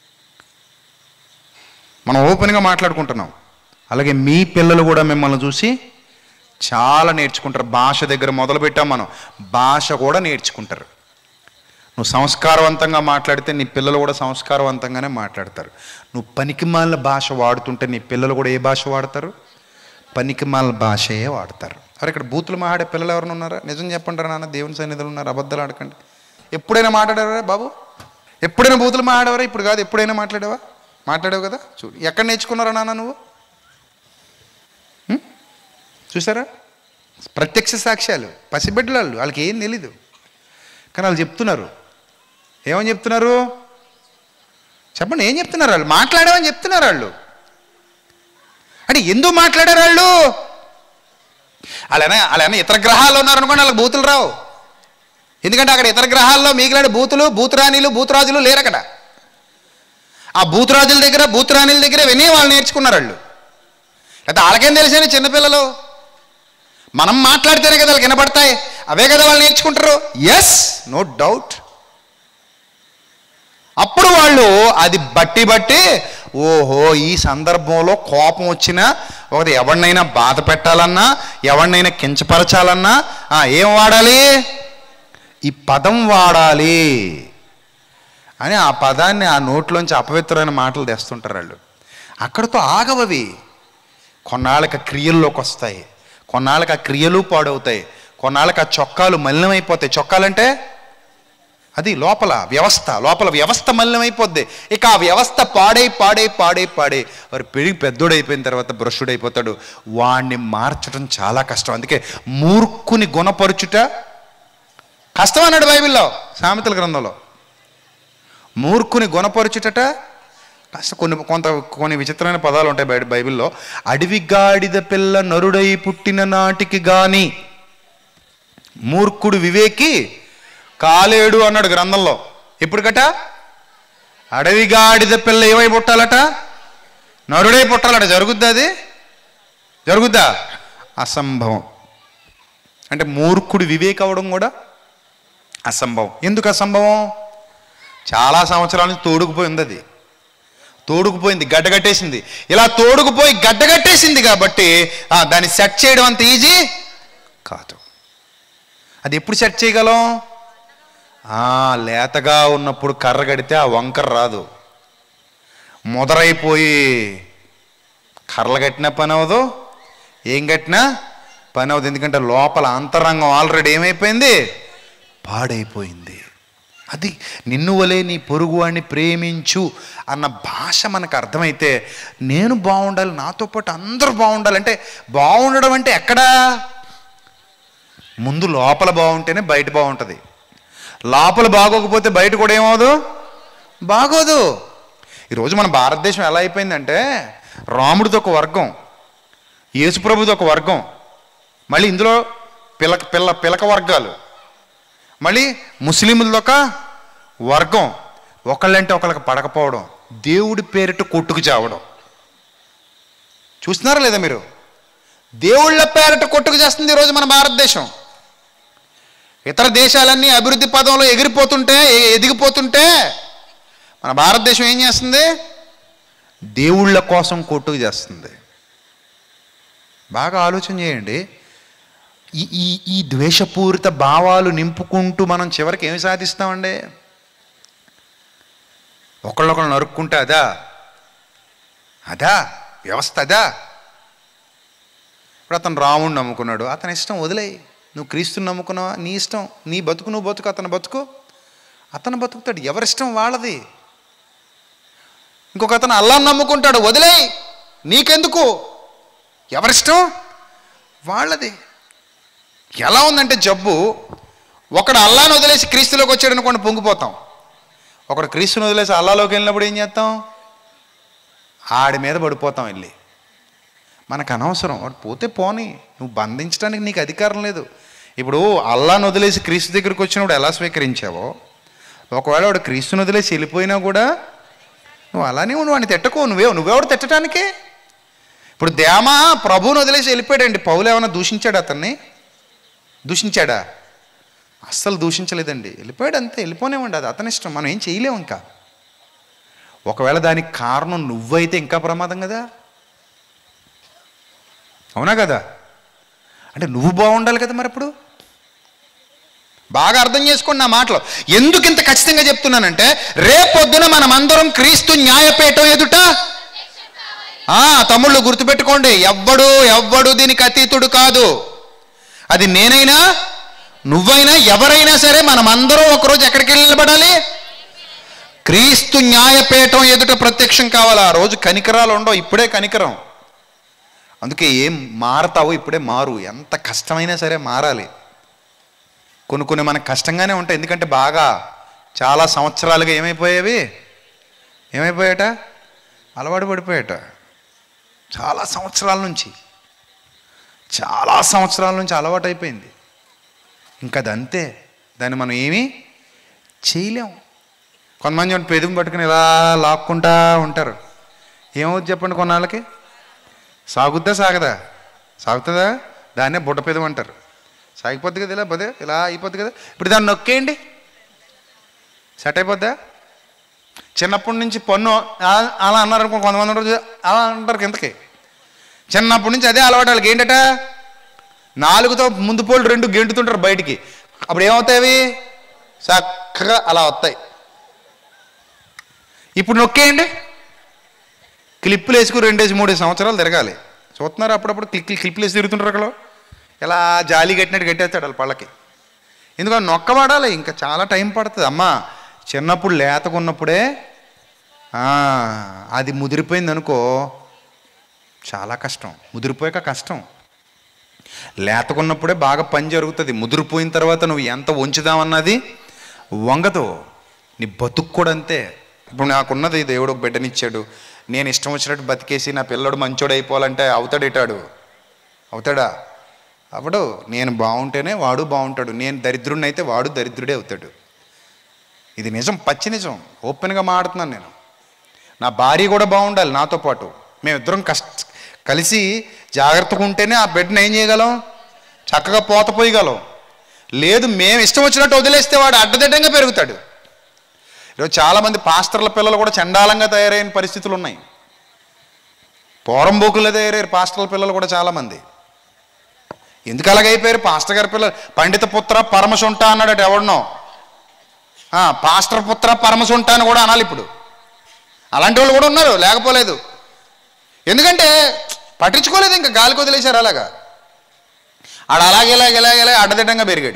మనం ఓపెన్గా మాట్లాడుకుంటున్నాం అలాగే మీ పిల్లలు కూడా మిమ్మల్ని చూసి చాలా నేర్చుకుంటారు భాష దగ్గర మొదలు పెట్టాం మనం భాష కూడా నేర్చుకుంటారు నువ్వు సంస్కారవంతంగా మాట్లాడితే నీ పిల్లలు కూడా సంస్కారవంతంగానే మాట్లాడతారు నువ్వు పనికిమాలిన భాష వాడుతుంటే నీ పిల్లలు కూడా ఏ భాష వాడతారు పనికిమాలిన భాషయే వాడతారు అరే ఇక్కడ బూతులు మాట్లాడే పిల్లలు ఎవరైనా ఉన్నారా నిజం చెప్పండి నాన్న దేవుని సన్నిధులు ఉన్నారు అబద్ధాలు ఆడకండి ఎప్పుడైనా మాట్లాడారా బాబు ఎప్పుడైనా బూతులు మాట్లాడవరా ఇప్పుడు కాదు ఎప్పుడైనా మాట్లాడావా మాట్లాడావు కదా చూడు ఎక్కడ నేర్చుకున్నారా నాన్న నువ్వు హ్మ్? చూసారా ప్రత్యక్ష సాక్ష్యాలు పసిబిడ్డలు వాళ్ళు వాళ్ళకి ఏం తెలీదు కానీ వాళ్ళు చెప్తున్నారు ఏమని చెప్తున్నారు చెప్పండి ఏం చెప్తున్నారు వాళ్ళు మాట్లాడామని చెప్తున్నారు వాళ్ళు అంటే ఎందుకు మాట్లాడారు వాళ్ళు వాళ్ళైనా వాళ్ళైనా ఇతర గ్రహాల్లో ఉన్నారనుకోండి వాళ్ళకి బూతులు రావు ఎందుకంటే అక్కడ ఇతర గ్రహాల్లో మిగిలిన బూతులు బూతురాణిలు బూతురాజులు లేరు అక్కడ ఆ బూతురాజుల దగ్గర బూతురాణిల దగ్గర విని వాళ్ళు నేర్చుకున్నారు వాళ్ళు అయితే వాళ్ళకేం తెలిసిన చిన్నపిల్లలు మనం మాట్లాడితేనే కదా వాళ్ళకి వినపడతాయి అవే కదా వాళ్ళు నేర్చుకుంటారు ఎస్ నో డౌట్ అప్పుడు వాళ్ళు అది బట్టి బట్టి ఓహో ఈ సందర్భంలో కోపం వచ్చినా ఒకటి ఎవరినైనా బాధ పెట్టాలన్నా ఎవరినైనా కించపరచాలన్నా ఆ, ఏం వాడాలి ఈ పదం వాడాలి అని ఆ పదాన్ని ఆ నోట్లోంచి అపవిత్రమైన మాటలు తెస్తుంటారు వాళ్ళు అక్కడితో ఆగవవి కొన్నాళ్ళకి ఆ క్రియల్లోకి వస్తాయి కొన్నాళ్ళకి ఆ క్రియలు పాడవుతాయి కొన్నాళ్ళకి ఆ చొక్కాలు మలినమైపోతాయి చొక్కాలంటే అది లోపల వ్యవస్థ లోపల వ్యవస్థ మలినమైపోద్ది ఇక ఆ వ్యవస్థ పాడై పాడై పాడై పాడై వారు పెరిగి పెద్దోడైపోయిన తర్వాత భ్రష్టుడైపోతాడు వాణ్ణి మార్చడం చాలా కష్టం అందుకే మూర్ఖుని గుణపరుచుట కష్టం అన్నాడు బైబిల్లో సామెతల గ్రంథంలో మూర్ఖుని గుణపరుచుటట కాస్త కొన్ని కొంత కొన్ని విచిత్రమైన పదాలు ఉంటాయి బయట బైబిల్లో అడవి గాడిద పిల్ల నరుడై పుట్టిన నాటికి గాని మూర్ఖుడు వివేకి కాలేడు అన్నాడు గ్రంథంలో ఇప్పుడు గట అడవి గాడిద పిల్ల ఏమై పుట్టాలట నరుడై పుట్టాలట జరుగుద్దా అది జరుగుద్దా అసంభవం అంటే మూర్ఖుడు వివేక్ అవడం కూడా అసంభవం ఎందుకు అసంభవం చాలా సంవత్సరాల నుంచి తోడుకుపోయింది అది తోడుకుపోయింది గడ్డగట్టేసింది ఇలా తోడుకుపోయి గడ్డగట్టేసింది కాబట్టి ఆ, దాన్ని సెట్ చేయడం అంత ఈజీ కాదు అది ఎప్పుడు సెట్ చేయగలం ఆ, లేతగా ఉన్నప్పుడు కర్ర కడితే ఆ వంకర రాదు ముదరైపోయి కర్రలు కట్టినా పని అవ్వదు ఏం కట్టినా పని అవ్వదు ఎందుకంటే లోపల అంతరంగం ఆల్రెడీ ఏమైపోయింది పాడైపోయింది అది నిన్ను వలే నీ పొరుగువాడిని ప్రేమించు అన్న భాష మనకు అర్థమైతే నేను బాగుండాలి నాతో పాటు అందరూ బాగుండాలి అంటే బాగుండడం అంటే ఎక్కడా ముందు లోపల బాగుంటేనే బయట బాగుంటుంది లోపల బాగోకపోతే బయట కూడా ఏమవదు బాగోదు ఈరోజు మన భారతదేశం ఎలా అయిపోయిందంటే రాముడిది ఒక వర్గం యేసుప్రభుది ఒక వర్గం మళ్ళీ ఇందులో పిలక పిల్ల పిలక వర్గాలు మళ్ళీ ముస్లింలది ఒక వర్గం ఒకళ్ళంటే ఒకళ్ళకి పడకపోవడం దేవుడి పేరిట కొట్టుకు చావడం చూస్తున్నారా లేదా మీరు దేవుళ్ళ పేరిట కొట్టుకు చేస్తుంది ఈరోజు మన భారతదేశం ఇతర దేశాలన్నీ అభివృద్ధి పదంలో ఎగిరిపోతుంటే ఎ- ఎదిగిపోతుంటే మన భారతదేశం ఏం చేస్తుంది దేవుళ్ళ కోసం కొట్టుకు చేస్తుంది బాగా ఆలోచన చేయండి ఈ ఈ ఈ ద్వేషపూరిత భావాలు నింపుకుంటూ మనం చివరికి ఏమి సాధిస్తామండి ఒకళ్ళొకళ్ళు నరుక్కుంటే అదా అదా వ్యవస్థ అదా ఇప్పుడు అతను రాముడిని నమ్ముకున్నాడు అతని ఇష్టం వదిలేయి నువ్వు క్రీస్తుని నమ్ముకున్నావా నీ ఇష్టం నీ బతుకు నువ్వు బతుకు అతను బతుకు అతను బతుకుతాడు ఎవరిష్టం వాళ్ళది ఇంకొక అతను అల్లాని నమ్ముకుంటాడు వదిలేయి నీకెందుకు ఎవరిష్టం వాళ్ళది ఎలా ఉందంటే జబ్బు ఒకడు అల్లాని వదిలేసి క్రీస్తులోకి వచ్చాడు అనుకోండి పొంగిపోతాం ఒకడు క్రీస్తుని వదిలేసి అల్లాలోకి వెళ్ళినప్పుడు ఏం చేస్తాం ఆడి మీద పడిపోతాం వెళ్ళి మనకు అనవసరం వాడు పోతే పోని నువ్వు బంధించడానికి నీకు అధికారం లేదు ఇప్పుడు అల్లాని వదిలేసి క్రీస్తు దగ్గరికి వచ్చినప్పుడు ఎలా స్వీకరించావో ఒకవేళ వాడు క్రీస్తుని వదిలేసి వెళ్ళిపోయినా కూడా నువ్వు అలానే ఉండు వాడిని తిట్టకు నువ్వే నువ్వెవడు తిట్టడానికి ఇప్పుడు దేమ ప్రభువుని వదిలేసి వెళ్ళిపోయాడండి పౌలు ఏమైనా దూషించాడు అతన్ని దూషించాడా అస్సలు దూషించలేదండి వెళ్ళిపోయాడు అంతే వెళ్ళిపోనేవ్వండి అది అతని ఇష్టం మనం ఏం చేయలేము ఇంకా ఒకవేళ దానికి కారణం నువ్వైతే ఇంకా ప్రమాదం కదా అవునా కదా అంటే నువ్వు బాగుండాలి కదా మరి అప్పుడు బాగా అర్థం చేసుకోండి నా మాటలు ఎందుకు ఇంత ఖచ్చితంగా చెప్తున్నానంటే రేపొద్దున మనమందరం క్రీస్తు న్యాయపీఠం ఎదుట ఆ తమ్ముళ్ళు గుర్తుపెట్టుకోండి ఎవ్వడు ఎవ్వడు దీనికి అతీతుడు కాదు అది నేనైనా నువ్వైనా ఎవరైనా సరే మనమందరం ఒకరోజు ఎక్కడికి వెళ్ళి నిలబడాలి క్రీస్తు న్యాయపీఠం ఎదుట ప్రత్యక్షం కావాలి ఆ రోజు కనికరాలు ఉండవు ఇప్పుడే కనికరం అందుకే ఏం మారతావో ఇప్పుడే మారు ఎంత కష్టమైనా సరే మారాలి కొన్ని కొన్ని మనకు కష్టంగానే ఉంటాయి ఎందుకంటే బాగా చాలా సంవత్సరాలుగా ఏమైపోయేవి ఏమైపోయాట అలవాటు పడిపోయాట చాలా సంవత్సరాల నుంచి చాలా సంవత్సరాల నుంచి అలవాటు అయిపోయింది ఇంకా అది అంతే దాన్ని మనం ఏమీ చేయలేం కొంతమంది ఉంటే పెదవి పట్టుకుని ఇలా లాక్కుంటా ఉంటారు ఏమవుద్ది చెప్పండి కొన్నాళ్ళకి సాగుద్దా సాగదా సాగుతుందా దాన్నే బుట్ట పెదవి అంటారు సాగిపోద్ది కదా ఇలా పదే ఇలా అయిపోద్ది కదా ఇప్పుడు దాన్ని నొక్కేయండి సెట్ అయిపోద్దా చిన్నప్పటి నుంచి పన్ను ఆ- అలా అన్నారు అనుకో కొంతమంది ఉంటారు అలా అంటారు కిందకి చిన్నప్పటి నుంచి అదే అలవాటు వాళ్ళకి ఏంటట నాలుగుతో ముందు పోళ్ళు రెండు గెంటుతుంటారు బయటికి అప్పుడు ఏమవుతాయి అవి చక్కగా అలా వస్తాయి ఇప్పుడు నొక్కేయండి క్లిప్పులు వేసుకుని రెండేసి మూడు సంవత్సరాలు తిరగాలి చూస్తున్నారు అప్పుడప్పుడు క్లిక్ క్లిప్పులు వేసి తిరుగుతుంటారు అక్కడ ఇలా జాలి కట్టినట్టు కట్టేస్తాడు వాళ్ళ పళ్ళకి ఎందుకంటే నొక్కబడాలి ఇంకా చాలా టైం పడుతుంది అమ్మా చిన్నప్పుడు లేతకున్నప్పుడే ఆ, అది ముదిరిపోయింది అనుకో చాలా కష్టం ముదిరిపోయాక కష్టం లేతకున్నప్పుడే బాగా పని జరుగుతుంది ముదిరిపోయిన తర్వాత నువ్వు ఎంత ఉంచుదామన్నది వంగదు నీ బతుకు కూడా అంతే ఇప్పుడు నాకున్నది దేవుడు ఒక బిడ్డనిచ్చాడు నేను ఇష్టం వచ్చినట్టు బతికేసి నా పిల్లడు మంచోడు అయిపోవాలంటే అవుతాడేటాడు అవుతాడా అవడు నేను బాగుంటేనే వాడు బాగుంటాడు నేను దరిద్రుడిని అయితే వాడు దరిద్రుడే అవుతాడు ఇది నిజం పచ్చి నిజం ఓపెన్గా మాడుతున్నాను నేను నా భార్య కూడా బాగుండాలి నాతో పాటు మేమిద్దరం కష్ట కలిసి జాగ్రత్తగా ఉంటేనే ఆ బిడ్డను ఏం చేయగలం చక్కగా పోత పోయగలం లేదు మేము ఇష్టం వచ్చినట్టు వదిలేస్తే వాడు అడ్డదిడ్డంగా పెరుగుతాడు ఈరోజు చాలామంది పాస్టర్ల పిల్లలు కూడా చండాలంగా తయారైన పరిస్థితులు ఉన్నాయి పోరంబోకుల్లో తయారయ్యారు పాస్టర్ల పిల్లలు కూడా చాలామంది ఎందుకు అలాగైపోయారు పాస్టర్ గారి పిల్లలు పండిత పుత్ర పరమశుంట అన్నాడట ఎవడనో ఆ, పాస్టర్ పుత్ర పరమశుంట అని కూడా అనాలి ఇప్పుడు అలాంటి వాళ్ళు కూడా ఉన్నారు లేకపోలేదు ఎందుకంటే పట్టించుకోలేదు ఇంకా గాలికి వదిలేశారు అలాగా ఆడ అలాగే ఇలాగ ఇలాగ ఇలాగ అడ్డదిడ్డంగా పెరిగాడు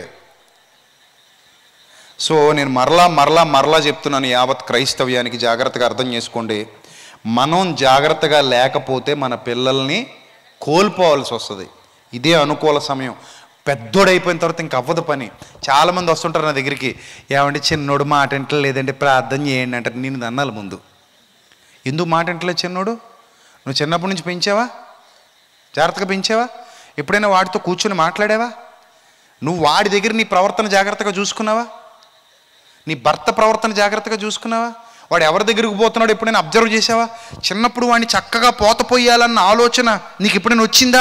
సో నేను మరలా మరలా మరలా చెప్తున్నాను యావత్ క్రైస్తవ్యానికి జాగ్రత్తగా అర్థం చేసుకోండి మనం జాగ్రత్తగా లేకపోతే మన పిల్లల్ని కోల్పోవాల్సి వస్తుంది ఇదే అనుకూల సమయం పెద్దోడైపోయిన తర్వాత ఇంక అవ్వదు పని చాలామంది వస్తుంటారు నా దగ్గరికి ఏమంటే చిన్నోడు మాట ఇంట్లో లేదంటే ప్రార్థన చేయండి అంటారు నేను అన్నాలి ముందు ఎందుకు మాట ఇంటలేదు చిన్నోడు నువ్వు చిన్నప్పటి నుంచి పెంచావా జాగ్రత్తగా పెంచావా ఎప్పుడైనా వాడితో కూర్చొని మాట్లాడావా నువ్వు వాడి దగ్గర నీ ప్రవర్తన జాగ్రత్తగా చూసుకున్నావా నీ భర్త ప్రవర్తన జాగ్రత్తగా చూసుకున్నావా వాడు ఎవరి దగ్గరికి పోతున్నాడు ఎప్పుడైనా అబ్జర్వ్ చేసావా చిన్నప్పుడు వాడిని చక్కగా పోతపోయాలన్న ఆలోచన నీకు ఎప్పుడైనా వచ్చిందా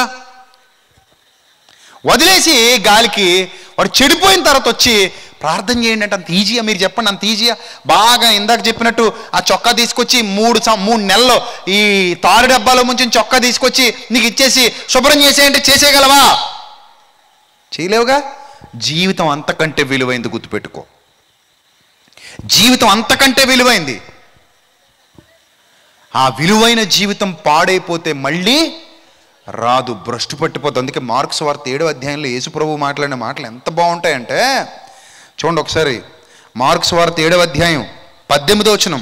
వదిలేసి గాలికి వాడు చెడిపోయిన తర్వాత వచ్చి ప్రార్థన చేయండి అంటే అంత ఈజీయా మీరు చెప్పండి అంత ఈజీయా బాగా ఇందాక చెప్పినట్టు ఆ చొక్కా తీసుకొచ్చి మూడు సం- మూడు నెలల్లో ఈ తారు డబ్బాలో ముంచి చొక్కా తీసుకొచ్చి నీకు ఇచ్చేసి శుభ్రం చేసేయంటే చేసేయగలవా చేయలేవుగా జీవితం అంతకంటే విలువైంది గుర్తుపెట్టుకో జీవితం అంతకంటే విలువైంది ఆ విలువైన జీవితం పాడైపోతే మళ్ళీ రాదు భ్రష్టు పట్టిపోతుంది అందుకే మార్క్స్ వార్త ఏడో అధ్యాయంలో యేసుప్రభు మాట్లాడిన మాటలు ఎంత బాగుంటాయంటే చూడండి ఒకసారి మార్క్స్ వార్త ఏడవ అధ్యాయం పద్దెనిమిదో వచనం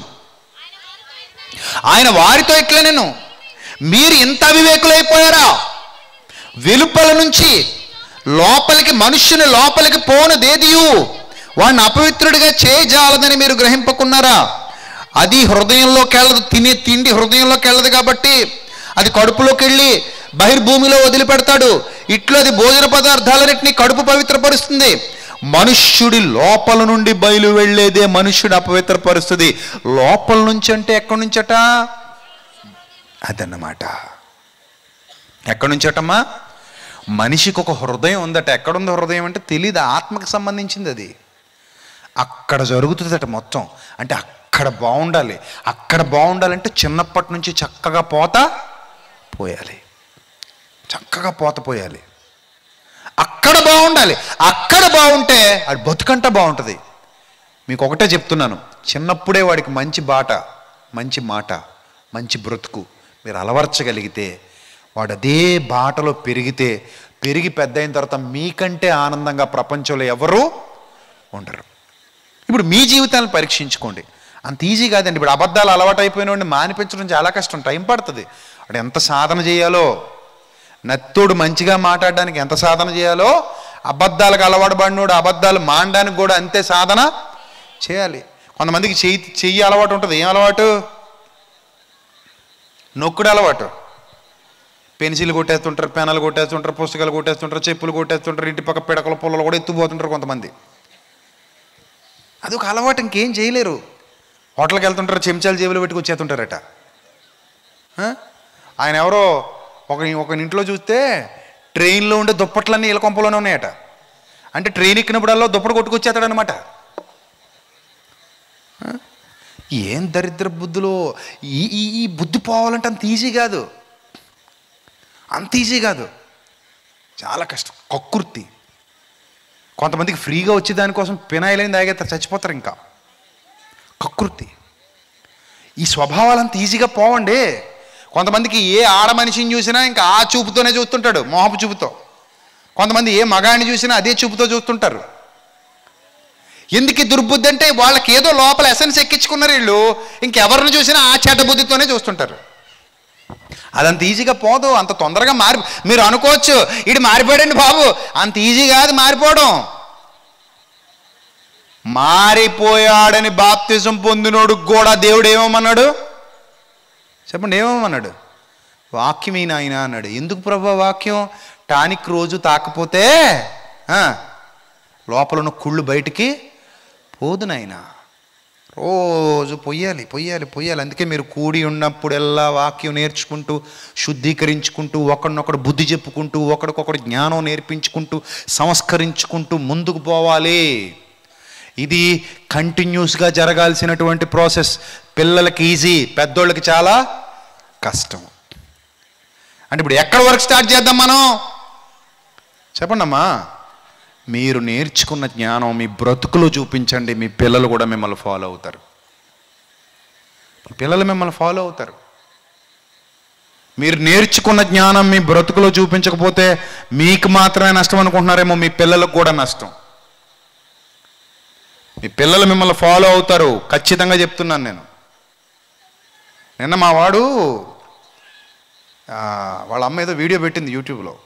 ఆయన వారితో ఇట్లా నేను మీరు ఇంత అవివేకులైపోయారా వెలుపల నుంచి లోపలికి మనుష్యుని లోపలికి పోనదేదియు వాడిని అపవిత్రుడిగా చేయజాలదని మీరు గ్రహింపకున్నారా అది హృదయంలోకి వెళ్ళదు తినే తిండి హృదయంలోకి వెళ్ళదు కాబట్టి అది కడుపులోకి వెళ్ళి బహిర్భూమిలో వదిలిపెడతాడు ఇట్లు అది భోజన పదార్థాలన్నింటినీ కడుపు పవిత్రపరుస్తుంది మనుష్యుడి లోపల నుండి బయలు వెళ్ళేదే మనుష్యుడు అపవిత్రపరుస్తుంది లోపల నుంచి అంటే ఎక్కడి నుంచట అదన్నమాట ఎక్కడి నుంచటమ్మా మనిషికి ఒక హృదయం ఉందట ఎక్కడుంది హృదయం అంటే తెలియదు ఆత్మకు సంబంధించింది అది అక్కడ జరుగుతుందట మొత్తం అంటే అక్కడ బాగుండాలి అక్కడ బాగుండాలంటే చిన్నప్పటి నుంచి చక్కగా పోత పోయాలి చక్కగా పోత పోయాలి అక్కడ బాగుండాలి అక్కడ బాగుంటే అది బతుకంట బాగుంటుంది మీకు ఒకటే చెప్తున్నాను చిన్నప్పుడే వాడికి మంచి బాట మంచి మాట మంచి బ్రతుకు మీరు అలవర్చగలిగితే వాడు అదే బాటలో పెరిగితే పెరిగి పెద్ద అయిన తర్వాత మీకంటే ఆనందంగా ప్రపంచంలో ఎవరు ఉండరు ఇప్పుడు మీ జీవితాలను పరీక్షించుకోండి అంత ఈజీ కాదండి ఇప్పుడు అబద్ధాలు అలవాటు అయిపోయిన వాడిని మానిపించడం చాలా కష్టం టైం పడుతుంది వాడు ఎంత సాధన చేయాలో నత్తోడు మంచిగా మాట్లాడడానికి ఎంత సాధన చేయాలో అబద్ధాలకు అలవాటు పడినోడు అబద్ధాలు మానడానికి కూడా అంతే సాధన చేయాలి కొంతమందికి చెయ్యి చెయ్యి అలవాటు ఉంటుంది ఏం అలవాటు నొక్కుడు అలవాటు పెన్సిల్ కొట్టేస్తుంటారు పెనాలు కొట్టేస్తుంటారు పుస్తకాలు కొట్టేస్తుంటారు చెప్పులు కొట్టేస్తుంటారు ఇంటి పక్క పిడకల పొలాలు కూడా ఎత్తుపోతుంటారు కొంతమంది అదొక అలవాటు ఇంకేం చేయలేరు హోటల్కి వెళ్తుంటారు చెంచాలు జేబులు పెట్టుకు వచ్చేస్తుంటారట ఆ? ఆయన ఎవరో ఒక ఒక ఇంట్లో చూస్తే ట్రైన్లో ఉండే దుప్పట్లన్నీ ఇళ్ళ కొంపలోనే ఉన్నాయట అంటే ట్రైన్ ఎక్కినప్పుడల్లా దుప్పటి కొట్టుకొచ్చేస్తాడనమాట ఆ? ఏం దరిద్ర బుద్ధులు ఈ ఈ ఈ బుద్ధి పోవాలంటే అంత ఈజీ కాదు అంత ఈజీ కాదు చాలా కష్టం కక్కుర్తి కొంతమందికి ఫ్రీగా వచ్చే దానికోసం పినాయిల్ అయిన తాగేస్తారు చచ్చిపోతారు ఇంకా కకృతి ఈ స్వభావాలు అంత ఈజీగా పోవండి కొంతమందికి ఏ ఆడ మనిషిని చూసినా ఇంకా ఆ చూపుతోనే చూస్తుంటాడు మోహపు చూపుతో కొంతమంది ఏ మగాడిని చూసినా అదే చూపుతో చూస్తుంటారు ఎందుకు ఈ దుర్బుద్ధి అంటే వాళ్ళకి ఏదో లోపల ఎసెన్స్ ఎక్కించుకున్నారు వీళ్ళు ఇంకెవరిని చూసినా ఆ చెడ్డ బుద్ధితోనే చూస్తుంటారు అదంత ఈజీగా పోదు అంత తొందరగా మారి మీరు అనుకోవచ్చు ఇటు మారిపోయాడండి బాబు అంత ఈజీ కాదు మారిపోవడం మారిపోయాడని బాప్తిజం పొందినోడు కూడా దేవుడు ఏమన్నాడు చెప్పండి ఏమన్నాడు వాక్యం ఈయన ఆయన అన్నాడు ఎందుకు ప్రభా వాక్యం టానిక్ రోజు తాకపోతే ఆ, లోపల ఉన్న కుళ్ళు బయటికి పోదు నాయనా రోజు పొయ్యాలి పొయ్యాలి పొయ్యాలి అందుకే మీరు కూడి ఉన్నప్పుడెల్లా వాక్యం నేర్చుకుంటూ శుద్ధీకరించుకుంటూ ఒకడినొకడు బుద్ధి చెప్పుకుంటూ ఒకడికొకడు జ్ఞానం నేర్పించుకుంటూ సంస్కరించుకుంటూ ముందుకు పోవాలి ఇది కంటిన్యూస్గా జరగాల్సినటువంటి ప్రాసెస్ పిల్లలకి ఈజీ పెద్దోళ్ళకి చాలా కష్టం అంటే ఇప్పుడు ఎక్కడ వరకు స్టార్ట్ చేద్దాం మనం చెప్పండి అమ్మా మీరు నేర్చుకున్న జ్ఞానం మీ బ్రతుకులో చూపించండి మీ పిల్లలు కూడా మిమ్మల్ని ఫాలో అవుతారు మీ పిల్లలు మిమ్మల్ని ఫాలో అవుతారు మీరు నేర్చుకున్న జ్ఞానం మీ బ్రతుకులో చూపించకపోతే మీకు మాత్రమే నష్టం అనుకుంటున్నారేమో మీ పిల్లలకు కూడా నష్టం మీ పిల్లలు మిమ్మల్ని ఫాలో అవుతారు ఖచ్చితంగా చెప్తున్నాను నేను నిన్న మా వాడు ఆ, వాళ్ళ అమ్మ ఏదో వీడియో పెట్టింది యూట్యూబ్లో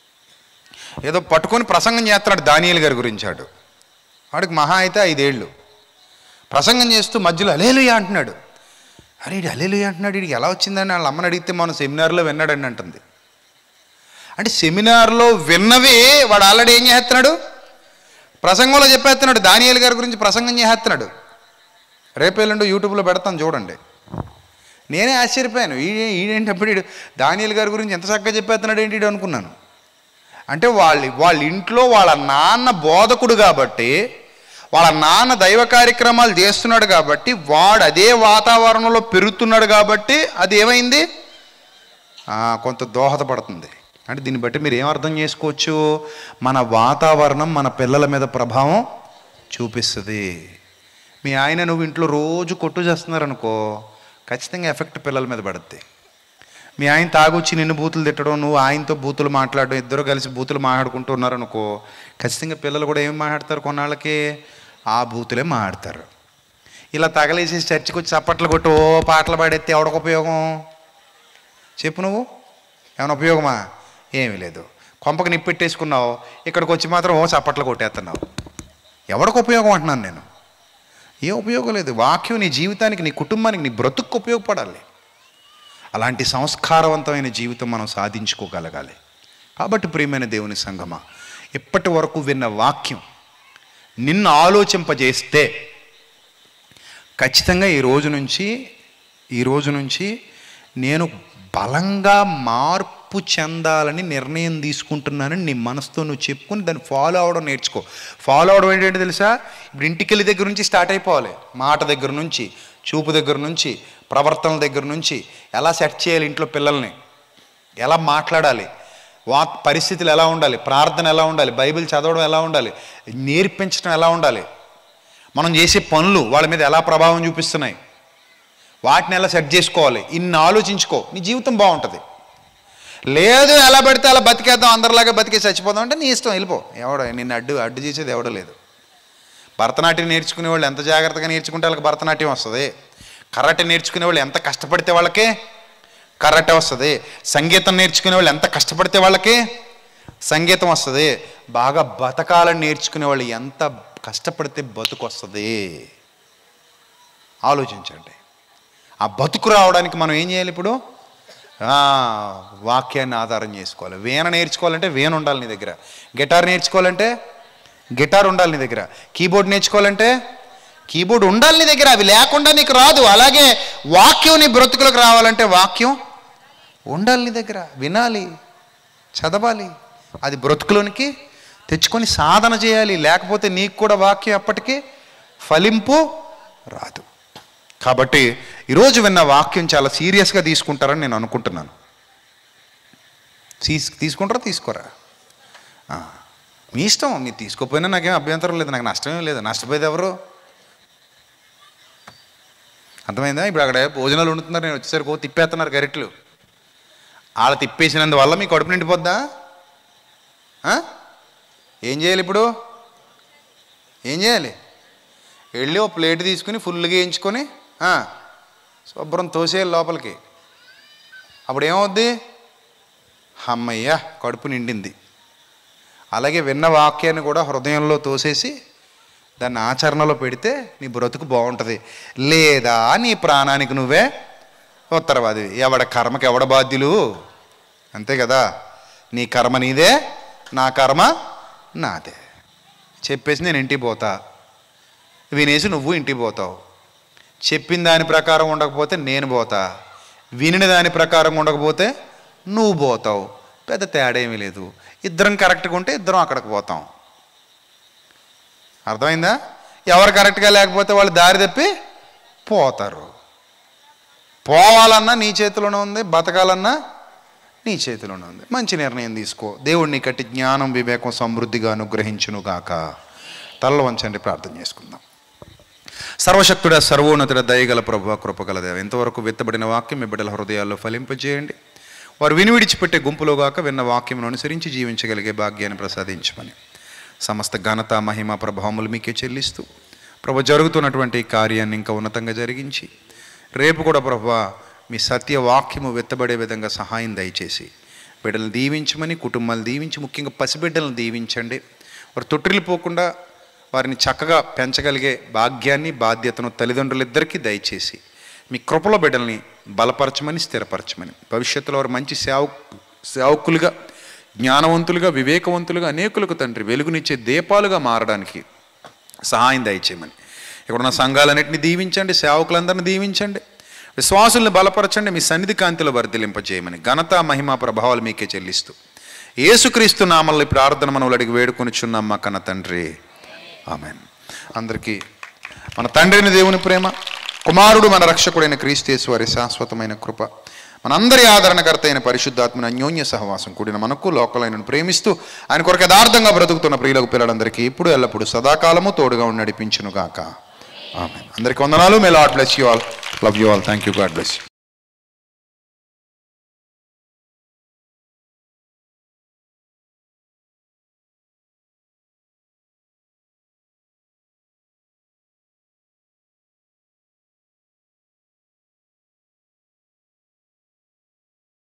ఏదో పట్టుకొని ప్రసంగం చేస్తున్నాడు దానియల్ గారి గురించి ఆడు వాడికి మహా అయితే ఐదేళ్ళు ప్రసంగం చేస్తూ మధ్యలో అలేలుయా అంటున్నాడు అరే ఇడు అలేలుయా అంటున్నాడు వీడికి ఎలా వచ్చిందని వాళ్ళ అమ్మని అడిగితే మనం సెమినార్లో విన్నాడని అంటుంది అంటే సెమినార్లో విన్నవే వాడు ఆల్రెడీ ఏం చేస్తున్నాడు ప్రసంగంలో చెప్పేస్తున్నాడు దానియల్ గారి గురించి ప్రసంగం చేస్తున్నాడు రేపేళ్ళండు యూట్యూబ్లో పెడతాను చూడండి నేనే ఆశ్చర్యపోయాను ఈ ఈడేంటప్పుడు ఈడు దానియల్ గారి గురించి ఎంత చక్కగా చెప్పేస్తున్నాడు ఏంటి ఈడు అనుకున్నాను అంటే వాళ్ళ వాళ్ళ ఇంట్లో వాళ్ళ నాన్న బోధకుడు కాబట్టి వాళ్ళ నాన్న దైవ కార్యక్రమాలు చేస్తున్నాడు కాబట్టి వాడు అదే వాతావరణంలో పెరుగుతున్నాడు కాబట్టి అది ఏమైంది ఆ, కొంత దోహదపడుతుంది అంటే దీన్ని బట్టి మీరు ఏం అర్థం చేసుకోవచ్చు మన వాతావరణం మన పిల్లల మీద ప్రభావం చూపిస్తుంది మీ ఆయన నువ్వు ఇంట్లో రోజు కొట్టు చేస్తున్నారనుకో ఖచ్చితంగా ఎఫెక్ట్ పిల్లల మీద పడుద్ది మీ ఆయన తాగొచ్చి నిన్ను బూతులు తిట్టడం నువ్వు ఆయనతో బూతులు మాట్లాడడం ఇద్దరు కలిసి బూతులు మాట్లాడుకుంటూ ఉన్నారనుకో ఖచ్చితంగా పిల్లలు కూడా ఏం మాట్లాడతారు కొన్నాళ్ళకి ఆ బూతులే మాట్లాడతారు ఇలా తగలేసేసి చర్చికి వచ్చి చప్పట్లు కొట్టి ఓ పాటలు పాడెత్తే ఎవడికి ఉపయోగం చెప్పు నువ్వు ఏమైనా ఉపయోగమా ఏమీ లేదు కొంపకి నిప్పెట్టేసుకున్నావు ఇక్కడికి వచ్చి మాత్రం ఓ చప్పట్లు కొట్టేస్తున్నావు ఎవరికి ఉపయోగం అంటున్నాను నేను ఏం ఉపయోగం లేదు వాక్యం నీ జీవితానికి నీ కుటుంబానికి నీ బ్రతుక్కు ఉపయోగపడాలి అలాంటి సంస్కారవంతమైన జీవితం మనం సాధించుకోగలగాలి కాబట్టి ప్రియమైన దేవుని సంగమా ఇప్పటి వరకు విన్న వాక్యం నిన్ను ఆలోచింపజేస్తే ఖచ్చితంగా ఈ రోజు నుంచి ఈ రోజు నుంచి నేను బలంగా మార్పు చెందాలని నిర్ణయం తీసుకుంటున్నానని నీ మనసుతో నువ్వు చెప్పుకొని దాన్ని ఫాలో అవడం నేర్చుకో ఫాలో అవడం ఏంటంటే తెలుసా ఇప్పుడు ఇంటికెళ్ళి దగ్గర నుంచి స్టార్ట్ అయిపోవాలి మాట దగ్గర నుంచి చూపు దగ్గర నుంచి ప్రవర్తన దగ్గర నుంచి ఎలా సెట్ చేయాలి ఇంట్లో పిల్లల్ని ఎలా మాట్లాడాలి వా పరిస్థితులు ఎలా ఉండాలి ప్రార్థన ఎలా ఉండాలి బైబిల్ చదవడం ఎలా ఉండాలి నేర్పించడం ఎలా ఉండాలి మనం చేసే పనులు వాళ్ళ మీద ఎలా ప్రభావం చూపిస్తున్నాయి వాటిని ఎలా సెట్ చేసుకోవాలి ఇన్ని ఆలోచించుకో నీ జీవితం బాగుంటుంది లేదు ఎలా పడితే అలా బతికేద్దాం అందరిలాగా బతికే చచ్చిపోదాం అంటే నీ ఇష్టం వెళ్ళిపో ఎవడో నిన్ను అడ్డు అడ్డు చేసేది ఎవడో లేదు భరతనాట్యం నేర్చుకునే వాళ్ళు ఎంత జాగ్రత్తగా నేర్చుకుంటే వాళ్ళకి భరతనాట్యం వస్తుంది కరాటే నేర్చుకునే వాళ్ళు ఎంత కష్టపడితే వాళ్ళకి కరాటే వస్తుంది సంగీతం నేర్చుకునే వాళ్ళు ఎంత కష్టపడితే వాళ్ళకి సంగీతం వస్తుంది బాగా బతకాలని నేర్చుకునే వాళ్ళు ఎంత కష్టపడితే బతుకు వస్తుంది ఆలోచించండి ఆ బతుకు రావడానికి మనం ఏం చేయాలి ఇప్పుడు ఆ, వాక్యాన్ని ఆధారం చేసుకోవాలి వీణ నేర్చుకోవాలంటే వీణ ఉండాలి నీ దగ్గర గిటార్ నేర్చుకోవాలంటే గిటార్ ఉండాలి నీ దగ్గర కీబోర్డ్ నేర్చుకోవాలంటే కీబోర్డ్ ఉండాలి నీ దగ్గర అవి లేకుండా నీకు రాదు అలాగే వాక్యం నీ బ్రతుకులకు రావాలంటే వాక్యం ఉండాలి నీ దగ్గర వినాలి చదవాలి అది బ్రతుకులోనికి తెచ్చుకొని సాధన చేయాలి లేకపోతే నీకు కూడా వాక్యం ఎప్పటికీ ఫలింపు రాదు కాబట్టి ఈరోజు విన్న వాక్యం చాలా సీరియస్గా తీసుకుంటారని నేను అనుకుంటున్నాను తీస్ తీసుకుంటారా తీసుకోరా ఆ, మీ ఇష్టం మీరు తీసుకోపోయినా నాకేం అభ్యంతరం లేదు నాకు నష్టమేం లేదు నష్టపోయేది ఎవరు అర్థమైందా ఇప్పుడు అక్కడ భోజనాలు వండుతున్నారు నేను వచ్చేసరికి ఓ తిప్పేస్తున్నారు గరిట్లు వాళ్ళ తిప్పేసినందువల్ల మీ కడుపు నిండిపోద్దా ఆ? ఏం చేయాలి ఇప్పుడు ఏం చేయాలి వెళ్ళి ఓ ప్లేట్ తీసుకుని ఫుల్గా వేయించుకొని ఆ, శుభ్రం తోసేయాలి లోపలికి అప్పుడు ఏమవుద్ది అమ్మయ్య కడుపు నిండింది అలాగే విన్న వాక్యాన్ని కూడా హృదయంలో తోసేసి దాన్ని ఆచరణలో పెడితే నీ బ్రతుకు బాగుంటుంది లేదా నీ ప్రాణానికి నువ్వే ఉత్తరవాది ఎవడ కర్మకి ఎవడ బాధ్యులు అంతే కదా నీ కర్మ నీదే నా కర్మ నాదే చెప్పేసి నేను ఇంటికి పోతా వినేసి నువ్వు ఇంటికి పోతావు చెప్పిన దాని ప్రకారం ఉండకపోతే నేను పోతా వినిన దాని ప్రకారం ఉండకపోతే నువ్వు పోతావు పెద్ద తేడా ఏమీ లేదు ఇద్దరం కరెక్ట్గా ఉంటే ఇద్దరం అక్కడికి పోతాం అర్థమైందా ఎవరు కరెక్ట్గా లేకపోతే వాళ్ళు దారి తప్పి పోతారు పోవాలన్నా నీ చేతిలోనే ఉంది బతకాలన్నా నీ చేతిలోనే ఉంది మంచి నిర్ణయం తీసుకో దేవుడిని కట్టి జ్ఞానం వివేకం సమృద్ధిగా అనుగ్రహించును గాక తల్ల వంచండి ప్రార్థన చేసుకుందాం సర్వశక్తుడ సర్వోన్నతుడ దయగల ప్రభు కృపగల దేవ ఎంతవరకు విత్తబడిన వాక్యం మీ బిడ్డల హృదయాల్లో ఫలింపజేయండి వారు విని విడిచిపెట్టే గుంపులో గాక విన్న వాక్యం అనుసరించి జీవించగలిగే భాగ్యాన్ని ప్రసాదించమని సమస్త ఘనత మహిమ ప్రభావములు మీకే చెల్లిస్తూ ప్రభు జరుగుతున్నటువంటి ఈ కార్యాన్ని ఇంకా ఉన్నతంగా జరిగించి రేపు కూడా ప్రభు మీ సత్య వాక్యము వెత్తబడే విధంగా సహాయం దయచేసి బిడ్డలను దీవించమని కుటుంబాలు దీవించి ముఖ్యంగా పసిబిడ్డలను దీవించండి వారు తొట్టిల్లిపోకుండా వారిని చక్కగా పెంచగలిగే భాగ్యాన్ని బాధ్యతను తల్లిదండ్రులిద్దరికీ దయచేసి మీ కృపలో బిడ్డల్ని బలపరచమని స్థిరపరచమని భవిష్యత్తులో వారు మంచి సేవ సేవకులుగా జ్ఞానవంతులుగా వివేకవంతులుగా అనేకులకు తండ్రి వెలుగునిచ్చే దీపాలుగా మారడానికి సహాయం దయచేయమని ఇక్కడ ఉన్న సంఘాలన్నింటినీ దీవించండి సేవకులందరినీ దీవించండి విశ్వాసుల్ని బలపరచండి మీ సన్నిధి కాంతిలో వర్ధిలింపజేయమని ఘనత మహిమ ప్రభావాలు మీకే చెల్లిస్తూ యేసుక్రీస్తు నామల్ని ప్రార్థన మనవులు అడిగి వేడుకొనిచున్నాం మా కన్న తండ్రి ఆమెన్ అందరికీ మన తండ్రిని దేవుని ప్రేమ కుమారుడు మన రక్షకుడైన క్రీస్తేసు వారి శాశ్వతమైన కృప మనందరి ఆదరణకర్త అయిన పరిశుద్ధాత్మన అన్యోన్య సహవాసం కూడిన మనకు లోకలైన ప్రేమిస్తూ ఆయన కొరకు యథార్థంగా బ్రతుకుతున్న ప్రియులకు పిల్లలందరికీ ఇప్పుడు ఎల్లప్పుడూ సదాకాలము తోడుగా ఉండి నడిపించును గాక ఆమె అందరికీ వందనాలు may Lord bless you all love you all thank you God bless you